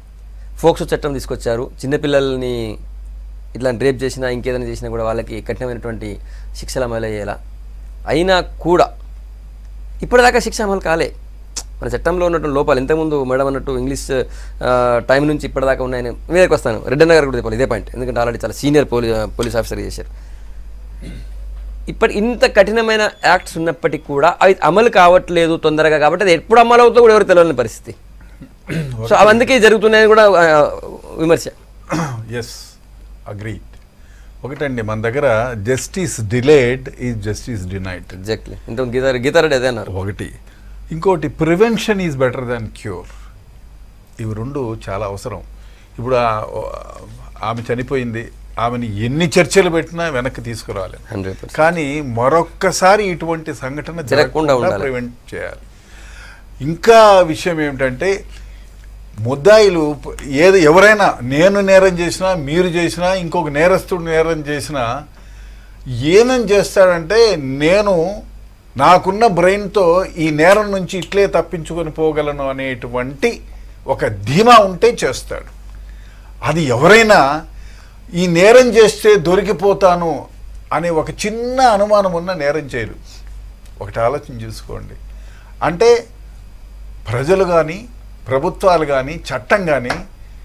ఫోక్సో చట్టం తీసుకొచ్చారు చిన్నపిల్లల్ని ఇట్లా రేప్ చేసినా ఇంకేదైనా చేసినా కూడా వాళ్ళకి కఠినమైనటువంటి శిక్షలు అమలు అయ్యేలా అయినా కూడా ఇప్పటిదాకా శిక్ష అమలు కాలే మన చట్టంలో ఉన్నటువంటి లోపాలు ఇంతకుముందు మేడం అన్నట్టు ఇంగ్లీష్ ఆ, టైం నుంచి ఇప్పటిదాకా ఉన్నాయని మీదకి వస్తాను రెడ్డన్న గారు కూడా చెప్పాలి ఇదే పాయింట్ ఎందుకంటే ఆల్రెడీ చాలా సీనియర్ పోలీ పోలీస్ ఆఫీసర్ చేశారు ఇప్పటి ఇంత కఠినమైన యాక్ట్స్ ఉన్నప్పటికీ కూడా అవి అమలు కావట్లేదు తొందరగా కాబట్టి అది ఎప్పుడు అమలు అవుతుందో కూడా ఎవరు తెలియని పరిస్థితి సో అవి అందుకే జరుగుతున్నాయని కూడా ఆ, విమర్శ ఎస్ అగ్రీడ్ ఒకటండి మన దగ్గర justice delayed is justice denied exactly ఇంత గీతా గీతారెడ్డి అదే అన్నారు ఒకటి ఇంకోటి prevention is better than cure ఇవి రెండు చాలా అవసరం ఇప్పుడు ఆ- ఆమె చనిపోయింది ఆమెని ఎన్ని చర్చలు పెట్టినా వెనక్కి తీసుకురావాలి 100%. కానీ మరొక్కసారి ఇటువంటి సంఘటన జరగకుండా జరగకుండా ఉండాలి. ప్రివెంట్ చేయాలి ఇంకా విషయం ఏమిటంటే ముద్దాయిలు ప- ఏది ఎవరైనా నేను నేరం చేసినా మీరు చేసినా ఇంకొక నేరస్తుడు నేరం చేసినా ఏమేం చేస్తాడంటే నేను నాకున్న బ్రెయిన్తో ఈ నేరం నుంచి ఇట్లే తప్పించుకొని పోగలను అనేటువంటి ఒక ధీమా ఉంటే చేస్తాడు అది ఎవరైనా ఈ నేరం చేస్తే దొరికిపోతాను అనే ఒక చిన్న అనుమానం ఉన్న నేరం చేయరు ఒకటి ఆలోచన చేసుకోండి అంటే ప్రజలు కానీ ప్రభుత్వాలు కానీ చట్టం కానీ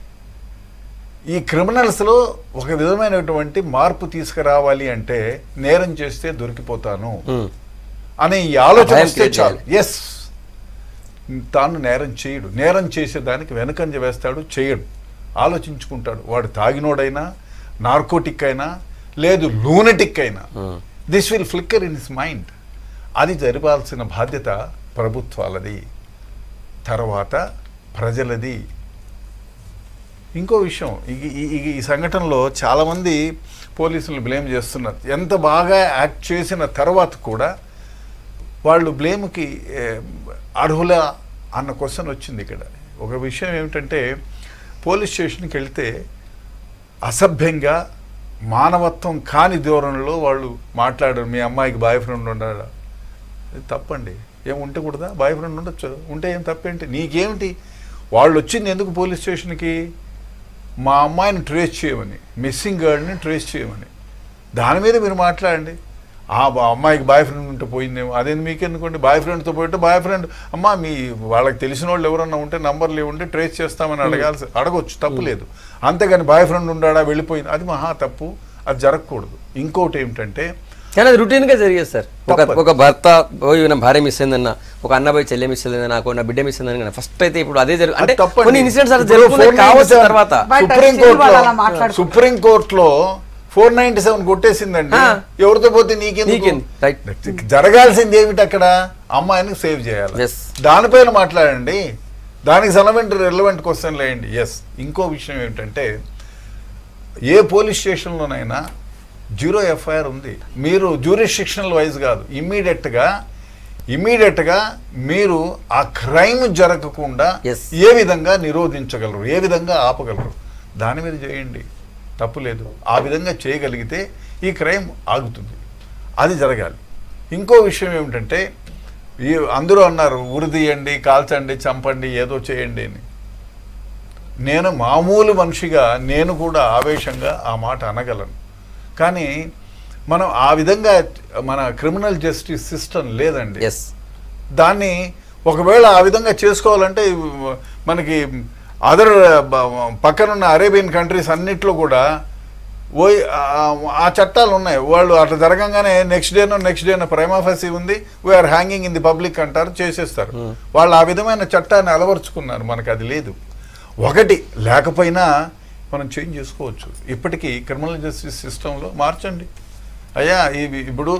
ఈ క్రిమినల్స్లో ఒక విధమైనటువంటి మార్పు తీసుకురావాలి అంటే నేరం చేస్తే దొరికిపోతాను Hmm. అనే ఈ ఆలోచన భయం వస్తే create చాలు ఎస్ తాను నేరం చేయడు నేరం చేసేదానికి వెనకంజ వేస్తాడు చేయడు ఆలోచించుకుంటాడు వాడు తాగినోడైనా నార్కోటిక్ అయినా లేదు లూనటిక్ అయినా this will flicker in his mind అది జరపాల్సిన బాధ్యత ప్రభుత్వాలది తర్వాత ప్రజలది ఇంకో విషయం ఈ- ఈ- ఈ- ఈ సంఘటనలో చాలామంది పోలీసులు బ్లేమ్ చేస్తున్నారు ఎంత బాగా యాక్ట్ చేసిన తర్వాత కూడా వాళ్ళు బ్లేమ్కి ఏ, అర్హులా అన్న క్వశ్చన్ వచ్చింది ఇక్కడ ఒక విషయం ఏమిటంటే పోలీస్ స్టేషన్కి వెళ్తే అసభ్యంగా మానవత్వం కాని ధోరణిలో వాళ్ళు మాట్లాడారు మీ అమ్మాయికి బాయ్ ఫ్రెండ్ ఉన్నాడా ఇది తప్పండి ఏం ఉంటే కూడదా బాయ్ ఫ్రెండ్ ఉండొచ్చు ఉంటే ఏం తప్పేంటి నీకేమిటి వాళ్ళు వచ్చింది ఎందుకు పోలీస్ స్టేషన్కి మా అమ్మాయిని ట్రేస్ చేయమని మిస్సింగ్ గర్ల్ని ట్రేస్ చేయమని దాని మీద మీరు మాట్లాడండి ఆ బా- అమ్మాయికి బాయ్ ఫ్రెండ్ ఉంటే పోయిందేమో అదేంది మీకెందుకోండి బాయ్ ఫ్రెండ్తో పోయితే బాయ్ ఫ్రెండ్ అమ్మా మీ వాళ్ళకి తెలిసిన వాళ్ళు ఎవరన్నా ఉంటే నంబర్లు ఉంటే ట్రేస్ చేస్తామని అడగాల్సి అడగొచ్చు తప్పు లేదు అంతేగాని బాయ్ ఫ్రెండ్ ఉండాడా వెళ్ళిపోయింది అది మహా తప్పు అది జరగకూడదు ఇంకోటి ఏమిటంటే కానీ అది రొటీన్ గా జరిగేది సార్ ఒక తప్పదు. ఒక భర్త పోయి నా భార్య మిస్ అయిందన్న ఒక అన్న పోయి చెల్లె మిస్ అయిందన్న నాకు నా బిడ్డ మిస్ అయిందని ఫస్ట్ అయితే ఇప్పుడు అదే జరుగు అంటే అది తప్పండి. కొన్ని ఇన్సిడెంట్స్ అలా ఇప్పుడు జరుగుతున్నాయి 497 కావచ్చు తర్వాత But సుప్రీం still వాళ్ళు అలా కోర్టులో మాట్లాడుకుంటారు. సుప్రీం కోర్టులో ఫోర్ నైన్టీ సెవెన్ కొట్టేసిందండి ఆ. ఎవరితో పోతే నీకెందుకు నీకెందుకు? Right. జరగాల్సింది ఏమిటి అక్కడ అమ్మాయిని సేవ్ చేయాలి Yes. దానిపైన మాట్లాడండి దానికి సెలవెంట్ రెలవెంట్ క్వశ్చన్ లేండి ఎస్ ఇంకో విషయం ఏమిటంటే ఏ పోలీస్ స్టేషన్లోనైనా జీరో ఎఫ్ఐఆర్ ఉంది మీరు జ్యూరిస్టిక్షనల్ వైజ్ కాదు ఇమ్మీడియట్గా ఇమ్మీడియట్గా మీరు ఆ క్రైమ్ జరగకుండా Yes. ఏ విధంగా నిరోధించగలరు ఏ విధంగా ఆపగలరు దాని మీద చేయండి తప్పు లేదు ఆ విధంగా చేయగలిగితే ఈ క్రైమ్ ఆగుతుంది అది జరగాలి ఇంకో విషయం ఏమిటంటే ఈ అందరూ అన్నారు ఉరి తీయండి కాల్చండి చంపండి ఏదో చేయండి అని నేను మామూలు మనిషిగా నేను కూడా ఆవేశంగా ఆ మాట అనగలను కానీ మనం ఆ విధంగా మన క్రిమినల్ జస్టిస్ సిస్టమ్ లేదండి ఎస్ దాన్ని ఒకవేళ ఆ విధంగా చేసుకోవాలంటే మనకి అదర్ పక్కనున్న అరేబియన్ కంట్రీస్ అన్నిట్లో కూడా ఓ ఆ చట్టాలు ఉన్నాయి వాళ్ళు అట్లా జరగంగానే నెక్స్ట్ డేనో నెక్స్ట్ డేనో ప్రైమాఫసీ ఉంది we are hanging in the public అంటారు చేసేస్తారు వాళ్ళు ఆ విధమైన చట్టాన్ని అలవరుచుకున్నారు మనకు అది లేదు ఒకటి లేకపోయినా మనం చేంజ్ చేసుకోవచ్చు ఇప్పటికీ క్రిమినల్ జస్టిస్ సిస్టంలో మార్చండి అయ్యా ఇవి ఇప్పుడు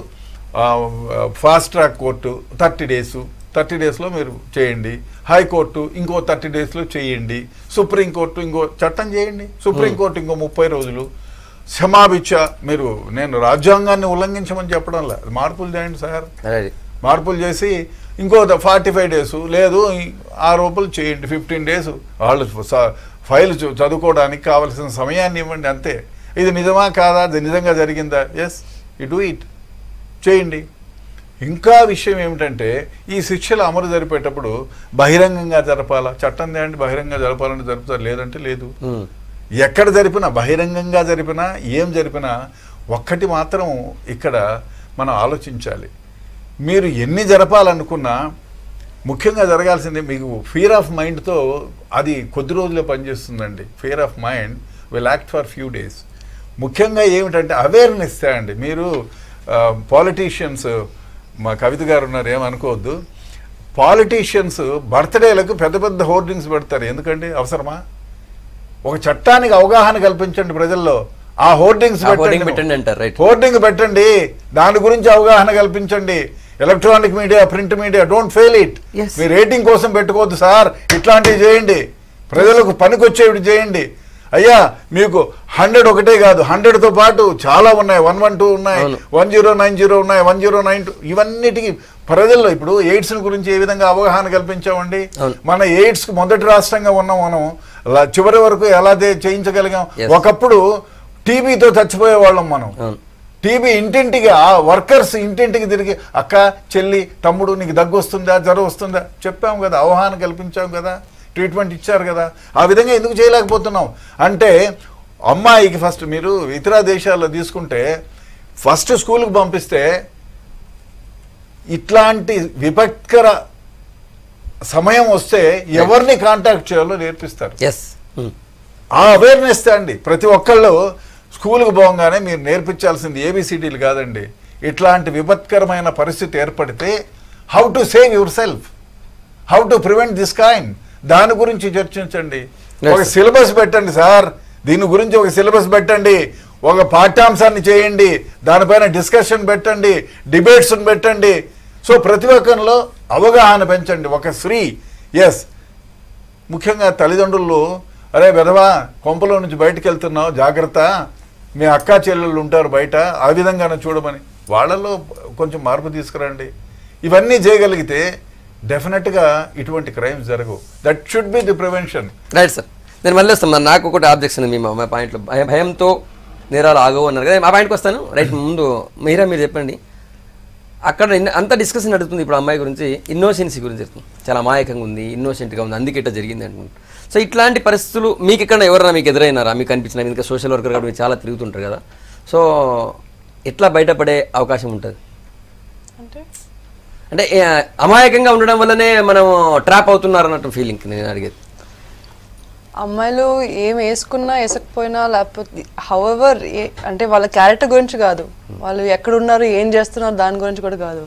fast track court thirty days thirty డేస్లో మీరు చేయండి హైకోర్టు ఇంకో థర్టీ డేస్లో చేయండి సుప్రీంకోర్టు ఇంకో చట్టం చేయండి సుప్రీంకోర్టు ఇంకో ముప్పై రోజులు క్షమాభిక్ష మీరు నేను రాజ్యాంగాన్ని ఉల్లంఘించమని చెప్పడం లేదు మార్పులు చేయండి సార్ అదే మార్పులు చేసి ఇంకో ఫార్టీ ఫైవ్ డేస్ లేదు ఈ- ఆ రూపాయలు చేయండి ఫిఫ్టీన్ డేస్ వాళ్ళు స- ఫైల్ చూ- చదువుకోవడానికి కావలసిన సమయాన్ని ఇవ్వండి అంతే ఇది నిజమా కాదా ఇది నిజంగా జరిగిందా ఎస్ యు డూ ఇట్ చేయండి ఇంకా విషయం ఏమిటంటే ఈ శిక్షలు అమలు జరిపేటప్పుడు బహిరంగంగా జరపాలా చట్టం తేండి బహిరంగంగా జరపాలంటే జరుపుతారు లేదంటే లేదు ఉమ్. ఎక్కడ జరిపినా బహిరంగంగా జరిపినా ఏం జరిపినా ఒక్కటి మాత్రం ఇక్కడ మనం ఆలోచించాలి మీరు ఎన్ని జరపాలనుకున్నా ముఖ్యంగా జరగాల్సింది మీకు ఫియర్ ఆఫ్ మైండ్తో అది కొద్ది రోజులే పనిచేస్తుందండి fear of mind will act for few days ముఖ్యంగా ఏమిటంటే అవేర్నెస్ అండి మీరు పాలిటీషియన్స్ మా కవిత గారు ఉన్నారు ఏమనుకోవద్దు పాలిటీషియన్స్ బర్త్డేలకు పెద్ద పెద్ద హోర్డింగ్స్ పెడతారు ఎందుకండి అవసరమా ఒక చట్టానికి అవగాహన కల్పించండి ప్రజల్లో ఆ హోర్డింగ్స్ ఆ hoarding పెట్టండి అంటారు, right. హోర్డింగ్ పెట్టండి దాని గురించి అవగాహన కల్పించండి electronic media print media don't fail it Yes. మీ రేటింగ్ కోసం పెట్టుకోవద్దు సార్ ఇట్లాంటివి చేయండి ప్రజలకు పనికొచ్చేవి చేయండి అయ్యా మీకు హండ్రెడ్ ఒకటే కాదు హండ్రెడ్ తో పాటు చాలా ఉన్నాయి వన్ వన్ టూ ఉన్నాయి అవును. వన్ జీరో నైన్ జీరో ఉన్నాయి వన్ జీరో నైన్ టూ ఇవన్నిటికీ ప్రజల్లో ఇప్పుడు ఎయిడ్స్ గురించి ఏ విధంగా అవగాహన కల్పించామండి అవును. మన ఎయిడ్స్ కు మొదటి రాష్ట్రంగా ఉన్నాం మనం లా- చివరి వరకు ఎలా దే- చేయించగలిగాం Yes. ఒకప్పుడు టీబీతో చచ్చిపోయే వాళ్ళం మనం అవును. టీబీ ఇంటింటికి ఆ వర్కర్స్ ఇంటింటికి తిరిగి అక్క చెల్లి తమ్ముడు నీకు దగ్గు వస్తుందా జ్వరం వస్తుందా చెప్పాం కదా అవగాహన కల్పించాం కదా ట్రీట్మెంట్ ఇచ్చారు కదా ఆ విధంగా ఎందుకు చేయలేకపోతున్నాం అంటే అమ్మాయికి ఫస్ట్ మీరు ఇతర దేశాల్లో తీసుకుంటే ఫస్ట్ స్కూల్కి పంపిస్తే ఇట్లాంటి విపత్కర సమయం వస్తే ఎవరిని కాంటాక్ట్ చేయాలో నేర్పిస్తారు ఎస్ ఆ అవేర్నెస్ అండి ప్రతి ఒక్కళ్ళు స్కూల్కి పోగానే మీరు నేర్పించాల్సింది ఏబిసిడీలు కాదండి ఇట్లాంటి విపత్కరమైన పరిస్థితి ఏర్పడితే how to save yourself how to prevent this kind దాని గురించి చర్చించండి Yes, ఒక sir. సిలబస్ పెట్టండి సార్ దీని గురించి ఒక సిలబస్ పెట్టండి ఒక పాఠ్యాంశాన్ని చేయండి దానిపైన డిస్కషన్ పెట్టండి డిబేట్స్ పెట్టండి సో ప్రతి ఒక్కరిలో అవగాహన పెంచండి ఒక స్త్రీ ఎస్ ముఖ్యంగా తల్లిదండ్రులు అరే విధవా కొంపలో నుంచి బయటకు వెళ్తున్నావు జాగ్రత్త మీ అక్కా చెల్లెళ్ళు ఉంటారు బయట ఆ విధంగానే చూడమని వాళ్ళలో కొంచెం మార్పు తీసుకురండి ఇవన్నీ చేయగలిగితే డెఫినెట్గా ఇటువంటి క్రైమ్స్ జరగవు that should be the prevention right sir నేను మళ్ళీ వస్తాను మరి నాకు ఒకటి ఆబ్జెక్షన్ మీ మా పాయింట్లో భయం భయంతో నేరాలు ఆగవు అన్నారు కదా ఆ పాయింట్కి వస్తాను రైట్ ముందు మీరా మీరు చెప్పండి అక్కడ ఇన్న- అంత డిస్కషన్ నడుస్తుంది ఇప్పుడు అమ్మాయి గురించి ఇన్నోసెన్సీ గురించి చెప్తుంది చాలా అమాయకంగా ఉంది ఇన్నోసెంట్గా ఉంది అందుకే ఇట్లా జరిగింది అనుకుంటున్నాను సో ఇట్లాంటి పరిస్థితులు మీకు ఇక్కడ ఎవరైనా మీకు ఎదురైనారా మీకు అనిపించిన ఇంకా సోషల్ వర్కర్ కూడా మీరు చాలా తిరుగుతుంటారు కదా సో ఎట్లా బయటపడే అవకాశం ఉంటుంది అంటే అంటే ఏ, అమాయకంగా ఉండడం వల్లనే మనం ట్రాప్ అవుతున్నారు అన్నట్టు ఫీలింగ్ నేను అడిగేది అమ్మాయిలు ఏం వేసుకున్నా వేసకపోయినా లేకపోతే హౌఎవర్ అంటే వాళ్ళ క్యారెక్టర్ గురించి కాదు వాళ్ళు ఎక్కడ ఉన్నారు ఏం చేస్తున్నారు దాని గురించి కూడా కాదు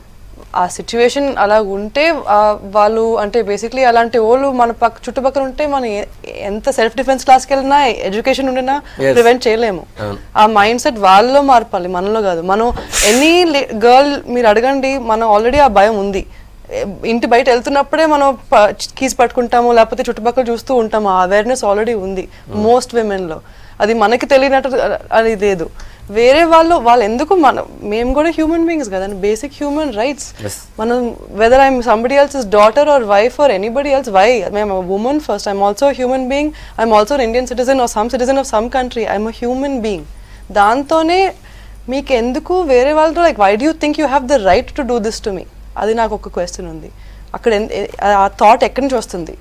ఆ సిచ్యువేషన్ అలా ఉంటే ఆ, వాళ్ళు అంటే బేసిక్లీ అలాంటి వాళ్ళు మన పక్క చుట్టుపక్కల ఉంటే మనం ఏ- ఎంత సెల్ఫ్ డిఫెన్స్ క్లాస్కి వెళ్ళినా ఎడ్యుకేషన్ ఉండినా Yes. ప్రివెంట్ చేయలేము అవును. ఆ మైండ్ సెట్ వాళ్ళలో మార్పాలి మనలో కాదు మనం ఎనీ గర్ల్ మీరు అడగండి మనం ఆల్రెడీ ఆ భయం ఉంది ఏ- ఇంటి బయట వెళ్తున్నప్పుడే మనం కీస్ పట్టుకుంటాము లేకపోతే చుట్టుపక్కల చూస్తూ ఉంటాము ఆ అవేర్నెస్ ఆల్రెడీ ఉంది మోస్ట్ విమెన్లో అది మనకి తెలియనట్టు అది లేదు వేరే వాళ్ళు వాళ్ళు ఎందుకు మనం మేము కూడా హ్యూమన్ బీయింగ్స్ కదండి బేసిక్ హ్యూమన్ రైట్స్ Yes. మనం whether I'm somebody else is daughter or wife or anybody else why మేము women first I'm also human being I'm also Indian citizen or some citizen of some country I'm a human being దాంతోనే మీకు ఎందుకు వేరే వాళ్ళతో like why do you think you have the right to do this to me అది నాకు ఒక క్వశ్చన్ ఉంది అక్కడ ఎన్- ఎ- ఆ థాట్ ఎక్కడి నుంచి వస్తుంది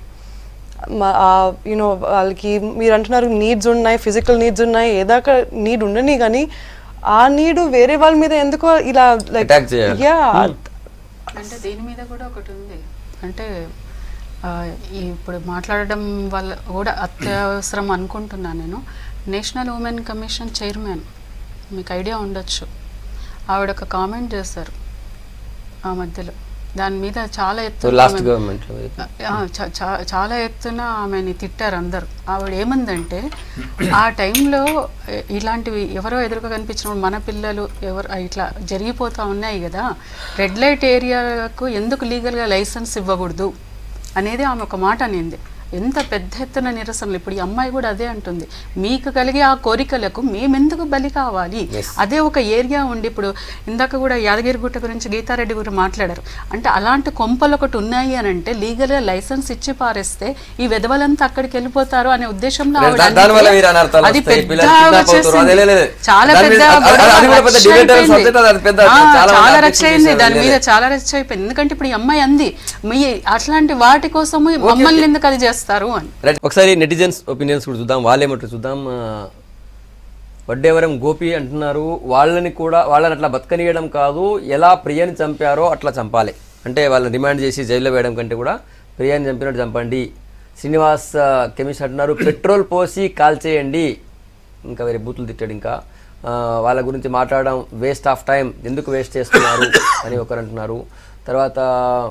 యూనో వాళ్ళకి మీరు అంటున్నారు నీడ్స్ ఉన్నాయి ఫిజికల్ నీడ్స్ ఉన్నాయి ఏదాకా నీడ్ ఉండని కానీ ఆ నీడు వేరే వాళ్ళ మీద ఎందుకో ఇలా లైక్ Attack చేయాలి. యా అంటే దీని మీద కూడా ఒకటి ఉంది అంటే ఆ, ఈ ఇప్పుడు మాట్లాడడం వల్ల కూడా అత్యవసరం అనుకుంటున్నాను నేను నేషనల్ ఉమెన్ కమిషన్ చైర్మన్ మీకు ఐడియా ఉండొచ్చు ఆవిడ ఒక కామెంట్ చేశారు ఆ మధ్యలో దాని మీద చాలా సో ఎత్తు లాస్ట్ గవర్నమెంట్లో ఆ, చా- చా- చాలా ఎత్తున ఆమెని తిట్టారు అందరు ఆవిడ ఏమందంటే ఆ టైంలో ఎ- ఇలాంటివి ఎవరో ఎదురుగా కనిపించినప్పుడు మన పిల్లలు ఎవరు ఆ, ఇట్లా జరిగిపోతా ఉన్నాయి కదా రెడ్ లైట్ ఏరియాకు ఎందుకు లీగల్గా లైసెన్స్ ఇవ్వకూడదు అనేది ఆమె ఒక మాట అనింది ఎంత పెద్ద ఎత్తున నిరసనలు ఇప్పుడు ఈ అమ్మాయి కూడా అదే అంటుంది మీకు కలిగే ఆ కోరికలకు మేమెందుకు బలి కావాలి అదే ఒక ఏరియా ఉండి ఇప్పుడు ఇందాక కూడా యాదగిరిగుట్ట గురించి గీతారెడ్డి గురించి మాట్లాడారు అంటే అలాంటి కొంపలు ఒకటి ఉన్నాయి అని అంటే లీగల్గా లైసెన్స్ ఇచ్చి పారేస్తే ఈ వెధవలంతా అక్కడికి వెళ్ళిపోతారు అనే ఉద్దేశంలో ఆవిడ దా- దానివల్ల అంటే వీరు అనర్థాలు అది వస్తాయి, పెద్ద పిల్లలు kidnap అవుతారు, వచ్చేసింది. అదే లేదు. చాలా దాని మీద- పెద్ద అది- అది- అది కూడా పెద్ద రచ్చ debatable అయిపోయింది. subject, అది పెద్ద- ఆ, చాలా మంది చాలా object రచ్చ అయింది చేశారు, దాని మీద లేదు. చాలా రచ్చ అయిపోయింది ఎందుకంటే ఇప్పుడు ఈ అమ్మాయి అంది మీ అట్లాంటి వాటి కోసం మమ్మల్ని ఎందుకు అది చేస్తారు అని రైట్ ఒకసారి నెటిజన్స్ ఒపీనియన్స్ కూడా చూద్దాం వాళ్ళేమంటారు చూద్దాం ఆ, వడ్డేవరం గోపి అంటున్నారు వాళ్ళని కూడా వాళ్ళని అట్లా బతకనీయడం కాదు ఎలా ప్రియని చంపారో అట్లా చంపాలి అంటే వాళ్ళని రిమాండ్ చేసి జైల్లో వేయడం కంటే కూడా ప్రియాని చంపినట్టు చంపండి శ్రీనివాస్ ఆ, కెమిస్ట్ అంటున్నారు పెట్రోల్ పోసి కాల్చేయండి ఇంకా వేరే బూతులు తిట్టాడు ఇంకా ఆ, వాళ్ళ గురించి మాట్లాడడం వేస్ట్ ఆఫ్ టైం ఎందుకు వేస్ట్ చేస్తున్నారు అని ఒకరు అంటున్నారు తర్వాత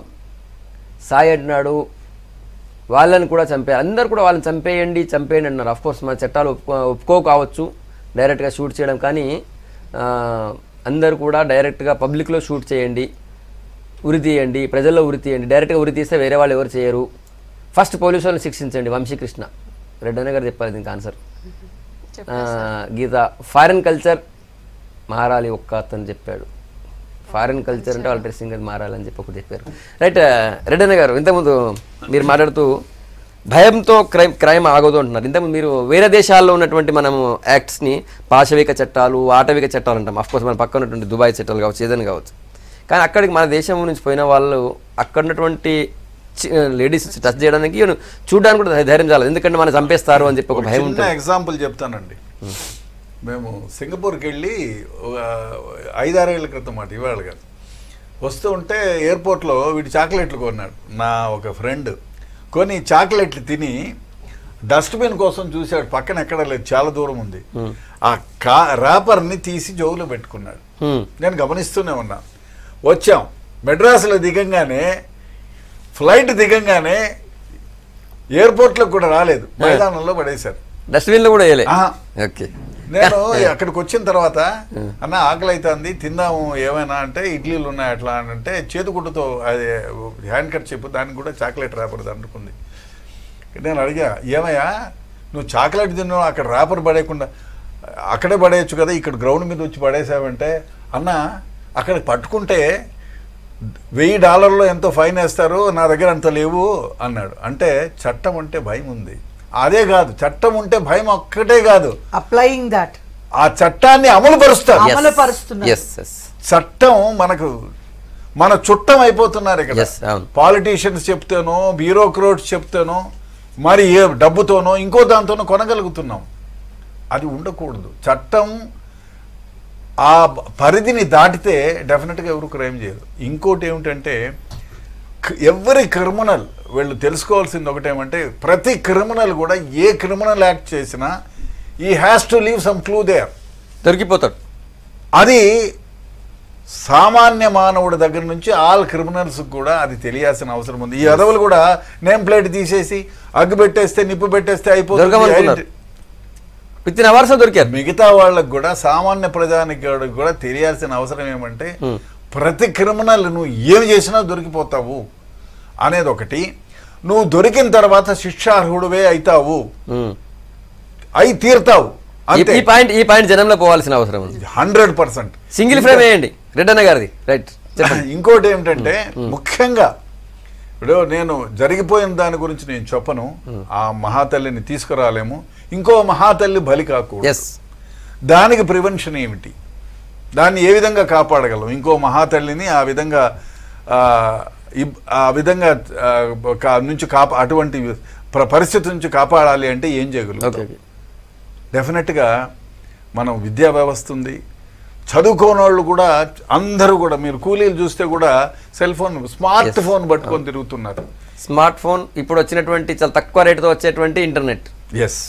సాయి అంటున్నాడు వాళ్ళని కూడా చంపే అందరు కూడా వాళ్ళని చంపేయండి చంపేయండి అంటున్నారు అఫ్ కోర్స్ మన చట్టాలు ఒప్పుకో ఒప్పుకో కావచ్చు డైరెక్ట్గా షూట్ చేయడం కానీ ఆ, అందరూ కూడా డైరెక్ట్గా పబ్లిక్లో షూట్ చేయండి ఉరి తీయండి ప్రజల్లో ఉరి తీయండి డైరెక్ట్గా ఉరి తీస్తే వేరే వాళ్ళు ఎవరు చేయరు ఫస్ట్ పోలీసు వాళ్ళని శిక్షించండి వంశీకృష్ణ రెడ్డి గారు చెప్పాలి దీనికి ఆన్సర్ ఆ, గీత ఫారిన్ కల్చర్ మారాలి ఒక్క అతను చెప్పాడు ఫారిన్ కల్చర్ అంటే వాళ్ళ డ్రెస్సింగ్ అది మారాలని చెప్పి ఒకటి చెప్పారు రైట్ రెడ్డన్న గారు ఇంతకుముందు మీరు మాట్లాడుతూ భయంతో క్రైమ్ క్రైమ్ ఆగదు అంటున్నారు ఇంతకుముందు మీరు వేరే దేశాల్లో ఉన్నటువంటి మనము యాక్ట్స్ని పాశవిక చట్టాలు ఆటవిక చట్టాలు అంటాం అఫ్కోర్స్ మన పక్కన ఉన్నటువంటి దుబాయ్ చట్టాలు కావచ్చు ఏదైనా కావచ్చు కానీ అక్కడికి మన దేశం నుంచి పోయిన వాళ్ళు అక్కడ ఉన్నటువంటి లేడీస్ టచ్ చేయడానికి చూడడానికి కూడా ధైర్యం చాలదు ఎందుకంటే మనం చంపేస్తారు అని చెప్పి ఒక భయం చిన్న ఉంటుంది ఎగ్జాంపుల్ చెప్తానండి మేము సింగపూర్కి వెళ్ళి ఒక ఐదారేళ్ల క్రితం మాట ఇవాళ కాదు వస్తూ ఉంటే ఎయిర్పోర్ట్లో వీడి చాక్లెట్లు కొన్నాడు నా ఒక ఫ్రెండ్ కొని చాక్లెట్లు తిని డస్ట్బిన్ కోసం చూశాడు పక్కన ఎక్కడ లేదు చాలా దూరం ఉంది ఆ కా ర్యాపర్ని తీసి జోబులో పెట్టుకున్నాడు హ్మ్. నేను గమనిస్తూనే ఉన్నా వచ్చాం మెడ్రాస్లో దిగంగానే ఫ్లైట్ దిగంగానే ఎయిర్పోర్ట్లో కూడా రాలేదు మైదానంలో పడేశారు డస్ట్బిన్లో కూడా వేయలే ఆహా. ఓకే నేను అక్కడికి వచ్చిన తర్వాత అన్న ఆకలి అవుతుంది తిందాము ఏమైనా అంటే ఇడ్లీలు ఉన్నాయి అట్లా అని అంటే చేతుకుట్టుతో అది హ్యాండ్ కట్ చెప్పు దానికి కూడా చాక్లెట్ ర్యాపర్ అనుకుంది నేను అడిగా ఏమయ్యా నువ్వు చాక్లెట్ తిన్నావు అక్కడ ర్యాపర్ పడేయకుండా అక్కడే పడేయచ్చు కదా ఇక్కడ గ్రౌండ్ మీద వచ్చి పడేసావంటే అన్న అక్కడ పట్టుకుంటే వెయ్యి డాలర్లో ఎంతో ఫైన్ వేస్తారు నా దగ్గర అంత లేవు అన్నాడు అంటే చట్టం అంటే భయం ఉంది అదే కాదు చట్టం ఉంటే భయం ఒక్కటే కాదు అప్లయింగ్ దాట్ ఆ చట్టాన్ని అమలు పరుస్తారు Yes. అమలు పరుస్తున్నారు. Yes, yes. చట్టం మనకు మన చుట్టం అయిపోతున్నారు ఇక్కడ Yes, అవును. పాలిటీషియన్స్ చెప్తేనో బ్యూరోక్రాట్స్ చెప్తేనో మరి ఏ డబ్బుతోనో ఇంకో దాంతోనో కొనగలుగుతున్నాం అది ఉండకూడదు చట్టం ఆ పరిధిని దాటితే డెఫినెట్గా ఎవరు క్రైమ్ చేయరు ఇంకోటి ఏమిటంటే ఎవరి క్రిమినల్ వీళ్ళు తెలుసుకోవాల్సింది ఒకటేమంటే ప్రతి క్రిమినల్ కూడా ఏ క్రిమినల్ యాక్ట్ చేసినా ఈ has to leave some clue there దొరికిపోతాడు అది సామాన్య మానవుడి దగ్గర నుంచి ఆల్ క్రిమినల్స్ కూడా అది తెలియాల్సిన అవసరం ఉంది ఈ అదవులు కూడా నేమ్ ప్లేట్ తీసేసి అగ్గు పెట్టేస్తే నిప్పు పెట్టేస్తే దొరకమనుకున్నారు. అయిపోతుంది విత్ ఇన్ అవర్స్ దొరికారు మిగతా వాళ్ళకు కూడా సామాన్య ప్రజానికి కూడా తెలియాల్సిన అవసరం ఏమంటే ప్రతి క్రిమినల్ నువ్వు ఏం చేసినా దొరికిపోతావు అనేది ఒకటి నువ్వు దొరికిన తర్వాత శిక్షార్హుడువే అవుతావు ఉమ్. అయి తీరుతావు ఈ- అంతే ఈ పాయింట్ ఈ పాయింట్ జనంలో పోవాల్సిన అవసరం ఉంది హండ్రెడ్ పర్సెంట్ సింగిల్ ఫ్రేమ్ వేయండి రెడ్డన్న గారిది రైట్ చెప్పండి ఇంకోటి ఏమిటంటే ముఖ్యంగా ఇప్పుడు నేను జరిగిపోయిన దాని గురించి నేను చెప్పను ఆ మహాతల్లిని తీసుకురాలేము ఇంకో మహాతల్లి బలి కాకూడదు ఎస్ దానికి ప్రివెన్షన్ ఏమిటి దాన్ని ఏ విధంగా కాపాడగలం ఇంకో మహాతల్లిని ఆ విధంగా ఆ, ఇబ్- ఆ విధంగా ఆ, కా- నుంచి కాపా అటువంటి ప్ర- పరిస్థితి నుంచి కాపాడాలి అంటే ఏం ఓకే చేయగలుగుతాం ఓకే డెఫినెట్గా మనం విద్యా వ్యవస్థ ఉంది చదువుకోని వాళ్ళు కూడా అందరూ కూడా మీరు కూలీలు చూస్తే కూడా cell phone smart Yes. Phone పట్టుకొని తిరుగుతున్నారు స్మార్ట్ ఫోన్ ఇప్పుడు వచ్చినటువంటి చాలా తక్కువ రేటుతో వచ్చేటువంటి ఇంటర్నెట్ ఎస్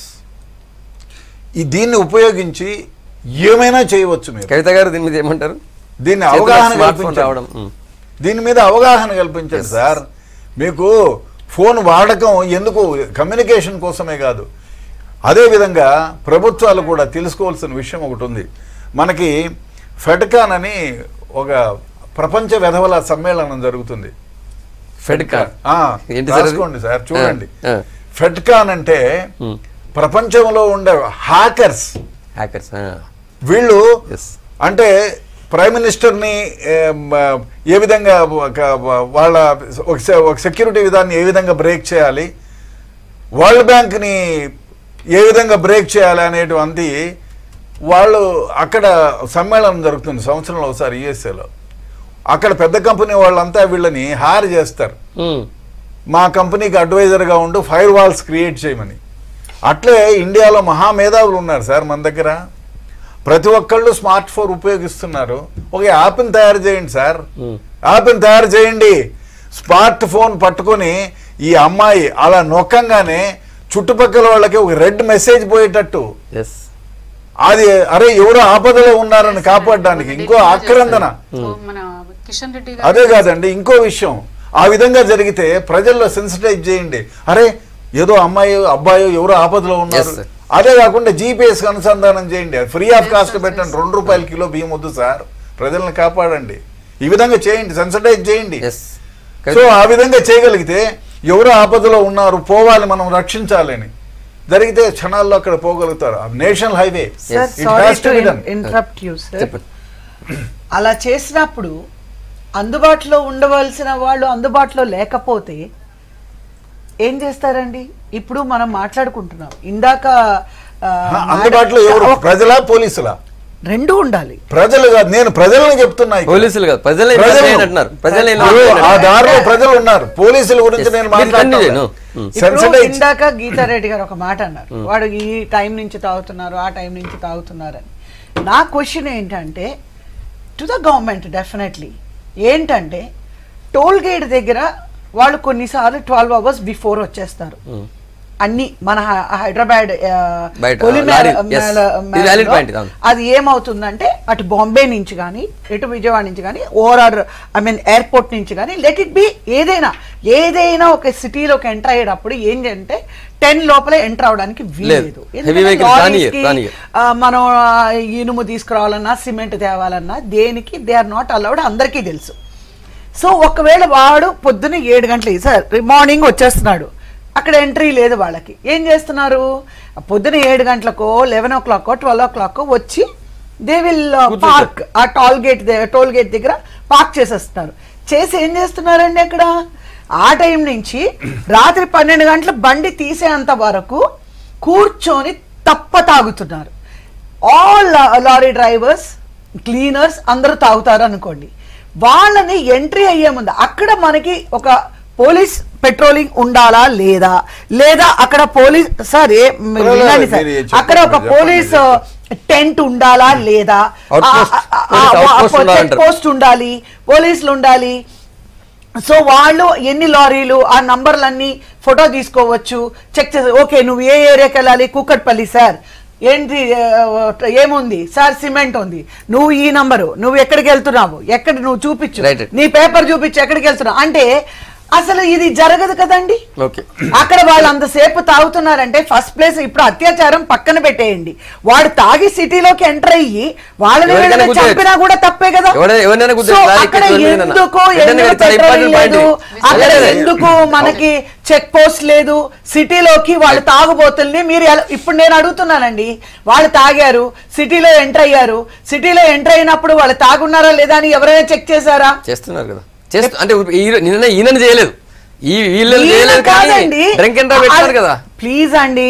ఈ దీన్ని ఉపయోగించి ఏమైనా చేయవచ్చు మీరు కవిత గారు దీని మీద ఏమంటారు దీన్ని చేతిలో అవగాహన స్మార్ట్ ఫోన్ కల్పించండి. రావడం ఉమ్. దీని మీద అవగాహన కల్పించండి సార్ మీకు ఫోన్ వాడకం ఎందుకు కమ్యూనికేషన్ కోసమే కాదు అదేవిధంగా ప్రభుత్వాలు కూడా తెలుసుకోవాల్సిన విషయం ఒకటి ఉంది మనకి ఫెడ్కాన్ అని ఒక ప్రపంచ వెధవల సమ్మేళనం జరుగుతుంది ఫెడ్కాన్ ఆ, ఏంటి సార్ అది? రాసుకోండి సార్ చూడండి ఆ, ఆ. ఫెడ్కాన్ అంటే ప్రపంచంలో ఉండే హ్యాకర్స్ హ్యాకర్స్ వీళ్ళు ఎస్ అంటే ప్రైమ్ మినిస్టర్ని ఏం, ఆ, ఏ విధంగా ఒక వాళ్ళ ఒక సె- ఒక సెక్యూరిటీ విధాన్ని ఏ విధంగా బ్రేక్ చేయాలి వరల్డ్ బ్యాంక్ని ఏ విధంగా బ్రేక్ చేయాలి అనేటువంటి వాళ్ళు అక్కడ సమ్మేళనం జరుగుతుంది సంవత్సరంలో ఒకసారి యుఎస్ఏలో అక్కడ పెద్ద కంపెనీ వాళ్ళంతా వీళ్ళని హైర్ చేస్తారు మా కంపెనీకి అడ్వైజర్గా ఉండు ఫైర్ వాల్స్ క్రియేట్ చేయమని అట్లే ఇండియాలో మహామేధావులు ఉన్నారు సార్ మన దగ్గర ప్రతి ఒక్కళ్ళు స్మార్ట్ ఫోన్ ఉపయోగిస్తున్నారు ఒక యాప్ని తయారు చేయండి సార్ యాప్ని తయారు చేయండి స్మార్ట్ ఫోన్ పట్టుకొని ఈ అమ్మాయి అలా నొక్కంగానే చుట్టుపక్కల వాళ్ళకి ఒక రెడ్ మెసేజ్ పోయేటట్టు ఎస్ అది అరే ఎవరో ఆపదలో ఉన్నారని కాపాడడానికి ఇంకో ఆక్రందన ఓ మన కిషన్ రెడ్డి అదే గారు కాదండి ఇంకో విషయం ఆ విధంగా జరిగితే ప్రజల్లో సెన్సిటైజ్ చేయండి అరే ఏదో అమ్మాయి అబ్బాయి ఎవరో ఆపదలో ఉన్నారు Yes, sir. అదే కాకుండా జీపీఎస్ అనుసంధానం చేయండి ఫ్రీ ఆఫ్ కాస్ట్ పెట్టండి రెండు రూపాయల కిలో బియ్యం వద్దు సార్ ప్రజల్ని కాపాడండి ఈ విధంగా చేయండి సెన్సిటైజ్ చేయండి ఎస్ సో ఆ విధంగా చేయగలిగితే ఎవరు ఆపదలో ఉన్నారు పోవాలి మనం రక్షించాలని జరిగితే క్షణాల్లో అక్కడ పోగలుగుతారు national highway sir sorry to interrupt you sir చెప్పండి అలా చేసినప్పుడు అందుబాటులో ఉండవలసిన వాళ్ళు అందుబాటులో లేకపోతే ఏం చేస్తారండి ఇప్పుడు మనం మాట్లాడుకుంటున్నాం ఇందాక ఆ, అందుబాటులో ఎవరు ఒక- ప్రజలా పోలీసులా రెండు ఉండాలి ప్రజలు కాదు నేను ప్రజల్ని చెప్తున్నా ఇక్కడ. పోలీసులు కాదు ప్రజలే ప్రజలు. అంటున్నారు ప్రజలే ఇప్పుడు ఆ దారిలో ప్రజలు ఉన్నారు పోలీసుల గురించి నేను మీరు continue చేయను. మాట్లాడుతున్నాను Hmm. ఇప్పుడు సెన్సిటైజ్ ఇందాక గీతారెడ్డి గారు ఒక మాట అన్నారు వాడు ఈ టైం నుంచి తాగుతున్నారు ఆ టైం నుంచి తాగుతున్నారని నా క్వశ్చన్ ఏంటంటే టు ద గవర్నమెంట్ డెఫినెట్లీ ఏంటంటే టోల్ గేట్ దగ్గర వాళ్ళు కొన్నిసార్లు ట్వెల్వ్ అవర్స్ బిఫోర్ వచ్చేస్తారు అన్ని మన హై- హైదరాబాద్ ఆ, బయట, పొలి మే- లారీ, yes. మేళ- ఇది valid మేళలో point, అవును. అది ఏమవుతుందంటే అటు బాంబే నుంచి కానీ ఇటు విజయవాడ నుంచి కానీ ఓఆర్ఆర్ ఐ మీన్ ఎయిర్పోర్ట్ నుంచి కానీ లెట్ ఇట్ బి ఏదైనా ఏదైనా ఒక సిటీలోకి ఎంటర్ అయ్యేటప్పుడు ఏంటంటే టెన్ లోపలే ఎంటర్ అవడానికి వీలేదు లేదు. ఎందుకంటే Heavy vehicles lorries రానియ్యరు, కి, రానియ్యరు. ఆ, మనం ఆ, ఇనుము తీసుకురావాలన్నా సిమెంట్ తేవాలన్నా దేనికి దే ఆర్ నాట్ అలౌడ్ అందరికీ తెలుసు సో ఒకవేళ వాడు పొద్దున్న ఏడు గంటలకి సార్ మార్నింగ్ వచ్చేస్తున్నాడు అక్కడ ఎంట్రీ లేదు వాళ్ళకి ఏం చేస్తున్నారు పొద్దున ఏడు గంటలకో eleven o'clock twelve o'clock వచ్చి దే విల్ పార్క్ ఆ టోల్ గేట్ టోల్ గేట్ దగ్గర పార్క్ చేసేస్తున్నారు చేసి ఏం చేస్తున్నారండి అక్కడ ఆ టైం నుంచి రాత్రి పన్నెండు గంటల బండి తీసేంత వరకు కూర్చొని తప్ప తాగుతున్నారు ఆల్ లారీ డ్రైవర్స్ క్లీనర్స్ అందరూ తాగుతారు అనుకోండి వాళ్ళని ఎంట్రీ అయ్యే ముందు అక్కడ మనకి ఒక పోలీస్ పెట్రోలింగ్ ఉండాలా లేదా లేదా అక్కడ పోలీస్ సార్ ఏ మీరు వినండి సార్ మీరు చెప్పండి, అక్కడ ఒక చెప్పండి, పోలీస్ టెంట్ ఉండాలా లేదా Outpost, police outpost ఉండాలంటారు. పోస్ట్ ఉండాలి పోలీసులు ఉండాలి సో వాళ్ళు ఎన్ని లారీలు ఆ నంబర్లన్నీ ఫోటో తీసుకోవచ్చు చెక్ చేసి ఓకే నువ్వు ఏ ఏరియాకి వెళ్ళాలి కూకట్పల్లి సార్ ఏంటి ఆ, ఏముంది సార్ సిమెంట్ ఉంది నువ్వు ఈ నంబరు నువ్వు ఎక్కడికి వెళ్తున్నావు ఎక్కడ నువ్వు చూపించు Right. నీ పేపర్ చూపించు ఎక్కడికి వెళ్తున్నావు అంటే అసలు ఇది జరగదు కదండి ఓకే అక్కడ వాళ్ళు అంతసేపు తాగుతున్నారంటే ఫస్ట్ ప్లేస్ ఇప్పుడు అత్యాచారం పక్కన పెట్టేయండి వాడు తాగి సిటీలోకి ఎంటర్ అయ్యి వాళ్ళని ఎవరికైనా వీళ్ళని గుద్దేయచ్చు. చంపినా కూడా తప్పే కదా ఎవరైనా- ఎవరినైనా సో గుద్దేయచ్చు. లారీకి అక్కడ ఎటువంటి మీద ఎందుకు ఏంటంటే ఎందుకు చాలా పెట్రోల్ important point లేదు ఇది. అక్కడ అదే, అదే. ఎందుకు మనకి చెక్ పోస్ట్ లేదు సిటీలోకి వాళ్ళు తాగుబోతుల్ని మీరు ఎలా- ఇప్పుడు నేను అడుగుతున్నానండి వాళ్ళు తాగారు సిటీలో ఎంటర్ అయ్యారు సిటీలో ఎంటర్ అయినప్పుడు వాళ్ళు తాగున్నారా లేదా అని ఎవరైనా చెక్ చేశారా చేస్తున్నారు కదా చేస్తూ అంటే ఈ- నిన్న ఈయన చేయలేదు ఈ వీళ్ళు ఈయన చేయలేదు కానీ కాదండి. డ్రింక్ అండ్ డ్రైవ్ పెట్టారు అది- కదా ప్లీజ్ అండి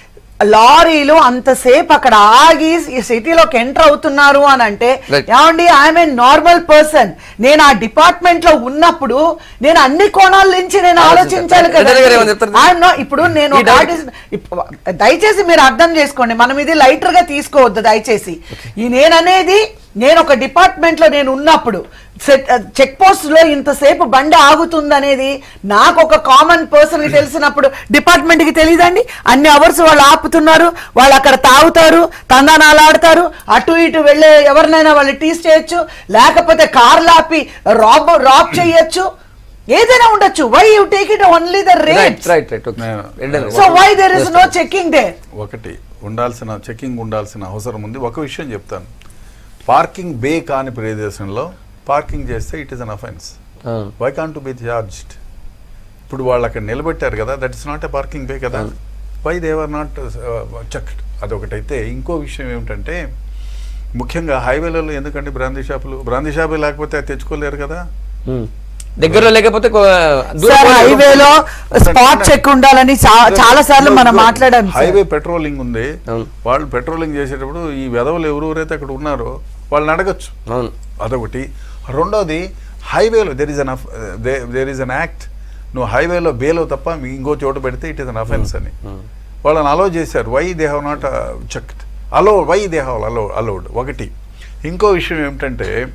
లారీలు అంతసేపు అక్కడ ఆగి ఈ సిటీలోకి ఎంటర్ అవుతున్నారు అని అంటే Right. ఏమండి ఐఎమ్ ఏ నార్మల్ పర్సన్ నేను ఆ డిపార్ట్మెంట్ లో ఉన్నప్పుడు నేను అన్ని కోణాల నుంచి నేను ఆలోచించాలి Right. కదా Right. గారు ఏమని చెప్తారు? I'm not- ఇప్పుడు నేను ఈ ఒక direct- artist- ఇప్పు- దయచేసి మీరు అర్థం చేసుకోండి మనం ఇది లైటర్ గా తీసుకోవద్దు దయచేసి ఈ నేననేది నేను ఒక డిపార్ట్మెంట్ లో నేను ఉన్నప్పుడు చెక్ పోస్ట్ లో ఇంతసేపు బండి ఆగుతుందనేది నాకు ఒక కామన్ పర్సన్ కి తెలిసినప్పుడు డిపార్ట్మెంట్ కి తెలియదండి అన్ని అవర్స్ వాళ్ళు ఆపుతున్నారు వాళ్ళు అక్కడ తాగుతారు తందానాలు ఆడతారు అటు ఇటు వెళ్ళే ఎవరినైనా వాళ్ళు టీస్ చేయొచ్చు లేకపోతే కార్లు ఆపి రాబ్ రాబ్ చేయొచ్చు ఏదైనా ఉండొచ్చు why you take it only the right rate right right okay నేను- రెండేళ్ళు. So why there is no checking they ఒకటి ఉండాల్సిన చెకింగ్ ఉండాల్సిన అవసరం ఉంది ఒక విషయం చెప్తాను పార్కింగ్ బే కాని ప్రదేశంలో పార్కింగ్ చేస్తే ఇట్ ఈస్ అన్ అఫెన్స్ ఆ. వై కాంట్ బి చార్జ్డ్ ఇప్పుడు వాళ్ళు అక్కడ నిలబెట్టారు కదా that is not a parking bay కదా వై దేవర్ నాట్ చెక్డ్ అదొకటైతే ఇంకో విషయం ఏమిటంటే ముఖ్యంగా హైవేలలో ఎందుకంటే బ్రాందీ షాపులు బ్రాందీ షాపులు లేకపోతే అది తెచ్చుకోలేరు కదా ఉమ్. దగ్గరలో లేకపోతే కొ- దూరం సార్ పోయి- హైవేలో స్పాట్ చెక్ ఉండాలని చా- చాలా సార్లు మనం మాట్లాడాం సార్. హైవే పెట్రోలింగ్ ఉంది అవును. వాళ్ళు పెట్రోలింగ్ చేసేటప్పుడు ఈ వెధవలు ఎవరెవరైతే అక్కడ ఉన్నారో వాళ్ళని అడగచ్చు అవును అదొకటి రెండోది హైవేలో there is an there is an act నువ్వు హైవేలో బేలో తప్ప మీ ఇంకో చోట పెడితే ఇట్ ఇస్ అన్ అఫెన్స్ అని వాళ్ళని అలో చేశారు why they have not checked allow why they have allow allowed ఒకటి ఇంకో విషయం ఏమిటంటే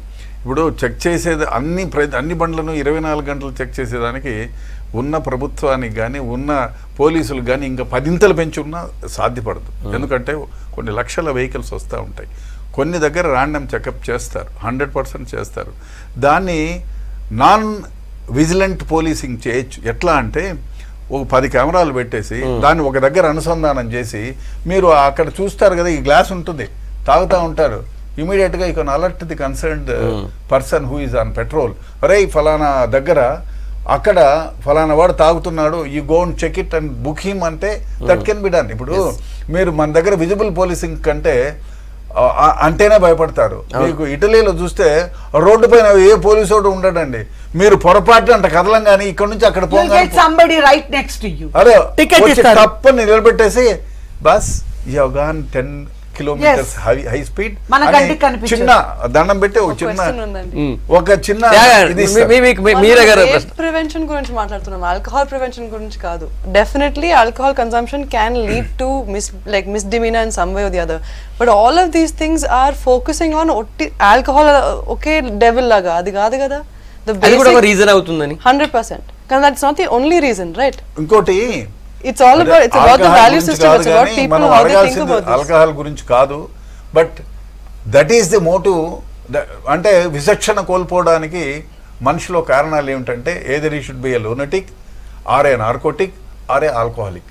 ఇప్పుడు చెక్ చేసేది అన్ని ప్ర- అన్ని బండ్లను ఇరవై నాలుగు గంటలు చెక్ చేసేదానికి ఉన్న ప్రభుత్వానికి కానీ ఉన్న పోలీసులు కానీ ఇంకా పదింతలు పెంచి ఉన్నా సాధ్యపడదు ఎందుకంటే కొన్ని లక్షల వెహికల్స్ వస్తూ ఉంటాయి కొన్ని దగ్గర ర్యాండమ్ చెకప్ చేస్తారు హండ్రెడ్ పర్సెంట్ చేస్తారు దాన్ని నాన్ విజిలెంట్ పోలీసింగ్ చేయొచ్చు ఎట్లా అంటే ఒక పది కెమెరాలు పెట్టేసి దాన్ని ఒక దగ్గర అనుసంధానం చేసి మీరు అక్కడ చూస్తారు కదా ఈ గ్లాస్ ఉంటుంది తాగుతూ ఉంటారు ఇమీడియట్ గా ఇక alert the concerned person who is on patrol అరే ఫలానా దగ్గర అక్కడ ఫలానా వాడు తాగుతున్నాడు you go and check it and book him అంటే దట్ కెన్ బి డన్ ఇప్పుడు మీరు మన దగ్గర విజిబుల్ పోలీసింగ్ కంటే ఆ, ఆ, అంటేనే భయపడతారు మీకు ఇటలీలో చూస్తే రోడ్డు పైన ఏ పోలీసు వాడు ఉండడండి మీరు పొరపాటు అంట కదలం కానీ ఇక్కడ నుంచి అక్కడ You'll పోగానే get somebody right next to you. అరే Ticket వచ్చి ఇస్తారు. తప్పని నిలబెట్టేసి bus you gone ten kilometres high high speed మన కంటికి కనిపించదు. చిన్న దండం పెట్టి ఒక చిన్న క్వశ్చన్ ఉందండి ఉమ్. ఒక చిన్న యా, యా, ఇది మీ- ఇస్తారు. మీ- మీకు- మీ- మీరే గారు ప్రశ్న ప్రివెన్షన్ గురించి మాట్లాడుతున్నాం ఆల్కహాల్ ప్రివెన్షన్ గురించి కాదు definitely alcohol consumption can lead to miss like miss డిమినా in some way the other but all of these things are focusing on ఒట్టి ఆల్కహాల్ ఒకే డెవిల్ లాగా అది కాదు కదా అది కూడా ఒక రీజన్ అవుతుందని హండ్రెడ్ పర్సెంట్ కానీ that's not the only reason right ఇంకోటి it's all about it's about the alcohol value గురించి సిస్టమ్ కాదు ఇట్స్ అబౌట్ కానీ పీపుల్ మనం హౌ దే థింక్ అడగాల్సింది అబౌట్ దిస్ ఆల్కహాల్ గురించి కాదు but that is the motive అంటే విచక్షణ కోల్పోవడానికి మనిషిలో కారణాలు ఏమిటంటే either he should be a lunatic or a narcotic or a alcoholic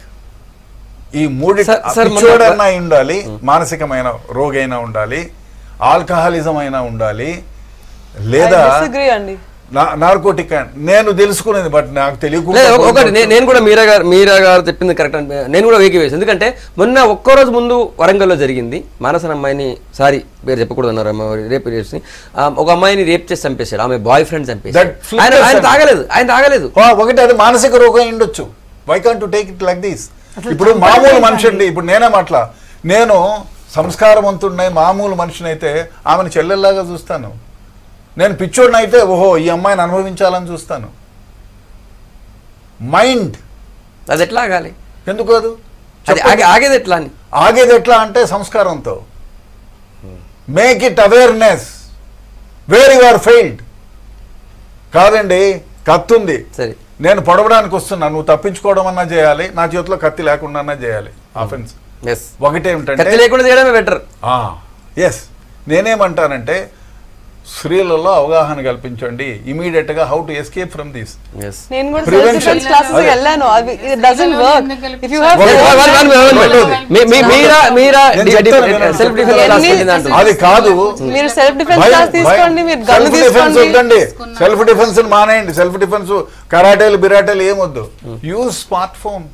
ఈ మూడి సార్- సార్ మన- పిచ్చోడన్నా అయి ఉండాలి మానసికమైన రోగైనా ఉండాలి ఆల్కహాలిజం అయినా ఉండాలి లేదా డిసగ్రీ అండి నార్కోటిక్ నేను తెలుసుకునేది బట్ నాకు తెలియకుండా లేదు ఒక- ఒకటి నే- నేను కూడా మీరా గారు మీరా గారు చెప్పింది కరెక్ట్ అని నేను కూడా వేసి ఎందుకంటే మొన్న ఒక్కో రోజు ముందు వరంగల్లో జరిగింది మానసన అమ్మాయిని సారీ పేరు చెప్పకూడదు అన్నారు అమ్మ రేపు చేసి ఆ, ఒక అమ్మాయిని రేప్ చేసి చంపేశాడు ఆమె బాయ్ ఫ్రెండ్ చంపేశాడు That flip ఆయన ఆయన person. తాగలేదు ఆయన తాగలేదు ఆ, ఒకటి అది మానసిక రోగం అయి ఉండొచ్చు why can't to take it like this ఇప్పుడు మామూలు మనిషి అండి ఇప్పుడు నేనే మాట్లా నేను సంస్కారవంతుడినై మామూలు మనిషిని అయితే ఆమెను చెల్లెల్లాగా చూస్తాను నేను పిచ్చోడిని అయితే ఓహో ఈ అమ్మాయిని అనుభవించాలని చూస్తాను మైండ్ అది ఎట్లా ఆగాలి ఎందుకు కాదు అది ఆగే- ఆగేది ఎట్లా అని ఆగేది ఎట్లా అంటే సంస్కారంతో make it awareness where you are failed కాదండి కత్తుంది సరే నేను పొడవడానికి వస్తున్నా నువ్వు తప్పించుకోవడం అన్నా చేయాలి నా చేతిలో కత్తి లేకుండా అన్నా చేయాలి ఆఫెన్స్ ఎస్ ఒకటేమిటంటే కత్తి లేకుండా చేయడమే బెటర్ ఎస్ నేనేమంటానంటే స్త్రీలలో అవగాహన కల్పించండి ఇమీడియట్ గా how to escape from this yes నేను కూడా Prevention. సెల్ఫ్ డిఫెన్స్ క్లాసెస్ అదే. వెళ్ళాను అది it doesn't work if you have One- one- one- one- one- one- Meera Meera నేను చెప్తాను వినండి. సెల్ఫ్ డిఫెన్స్ క్లాస్ ఎన్ని- వెళ్ళింది అంటున్నారు. అది కాదు మీరు సెల్ఫ్ డిఫెన్స్ క్లాస్ తీసుకోండి మీరు గన్ను సెల్ఫ్ డిఫెన్స్ తీసుకోండి వద్దండి సెల్ఫ్ డిఫెన్స్ మానేయండి సెల్ఫ్ డిఫెన్స్ కరాటేలు బిరాటేలు ఏమొద్దు యూజ్ స్మార్ట్ ఫోన్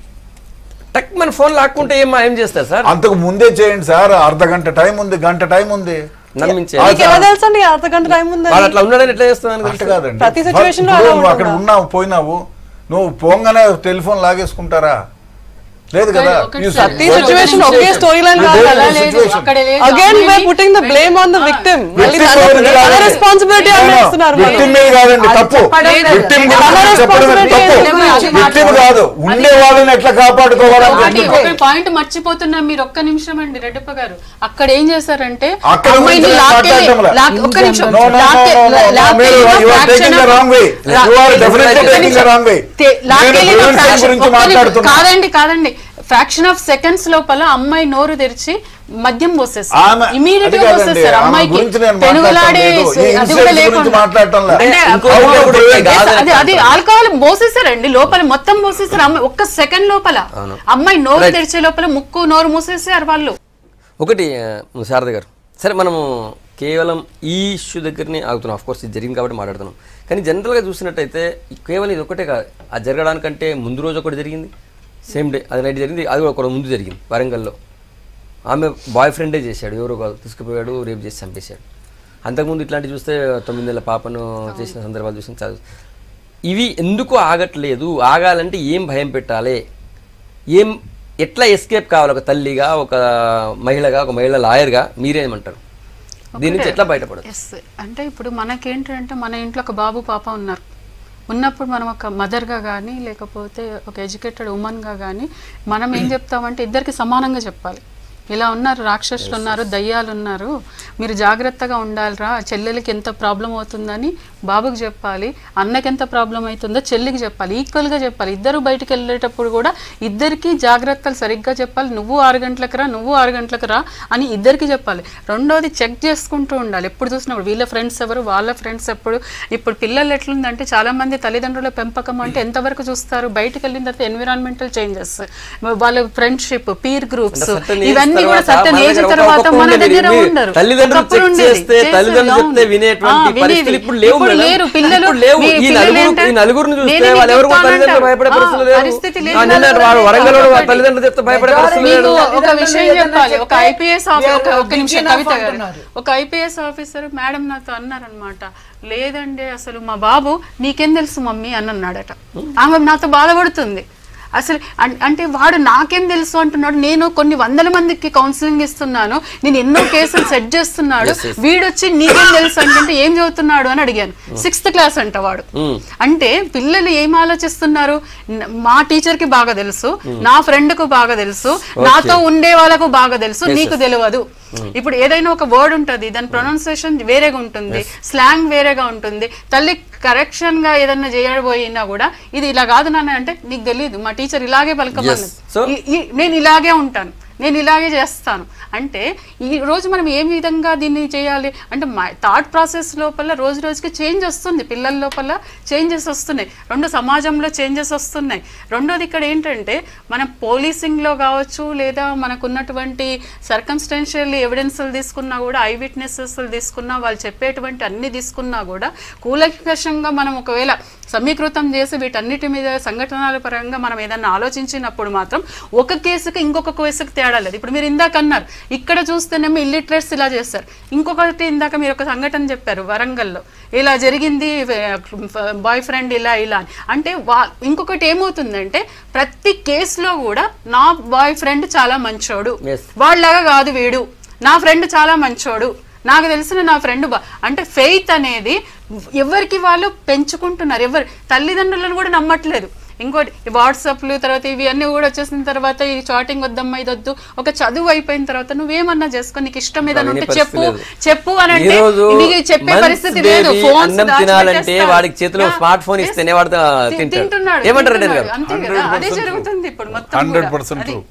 టక్ మన ఫోన్ లాక్కుంటే ఏం ఏం చేస్తారు సార్ అంతకు ముందే చేయండి సార్ అర్ధ గంట టైం ఉంది గంట టైం ఉంది నమ్మించే మీకు ఎలా తెలుసు అండి అర్ధ గంట టైం వాళ్ళు ఉందని అట్లా ఉన్నాడని ఎట్లా చేస్తున్నాను అట్ట కాదండి ప్రతి situation లో ఇప్పుడు అలా నువ్వు అక్కడ ఉంటుందా? ఉన్నావు పోయినావు నువ్వు పోగానే టెలిఫోన్ లాగేసుకుంటారా లేదు కదా ఒకటి You సార్. said- ప్రతి సిచువేషన్ ఒకే స్టోరీ లైన్ లేదు, కాదు లేదు, కదా లేదు. situation. అక్కడ లేదు. అగైన్ వే అమ్మాయిని- putting the blame on the victim మళ్ళీ Victim ఎవరు కాదండి. రెస్పాన్సిబిలిటీ No, no, అనేస్తున్నారు victim మీద కాదండి అది తప్పు చెప్పడం లేదు. విక్టిమ్ తన చెప్పడమే responsibility తప్పు ఏంటి? విక్టిమ్ కాదు ఉండే వాళ్ళని ఎట్లా కాపాడుకోవాలని ఒకటి చెప్తున్నా. ఒక పాయింట్ మర్చిపోతున్నా మీరు ఒక్క నిమిషం అండి రెడ్డప్ప గారు అక్కడ ఏం చేశారంటే అక్కడ అమ్మాయిని గురించి లాక్కెళ్ళి- మాట్లాడటంలా. లాక్- ఒక్క నిమిషం No, no, no, లాక్కె- no, no, no. లాక్కెళ్ళి మీరు- you are fraction taking the of- wrong way. Law- You are definitely ఒక్క taking the నిమిషం. wrong way. తే- లాక్కెళ్ళి నేను ఒక prevention fraction- గురించి ఒక్క నిమిషం. మాట్లాడుతున్నా. కాదండి కాదండి ఫ్రాక్షన్ ఆఫ్ సెకండ్స్ లోపల అమ్మాయి నోరు తెరిచి మద్యం పోసేస్తారు ఆమె- ఇమీడియట్ అది గా కాదండి, పోసేస్తారు ఆమె అమ్మాయికి గురించి నేను పెనుగులాడే మాట్లాడటం లేదు. ఈ అది కూడా incident గురించి లేకుండా మాట్లాడటం లేదు. అంటే ఇంకో How ఇంకో to కూడా prevent- కాదు. అది అది ఆల్కహాల్ పోసేసారండి లోపల మొత్తం పోసేసారు అమ్మాయి ఒక్క సెకండ్ లోపల అమ్మాయి నోరు Right. తెరిచే లోపల ముక్కు నోరు మూసేసారు వాళ్ళు ఒకటి ఆ, శారద గారు సరే మనము కేవలం ఈ ఇష్యూ దగ్గరనే ఆగుతున్నాం ఆఫ్ కోర్స్ ఇది జరిగింది కాబట్టి మాట్లాడుతున్నాం కానీ జనరల్గా చూసినట్టయితే ఈ కేవలం ఇది ఒకటే కాదు అది జరగడానికంటే ముందు రోజు ఒకటి జరిగింది సేమ్ డే అది నైట్ జరిగింది అది కూడా ఒక రోజు ముందు జరిగింది వరంగల్లో ఆమె బాయ్ ఫ్రెండే చేశాడు ఎవరో కాదు తీసుకుపోయాడు రేపు చేసి చంపేశాడు అంతకుముందు ఇట్లాంటివి చూస్తే తొమ్మిది నెలల పాపను చేసిన సందర్భాలు చూసిన చదువు ఇవి ఎందుకు ఆగట్లేదు ఆగాలంటే ఏం భయం పెట్టాలి ఏం ఎట్లా ఎస్కేప్ కావాలి ఒక తల్లిగా ఒక మహిళగా ఒక మహిళ లాయర్గా మీరేమంటారు దీని నుంచి ఎట్లా బయటపడదు ఎస్ అంటే ఇప్పుడు మనకేంటంటే మన ఇంట్లో ఒక బాబు పాప ఉన్నారు ఉన్నప్పుడు మనం ఒక మదర్గా కానీ లేకపోతే ఒక ఎడ్యుకేటెడ్ ఉమెన్గా కానీ మనం ఏం చెప్తామంటే ఇద్దరికి సమానంగా చెప్పాలి ఇలా ఉన్నారు రాక్షసులు ఉన్నారు దయ్యాలు ఉన్నారు మీరు జాగ్రత్తగా ఉండాలిరా చెల్లెలకి ఎంత ప్రాబ్లం అవుతుందని బాబుకి చెప్పాలి అన్నకి ఎంత ప్రాబ్లం అవుతుందో చెల్లికి చెప్పాలి ఈక్వల్గా చెప్పాలి ఇద్దరు బయటికి వెళ్ళేటప్పుడు కూడా ఇద్దరికి జాగ్రత్తలు సరిగ్గా చెప్పాలి నువ్వు ఆరు గంటలకు రా నువ్వు ఆరు గంటలకు రా అని ఇద్దరికి చెప్పాలి రెండోది చెక్ చేసుకుంటూ ఉండాలి ఎప్పుడు చూసినప్పుడు వీళ్ళ ఫ్రెండ్స్ ఎవరు వాళ్ళ ఫ్రెండ్స్ ఎప్పుడు ఇప్పుడు పిల్లలు ఎట్లుందంటే చాలా మంది తల్లిదండ్రుల పెంపకం అంటే ఎంతవరకు చూస్తారు బయటికి వెళ్ళిన తర్వాత ఎన్విరాన్మెంటల్ చేంజెస్ వాళ్ళ ఫ్రెండ్షిప్ పీర్ గ్రూప్స్ అంటే certain age ఇవన్నీ కూడా తర్వాత సర్టన్ మన ఏజ్ దగ్గర తర్వాత ఒకప్పుడు మన ఉండేది. దగ్గర మీ ఉండరు తల్లిదండ్రులు ఒకప్పుడు check ఉండేది. చేస్తే చేసేది, తల్లిదండ్రులు అవును. చెప్తే వినేటువంటి ఆ, వినేది. పరిస్థితులు ఇప్పుడు లేవు ఇప్పుడు మేడం. లేరు పిల్లలు ఇప్పుడు లేవు. మీ ఈ పిల్లలు నలుగురు- ఏంటంటే, ఈ నలుగురిని చూస్తే నేను వాళ్ళు ఎవరు కూడా చెప్తాను తల్లిదండ్రులు అంటారు. భయపడే ఆ, పరిస్థితులు లేరు. పరిస్థితి లేదు. ఆ, నిన్న వాడు వరంగల్ వాడు ఒకటి. తల్లిదండ్రులు చెప్తే భయపడే Majority పరిస్థితులు మీకు లేరు. ఒక విషయం ఏదైనా చెప్పాలి ఒక చెప్తే ఐపీఎస్ they are ఒక ఒక్క big నిమిషం enough కవిత గారు అంటున్నారు. ఒక ఐపీఎస్ ఆఫీసర్ మేడం నాతో అన్నారనమాట లేదండి అసలు మా బాబు నీకేం తెలుసు మమ్మీ అని అన్నాడట ఆమె నాతో బాధపడుతుంది అసలు అన్- అంటే వాడు నాకేం తెలుసు అంటున్నాడు నేను కొన్ని వందల మందికి కౌన్సిలింగ్ ఇస్తున్నాను నేను ఎన్నో కేసులు సెట్ చేస్తున్నాడు వీడొచ్చి నీకేం తెలుసు అంటే ఏం చదువుతున్నాడు అని అడిగాను సిక్స్త్ క్లాస్ అంట వాడు అంటే పిల్లలు ఏం ఆలోచిస్తున్నారు న- మా టీచర్ కి బాగా తెలుసు నా ఫ్రెండ్ కు బాగా తెలుసు నాతో ఉండే వాళ్ళకు బాగా తెలుసు నీకు తెలియదు ఇప్పుడు ఏదైనా ఒక వర్డ్ ఉంటది దాని ప్రొనౌన్సియేషన్ వేరేగా ఉంటుంది స్లాంగ్ వేరేగా ఉంటుంది తల్లి కరెక్షన్ గా ఏదన్నా చేయబోయినా కూడా ఇది ఇలా కాదు నాన్న అంటే నీకు తెలియదు మా టీచర్ ఇలాగే పలకమన్నది So- ఈ- ఈ- నేను ఇలాగే ఉంటాను నేను ఇలాగే చేస్తాను అంటే ఈ రోజు మనం ఏ విధంగా దీన్ని చేయాలి అంటే థాట్ ప్రాసెస్ లోపల రోజు రోజుకి చేంజ్ వస్తుంది పిల్లల లోపల చేంజెస్ వస్తున్నాయి రెండు సమాజంలో చేంజెస్ వస్తున్నాయి రెండోది ఇక్కడ ఏంటంటే మనం పోలీసింగ్లో కావచ్చు లేదా మనకున్నటువంటి సర్కమ్స్టెన్షియల్ ఎవిడెన్స్లు తీసుకున్నా కూడా ఐ విట్నెసెస్ తీసుకున్నా వాళ్ళు చెప్పేటువంటి అన్ని తీసుకున్నా కూడా కూలంకషంగా మనం ఒకవేళ సమీకృతం చేసి వీటన్నిటి మీద సంఘటనల పరంగా మనం ఏదన్నా ఆలోచించినప్పుడు మాత్రం ఒక కేసుకి ఇంకొక కేసుకి తేడా లేదు ఇప్పుడు మీరు ఇందాక అన్నారు ఇక్కడ చూస్తేనేమో ఇల్లిటరేట్స్ ఇలా చేస్తారు ఇంకొకటి ఇందాక మీరు ఒక సంఘటన చెప్పారు వరంగల్లో ఇలా జరిగింది బాయ్ ఫ్రెండ్ ఇలా ఇలా అని అంటే వా ఇంకొకటి ఏమవుతుందంటే ప్రతి కేసులో కూడా నా బాయ్ ఫ్రెండ్ చాలా మంచోడు Yes. వాళ్ళలాగా కాదు వీడు నా ఫ్రెండ్ చాలా మంచోడు నాకు తెలిసిన నా ఫ్రెండ్ బా అంటే ఫెయిత్ అనేది ఎవరికి వాళ్ళు పెంచుకుంటున్నారు ఎవరు తల్లిదండ్రులను కూడా నమ్మట్లేదు ఇంకోటి ఈ వాట్సాప్లు తర్వాత ఇవి అన్నీ కూడా వచ్చేసిన తర్వాత ఈ చాటింగ్ వద్దమ్మా ఇది వద్దు ఒక చదువు అయిపోయిన తర్వాత నువ్వేమన్నా చేసుకో నీకు ఇష్టం ఏదైనా ఉంటే వినే చెప్పు పరిస్థితి లేదు. చెప్పు అని అంటే ఈ రోజు నీకు చెప్పే మంత్స్ పరిస్థితి లేదు baby ఫోన్స్ అన్నం తినాలంటే వాడికి చేతిలో స్మార్ట్ ఫోన్ ఇస్తేనే వాడు తింటాడు. తింటున్నాడు ఏమంటారు రెడ్డి తింటున్నాడు. గారు? అంతే కదా అదే జరుగుతుంది ఇప్పుడు మొత్తం హండ్రెడ్ కూడా. పర్సెంట్ అది.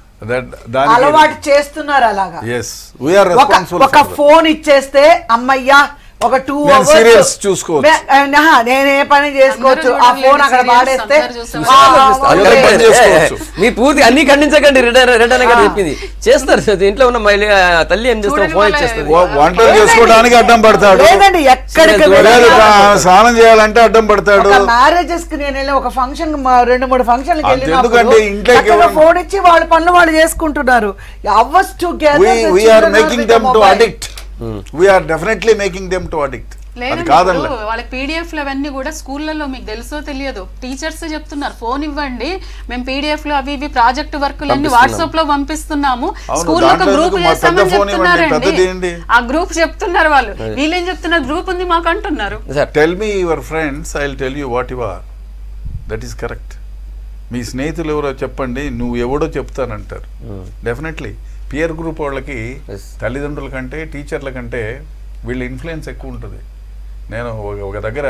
దానికి అలవాటు చేస్తున్నారు అలాగా ఎస్ వీఆర్ ఒక రెస్పాన్సిబుల్ ఒక ఫోన్ ఇచ్చేస్తే అమ్మయ్యా ఒక టూ నేను serials చూసుకోవచ్చు. నేను ఏ పని చేసుకోవచ్చు అందరూ ఆ చూడలేదు ఫోన్ అక్కడ serials, పాడేస్తే అందరూ చూసారు. ఆ, అందరూ ఓకే. పని చేసుకోవచ్చు. మీ పూర్తి అన్ని ఖండించకండి రెడ్డి రెడ్డి అన్న గారు చెప్పింది చేస్తారు సార్. ఇంట్లో ఉన్న మహిళ తల్లి ఏం చేస్తారు చూడండి ఫోన్ వాళ్ళ- ఇచ్చేస్తుంది వ- వంటలు చేసుకోవడానికి అడ్డం పడతాడు లేదండి ఎక్కడికి లేదు, లేదు వెళ్ళినా కా- స్నానం చేయాలంటే అడ్డం పడతాడు ఒక మ్యారేజెస్ కి నేను వెళ్ళి ఒక ఫంక్షన్ రెండు మూడు ఫంక్షన్లకు అంత వెళ్ళినప్పుడు ఎందుకంటే ఇంట్లోకి చక్కగా ఎవరు- ఫోన్ ఇచ్చి వాళ్ళ పనులు వాళ్ళు చేసుకుంటున్నారు hours we are making them to addict we are definitely making them to addict అది లేదండి కాదనలే ఇప్పుడు వాళ్ళ పీడిఎఫ్ లు అవన్నీ కూడా స్కూళ్ళలో మీకు తెలుసో తెలియదు టీచర్స్ చెప్తున్నారు ఫోన్ ఇవ్వండి మేము పీడిఎఫ్ లో అవి ఇవి ప్రాజెక్ట్ వర్కులు అన్ని వాట్సాప్ లో పంపిస్తున్నాము అవును, స్కూల్లో ఒక దాంట్లో గ్రూప్ ఎందుకు మా చేస్తామని పెద్ద phone ఇవ్వండి, పెద్దది ఏంటి? చెప్తున్నారండి ఆ గ్రూప్ చెప్తున్నారు వాళ్ళు వీళ్ళేం చెప్తున్నారు గ్రూప్ ఉంది మాకు అంటున్నారు sir tell me your friends I tell you what you are that is correct మీ స్నేహితులు ఎవరో చెప్పండి నువ్వు ఎవడో చెప్తానంటారు డెఫినెట్లీ పియర్ గ్రూప్ వాళ్ళకి Yes. తల్లిదండ్రుల కంటే టీచర్ల కంటే వీళ్ళ ఇన్ఫ్లుయెన్స్ ఎక్కువ ఉంటుంది నేను ఒక- ఒక దగ్గర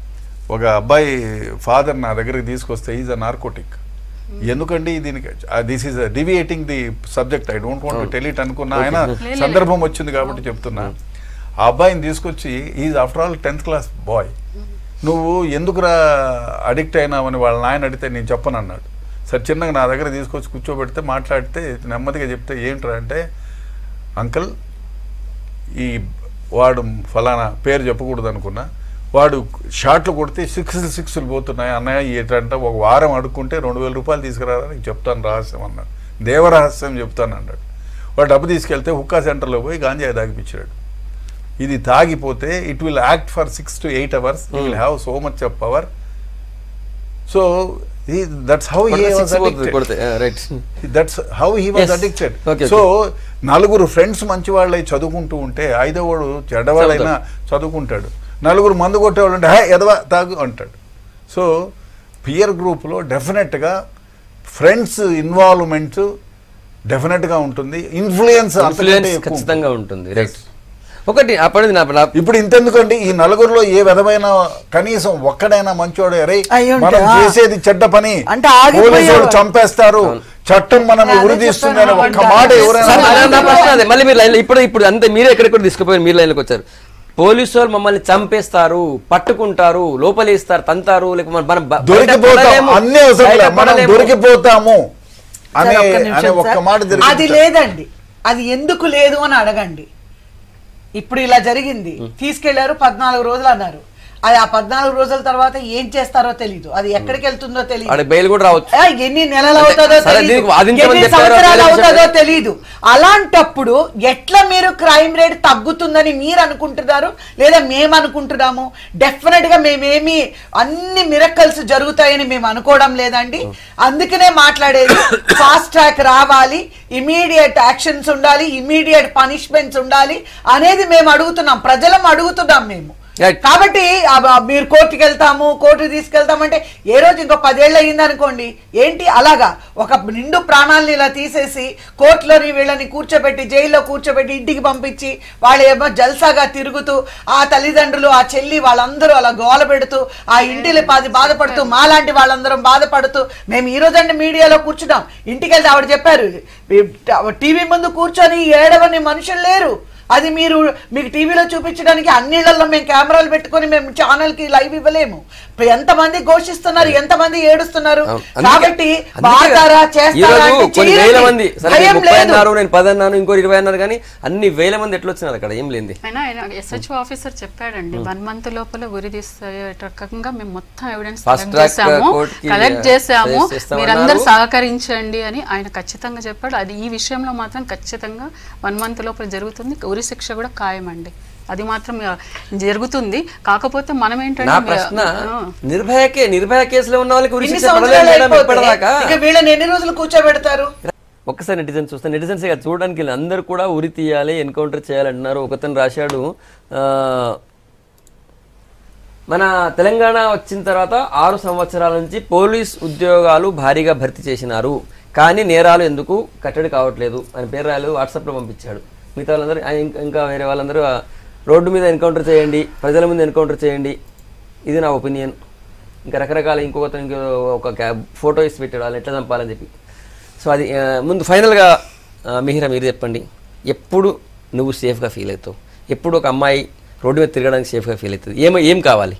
ఒక అబ్బాయి ఫాదర్ నా దగ్గరికి తీసుకొస్తే ఈజ్ అ నార్కోటిక్ ఎందుకండి దీనికి this is deviating the subject I don't want tell it అనుకున్నా ఆయన సందర్భం వచ్చింది కాబట్టి చెప్తున్నా ఆ అబ్బాయిని తీసుకొచ్చి is after all tenth class boy నువ్వు ఎందుకురా అడిక్ట్ అయినావని వాళ్ళ నాయన అడిగితే నేను చెప్పను అన్నాడు సరే చిన్నగా నా దగ్గర తీసుకొచ్చి కూర్చోబెడితే మాట్లాడితే నెమ్మదిగా చెప్తే ఏంట్రా అంటే అంకల్ ఈ వాడు ఫలానా పేరు చెప్పకూడదు అనుకున్నా వాడు షాట్లు కొడితే సిక్స్ సిక్స్లు పోతున్నాయి అన్నయ్య ఏంటంటే ఒక వారం అడుక్కుంటే రెండు వేల రూపాయలు తీసుకురారా నీకు చెప్తాను రహస్యం అన్నాడు దేవరహస్యం చెప్తాను అన్నాడు వాడు డబ్బు తీసుకెళ్తే హుక్కా సెంటర్లో పోయి గాంజాయి తాగిపించాడు ఇది తాగిపోతే it will act for six to eight hours you will have so much of power so that's how six పోతుంది కొడితే right that's how he was Yes. Addicted Okay, so నలుగురు ఫ్రెండ్స్ మంచి వాళ్ళై చదువుకుంటూ ఉంటే ఐదో వాడు చెడ్డవాళ్ళైనా చదువుకుంటాడు నలుగురు మందు కొట్టేవాళ్ళు ఉంటే హే ఎదవా తాగు అంటాడు సో పియర్ గ్రూప్లో డెఫినెట్గా ఫ్రెండ్స్ ఇన్వాల్వ్మెంట్ డెఫినెట్ గా ఉంటుంది ఇన్ఫ్లుయెన్స్ ఇన్ఫ్లుయెన్స్ ఖచ్చితంగా ఉంటుంది రైట్ ఒకటి అప్పటిది నా నా- ఇప్పుడు ఇంతెందుకండి ఈ నలుగురిలో ఏ విధమైన కనీసం ఒక్కడైనా మంచోడు అరే అయ్యి ఉంటే, మనం ఆ. చేసేది చెడ్డ పని అంటే ఆగిపోయేవాడు. పోలీసు వాళ్ళు చంపేస్తారు చట్టం మనం అదే ఉరిదీస్తుందని చెప్తాను. ఒక్క మాట సరే, ఎవరైనా నా- నా ప్రశ్న అదే మళ్ళీ మీరు లైన్ ఇప్పుడు ఇప్పుడు అంతే మీరే ఎక్కడెక్కడ తీసుకుపోయారు మీరు లైన్లోకి వచ్చారు పోలీసు వాళ్ళు మమ్మల్ని చంపేస్తారు పట్టుకుంటారు లోపలేస్తారు తంతారు లేకపోతే మన- మనం బ- బయట దొరికిపోతాం పడలేము, అన్ని అవసరం బయట లేదు. మనం పడలేము. దొరికిపోతాము అనే సార్, ఒక్క నిమిషం అనే ఒక్క సార్. మాట అది జరిగింది లేదండి అది ఎందుకు లేదు అని అడగండి ఇప్పుడు ఇలా జరిగింది తీసుకెళ్లారు పద్నాలుగు రోజులు అన్నారు అది ఆ పద్నాలుగు రోజుల తర్వాత ఏం చేస్తారో తెలీదు అది ఎక్కడికి వెళ్తుందో ఆడ తెలియదు బెయిల్ కూడా రావచ్చు ఆ, ఎన్ని నెలలు అవుతుందో సరే, తెలీదు దీనికి వాదించమని ఎన్ని చెప్పారో సంవత్సరాలు తెలియదు అవుతుందో చెప్పండి. తెలీదు అలాంటప్పుడు ఎట్లా మీరు క్రైమ్ రేట్ తగ్గుతుందని మీరు అనుకుంటున్నారు లేదా మేము అనుకుంటున్నాము డెఫినెట్ గా మేమేమి అన్ని మిరకల్స్ జరుగుతాయని మేము అనుకోవడం లేదండి అందుకనే మాట్లాడేది ఫాస్ట్ ట్రాక్ రావాలి ఇమీడియట్ యాక్షన్స్ ఉండాలి ఇమీడియట్ పనిష్మెంట్స్ ఉండాలి అనేది మేము అడుగుతున్నాం ప్రజలం అడుగుతున్నాం మేము Right. కాబట్టి ఆ బ- మీరు కోర్టుకి వెళ్తాము కోర్టుకి తీసుకెళ్తామంటే ఏ రోజు ఇంకో పదేళ్ళు అయ్యింది అనుకోండి ఏంటి అలాగా ఒక నిండు ప్రాణాలని ఇలా తీసేసి కోర్టులోని వీళ్ళని కూర్చోబెట్టి జైల్లో కూర్చోబెట్టి ఇంటికి పంపించి వాళ్ళు ఏమో జల్సాగా తిరుగుతూ ఆ తల్లిదండ్రులు ఆ చెల్లి వాళ్ళందరూ అలా గోల పెడుతూ ఆ ఇంటిని పాది బాధపడుతూ మాలాంటి వాళ్ళందరం బాధపడుతూ మేము ఈ రోజంటే మీడియాలో కూర్చున్నాం ఇంటికి వెళ్తే ఆవిడ చెప్పారు టీవీ ముందు కూర్చొని ఏడవని మనుషులు లేరు అది మీరు మీకు టీవీలో చూపించడానికి అన్నిళ్లలో మేము కెమెరాలు పెట్టుకొని మేము ఛానల్ కి లైవ్ ఇవ్వలేము ఇప్పుడు ఎంతమంది ఘోషిస్తున్నారు ఎంతమంది ఏడుస్తున్నారు అవును. అందుకే- కాబట్టి అందుకే బాధారా ఈ చేస్తారా రోజు అంటే కొన్ని వేల చేయరండి. మంది సరే భయం మీరు ముప్పై లేదు. అన్నారు నేను పది అన్నాను ఇంకో ఇరవై అన్నారు కానీ అన్ని వేల మంది ఎట్లా వచ్చినారు అక్కడ ఏం లేని అయినా ఆయన ఎస్హెచ్ఓ ఆఫీసర్ చెప్పాడండి వన్ మంత్ లోపల ఉరి తీసే రకంగా మేము మొత్తం ఎవిడెన్స్ Fast కలెక్ట్ track, చేసాము uh, court కి, కలెక్ట్ uh, చేసాము suggest చేస్తామన్నారు. మీరందరూ సహకరించండి అని ఆయన ఖచ్చితంగా చెప్పాడు అది ఈ విషయంలో మాత్రం ఖచ్చితంగా వన్ మంత్ లోపల జరుగుతుంది ఉరి శిక్ష కూడా ఖాయమండి అది మాత్రం uh, జరుగుతుంది కాకపోతే మనం నా ఏంటంటే ప్రశ్న ఆ, నిర్భయకే నిర్భయ కేసులో ఉన్న వాళ్ళకి ఉరి ఇన్ని శిక్ష పడలేదు సంవత్సరాలు మేడం అయిపోతే ఇప్పటిదాకా ఇక వీళ్ళని ఎన్ని రోజులు కూర్చోబెడతారు ఒక్కసారి నెటిజన్స్ చూస్తే నెటిజన్స్ ఇక చూడడానికి వీళ్ళు అందరూ కూడా ఉరి తీయాలి ఎన్కౌంటర్ చేయాలంటున్నారు ఒకతను రాశాడు ఆ, మన తెలంగాణ వచ్చిన తర్వాత ఆరు సంవత్సరాల నుంచి పోలీస్ ఉద్యోగాలు భారీగా భర్తీ చేసినారు కానీ నేరాలు ఎందుకు కట్టడి కావట్లేదు అని పేరు రాయలు వాట్సాప్లో పంపించాడు మిగతా వాళ్ళందరూ ఆ, ఇంక- ఇంకా వేరే వాళ్ళందరూ ఆ, రోడ్డు మీద ఎన్కౌంటర్ చేయండి ప్రజల ముందు ఎన్కౌంటర్ చేయండి ఇది నా ఒపీనియన్ ఇంకా రకరకాల ఇంకొక ఇంకో ఒక క్యాబ్ ఫోటో ఇసి పెట్టాడు వాళ్ళని ఎట్లా చంపాలని చెప్పి సో అది ఆ, ముందు ఫైనల్గా ఆ, మిహిరా మీరు చెప్పండి ఎప్పుడు నువ్వు సేఫ్గా ఫీల్ అవుతావు ఎప్పుడు ఒక అమ్మాయి రోడ్డు మీద తిరగడానికి సేఫ్గా ఫీల్ అవుతుంది ఏమో ఏం కావాలి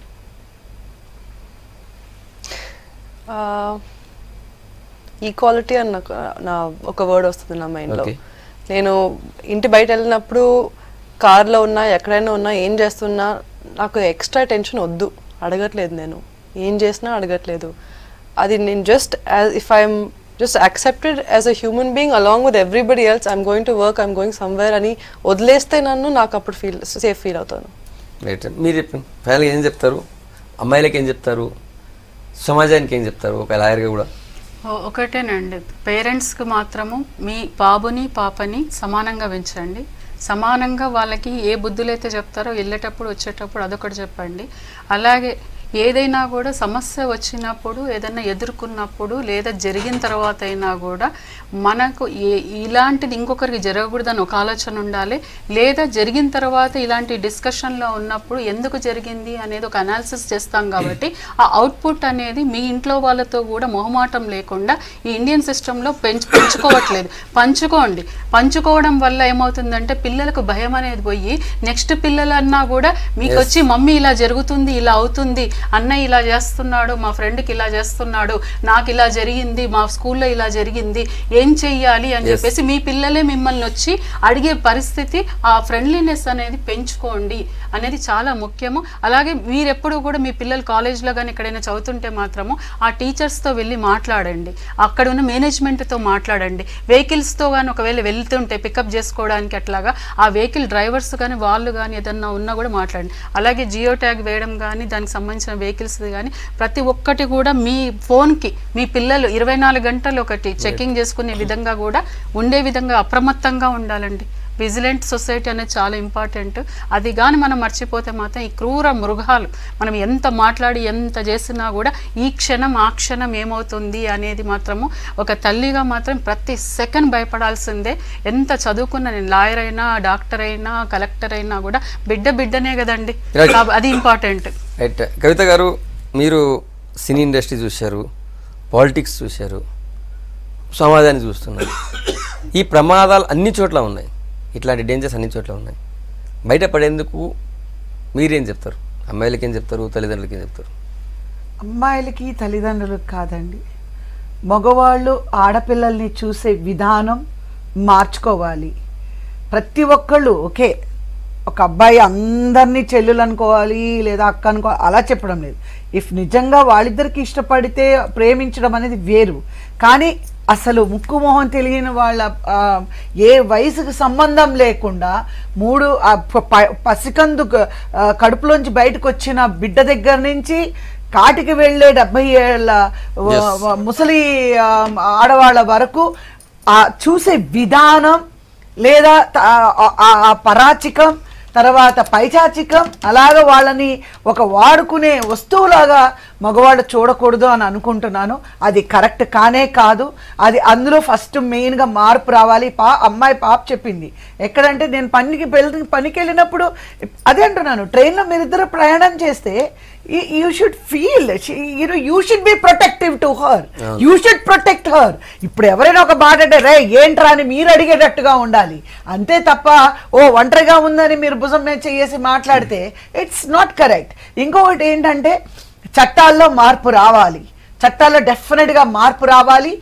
ఈక్వాలిటీ అని నాకు నా ఒక వర్డ్ వస్తుంది నా మైండ్లో Okay. నేను ఇంటి బయట వెళ్ళినప్పుడు కార్లో ఉన్నా ఎక్కడైనా ఉన్నా ఏం చేస్తున్నా నాకు ఎక్స్ట్రా టెన్షన్ వద్దు అడగట్లేదు నేను ఏం చేసినా అడగట్లేదు అది నేను just if I'm just accepted as a human being along with everybody else I'm going to work I'm going somewhere అని వదిలేస్తే నన్ను నాకు అప్పుడు ఫీల్ సేఫ్ ఫీల్ అవుతాను రైట్ మీరు చెప్పండి ఫైనల్గా ఏం చెప్తారు అమ్మాయిలకి ఏం చెప్తారు సమాజానికి ఏం చెప్తారు ఒక లాయర్గా కూడా ఓ- ఒకటేనండి పేరెంట్స్కి మాత్రము మీ బాబుని పాపని సమానంగా పెంచండి సమానంగా వాళ్ళకి ఏ బుద్ధులైతే చెప్తారో వెళ్ళేటప్పుడు వచ్చేటప్పుడు అదొకటి చెప్పండి అలాగే ఏదైనా కూడా సమస్య వచ్చినప్పుడు ఏదైనా ఎదుర్కొన్నప్పుడు లేదా జరిగిన తర్వాత అయినా కూడా మనకు ఏ ఇలాంటిది ఇంకొకరికి జరగకూడదని ఒక ఆలోచన ఉండాలి లేదా జరిగిన తర్వాత ఇలాంటి డిస్కషన్లో ఉన్నప్పుడు ఎందుకు జరిగింది అనేది ఒక అనాలిసిస్ చేస్తాం కాబట్టి ఆ అవుట్పుట్ అనేది మీ ఇంట్లో వాళ్ళతో కూడా మొహమాటం లేకుండా ఈ ఇండియన్ సిస్టంలో పెంచు పెంచుకోవట్లేదు పంచుకోండి పంచుకోవడం వల్ల ఏమవుతుందంటే పిల్లలకు భయం అనేది పోయి నెక్స్ట్ పిల్లలన్నా కూడా మీకు వచ్చి మమ్మీ ఇలా జరుగుతుంది ఇలా అవుతుంది అన్నయ్య ఇలా చేస్తున్నాడు మా ఫ్రెండ్కి ఇలా చేస్తున్నాడు నాకు ఇలా జరిగింది మా స్కూల్లో ఇలా జరిగింది ఏం చెయ్యాలి అని చెప్పేసి మీ పిల్లలే మిమ్మల్ని వచ్చి అడిగే పరిస్థితి ఆ ఫ్రెండ్లీనెస్ అనేది పెంచుకోండి అనేది చాలా ముఖ్యము అలాగే మీరు ఎప్పుడు కూడా మీ పిల్లలు కాలేజ్లో కానీ ఎక్కడైనా చదువుతుంటే మాత్రము ఆ టీచర్స్తో వెళ్ళి మాట్లాడండి అక్కడ ఉన్న మేనేజ్మెంట్తో మాట్లాడండి వెహికల్స్తో కానీ ఒకవేళ వెళ్తుంటే పికప్ చేసుకోవడానికి అట్లాగా ఆ వెహికల్ డ్రైవర్స్ కానీ వాళ్ళు కానీ ఏదన్నా ఉన్నా కూడా మాట్లాడండి అలాగే జియో ట్యాగ్ వేయడం కానీ దానికి సంబంధించిన వెహికల్స్ కానీ ప్రతి ఒక్కటి కూడా మీ ఫోన్కి మీ పిల్లలు ఇరవై నాలుగు గంటలు ఒకటి చెకింగ్ చేసుకునే విధంగా కూడా ఉండే విధంగా అప్రమత్తంగా ఉండాలండి విజిలెంట్ సొసైటీ అనేది చాలా ఇంపార్టెంట్ అది కానీ మనం మర్చిపోతే మాత్రం ఈ క్రూర మృగాలు మనం ఎంత మాట్లాడి ఎంత చేసినా కూడా ఈ క్షణం ఆ క్షణం ఏమవుతుంది అనేది మాత్రము ఒక తల్లిగా మాత్రం ప్రతి సెకండ్ భయపడాల్సిందే ఎంత చదువుకున్న నేను లాయర్ అయినా డాక్టర్ అయినా కలెక్టర్ అయినా కూడా బిడ్డ బిడ్డనే కదండి Right. కాబ- అది ఇంపార్టెంట్ రైట్ కవిత గారు మీరు సినీ ఇండస్ట్రీ చూశారు పాలిటిక్స్ చూశారు సమాజాన్ని చూస్తున్నారు ఈ ప్రమాదాలు అన్ని చోట్ల ఉన్నాయి ఇట్లాంటి డేంజర్స్ అన్ని చోట్ల ఉన్నాయి బయటపడేందుకు మీరేం చెప్తారు అమ్మాయిలకి ఏం చెప్తారు తల్లిదండ్రులకి ఏం చెప్తారు అమ్మాయిలకి తల్లిదండ్రులకు కాదండి మగవాళ్ళు ఆడపిల్లల్ని చూసే విధానం మార్చుకోవాలి ప్రతి ఒక్కళ్ళు ఓకే ఒక అబ్బాయి అందరినీ చెల్లెలు అనుకోవాలి లేదా అక్క అనుకో అలా చెప్పడం లేదు ఇఫ్ నిజంగా వాళ్ళిద్దరికి ఇష్టపడితే ప్రేమించడం అనేది వేరు కానీ అసలు ముక్కు మొహం తెలియని వాళ్ళ ఆ, ఏ వయసుకు సంబంధం లేకుండా మూడు ఆ ప- ప- పసికందు క- ఆ, కడుపులోంచి బయటకు వచ్చిన బిడ్డ దగ్గర నుంచి కాటికి వెళ్ళే డెబ్బై ఏళ్ళ వ- Yes. వ- ముసలి ఆ, ఆడవాళ్ళ వరకు ఆ చూసే విధానం లేదా త- ఆ- ఆ ఆ పరాచికం తర్వాత పైచాచికం అలాగ వాళ్ళని ఒక వాడుకునే వస్తువులాగా మగవాళ్ళు చూడకూడదు అని అనుకుంటున్నాను అది కరెక్ట్ కానే కాదు అది అందులో ఫస్ట్ మెయిన్గా మార్పు రావాలి పా అమ్మాయి పాప చెప్పింది ఎక్కడంటే నేను పనికి వెళ్ళి పనికి వెళ్ళినప్పుడు అదే అంటున్నాను ట్రైన్లో మీరిద్దరు ప్రయాణం చేస్తే you should feel you know you should be protective to her you should protect her ఇప్పుడు ఎవరైనా ఒక మాట అంటే రే ఏంట్రా అని మీరు అడిగేటట్టుగా ఉండాలి అంతే తప్ప ఓ ఒంటరిగా ఉందని మీరు భుజం మీద చేసి మాట్లాడితే ఇట్స్ నాట్ కరెక్ట్ ఇంకొకటి ఏంటంటే చట్టాల్లో మార్పు రావాలి చట్టాల్లో డెఫినెట్గా మార్పు రావాలి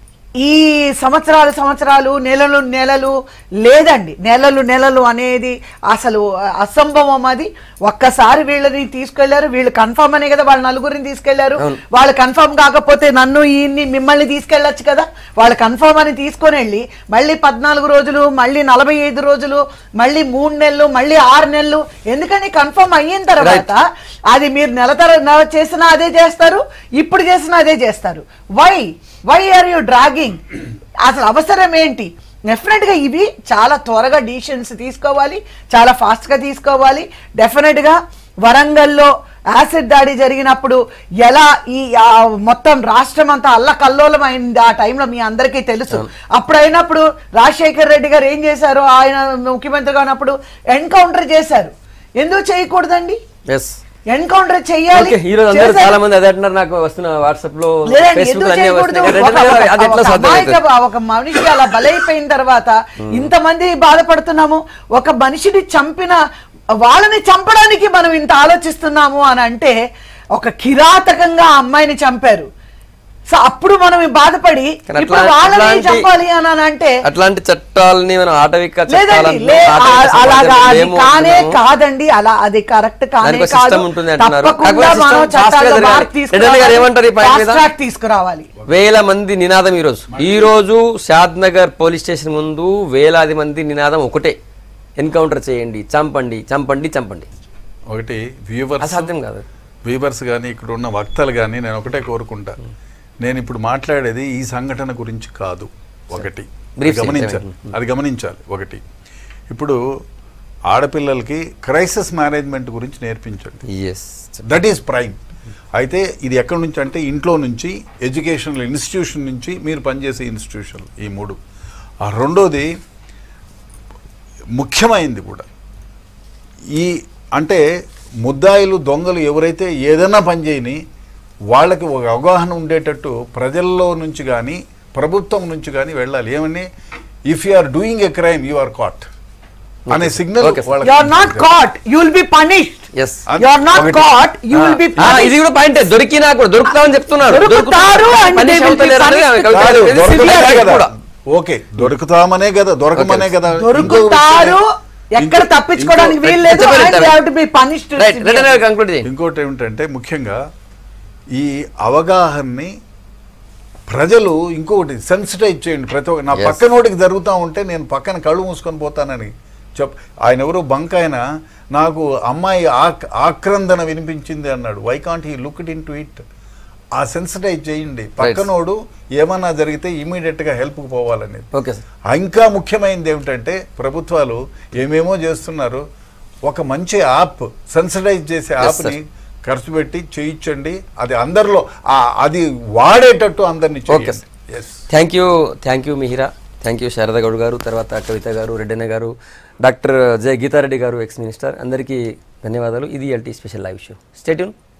ఈ సంవత్సరాలు సంవత్సరాలు నెలలు నెలలు లేదండి నెలలు నెలలు అనేది అసలు అసంభవం అది ఒక్కసారి వీళ్ళని తీసుకెళ్లారు వీళ్ళు కన్ఫర్మ్ అనే కదా వాళ్ళ నలుగురిని తీసుకెళ్లారు వాళ్ళు కన్ఫర్మ్ కాకపోతే నన్ను ఈయన్ని మిమ్మల్ని తీసుకెళ్ళొచ్చు కదా వాళ్ళు కన్ఫర్మ్ అని తీసుకొని వెళ్ళి మళ్ళీ పద్నాలుగు రోజులు మళ్ళీ నలభై ఐదు రోజులు మళ్ళీ మూడు నెలలు మళ్ళీ ఆరు నెలలు ఎందుకని కన్ఫర్మ్ అయిన తర్వాత అది మీరు నెల తర నెల చేసినా అదే చేస్తారు ఇప్పుడు చేసినా అదే చేస్తారు why why are you dragging అసలు అవసరం ఏంటి డెఫినెట్ గా ఇవి చాలా త్వరగా డిసిషన్స్ తీసుకోవాలి చాలా ఫాస్ట్ గా తీసుకోవాలి డెఫినెట్ గా వరంగల్లో యాసిడ్ దాడి జరిగినప్పుడు ఎలా ఈ ఆ, మొత్తం రాష్ట్రం అంతా అల్లకల్లోలం అయింది ఆ టైంలో మీ అందరికీ తెలుసు అప్పుడు అయినప్పుడు రాజశేఖర్ రెడ్డి గారు ఏం చేశారు ఆయన ముఖ్యమంత్రిగా ఉన్నప్పుడు ఎన్కౌంటర్ చేశారు ఎందుకు చేయకూడదండి ఎస్ ఎన్కౌంటర్ చెయ్యాలి ఓకే ఈ రోజు అందరూ చేశారు. చాలా మంది అదే అంటున్నారు నాకు వస్తున్న వాట్సాప్ లో లేదండి ఫేస్బుక్ ఎందుకు అన్నీ చేయకూడదు వస్తున్నాయి ఒక- రెండోది అది ఎట్లా ఒక సాధ్యం అమాయక- అవుతుంది? ఒక మనిషి అలా బలైపోయిన తర్వాత ఇంతమంది బాధపడుతున్నాము ఒక మనిషిని చంపిన వాళ్ళని చంపడానికి మనం ఇంత ఆలోచిస్తున్నాము అని అంటే ఒక కిరాతకంగా ఆ అమ్మాయిని చంపారు సో అప్పుడు మనం బాధపడి కానీ ఇప్పుడు అట్లా- వాళ్ళని అట్లాంటి- చంపాలి అని అని అంటే అట్లాంటి చట్టాలని మనం ఆటవిక లేదండి చట్టాలను లే- ఆటవిక ఆ- అలాగా సమాజంలో అది ఏమో కానే ఉంటున్నామో, కాదండి అలా అది కరెక్ట్ కానే దానికి ఒక కాదు system ఉంటుంది అంటున్నారు. తప్పకుండా కాకపోతే మనం system fast గా చట్టాల్లో జరగాలి. మార్పు రెడ్డి గారు ఏమంటారు ఈ point తీసుకురావాలి మీద? Fast track తీసుకురావాలి వేల మంది నినాదం ఈ రోజు ఈ రోజు షాద్ నగర్ పోలీస్ స్టేషన్ ముందు వేలాది మంది నినాదం ఒకటే ఎన్కౌంటర్ చేయండి చంపండి చంపండి చంపండి ఒకటి వ్యూవర్స్ అసాధ్యం కాదు వ్యూవర్స్ కానీ ఇక్కడ ఉన్న వక్తలు కానీ నేను ఒకటే కోరుకుంటా నేను ఇప్పుడు మాట్లాడేది ఈ సంఘటన గురించి కాదు ఒకటి Brief అది గమనించాలి statement. అది గమనించాలి ఒకటి ఇప్పుడు ఆడపిల్లలకి క్రైసిస్ మేనేజ్మెంట్ గురించి నేర్పించండి ఎస్ దట్ ఈస్ ప్రైమ్ అయితే ఇది ఎక్కడి నుంచి అంటే ఇంట్లో నుంచి ఎడ్యుకేషనల్ ఇన్స్టిట్యూషన్ నుంచి మీరు పనిచేసే ఇన్స్టిట్యూషన్ ఈ మూడు ఆ రెండోది ముఖ్యమైనది కూడా ఈ అంటే ముద్దాయిలు దొంగలు ఎవరైతే ఏదైనా పని చేయని వాళ్ళకి ఒక అవగాహన ఉండేటట్టు ప్రజల్లో నుంచి కానీ ప్రభుత్వం నుంచి కానీ వెళ్ళాలి ఏమని if you are doing a crime you are caught అనే signal Okay, sir. You are not caught you will be punished yes you are not ఒకటి. కాట్ యు విల్ బి ఇది కూడా పాయింట్ దొరికినా కూడా దొరుకుతామని చెప్తున్నారు దొరుకుతారు and పని they will be అవుతలేరు అనేది punished. కవిత కాదు, గారు. ఇది దొరకలేదే severe కదా. కూడా. ఓకే దొరుకుతామనే కదా దొరకమనే Okay. కదా ఇంకో దొరుకుతారు విషయం- ఎక్కడ ఇంకో- తప్పించుకోవడానికి ఇంకో- వీలు లేదు చెప్పండి, and they have to be punished right Reddy garu conclude చేయండి ఇంకోటి ఏమిటంటే ముఖ్యంగా ఈ అవగాహనని ప్రజలు ఇంకొకటి సెన్సిటైజ్ చేయండి ప్రతి ఒక్క నా Yes. పక్కనోడికి జరుగుతూ ఉంటే నేను పక్కన కళ్ళు మూసుకొని పోతానని చెప్ ఆయన ఎవరు బంక్ ఆయన నాకు అమ్మాయి ఆక్ ఆక్రందన వినిపించింది అన్నాడు why can't he look into it ఆ సెన్సిటైజ్ చేయండి పక్కనోడు ఏమన్నా జరిగితే ఇమీడియట్ గా హెల్ప్ పోవాలనేది ఓకే సార్ ఆ ఇంకా ముఖ్యమైనది ఏమిటంటే ప్రభుత్వాలు ఏమేమో చేస్తున్నారు ఒక మంచి యాప్ సెన్సిటైజ్ చేసే Yes, యాప్ని ఖర్చు పెట్టి చేయించండి అది అందరిలో ఆ- అది వాడేటట్టు అందరినీ ఓకే చేయండి sir yes thank you thank you Mihira thank you Sharada Goud garu తర్వాత కవిత గారు రెడ్డన్న గారు డాక్టర్ జయ గీతారెడ్డి గారు ఎక్స్ మినిస్టర్ అందరికీ ధన్యవాదాలు ఇది LT special live show stay tune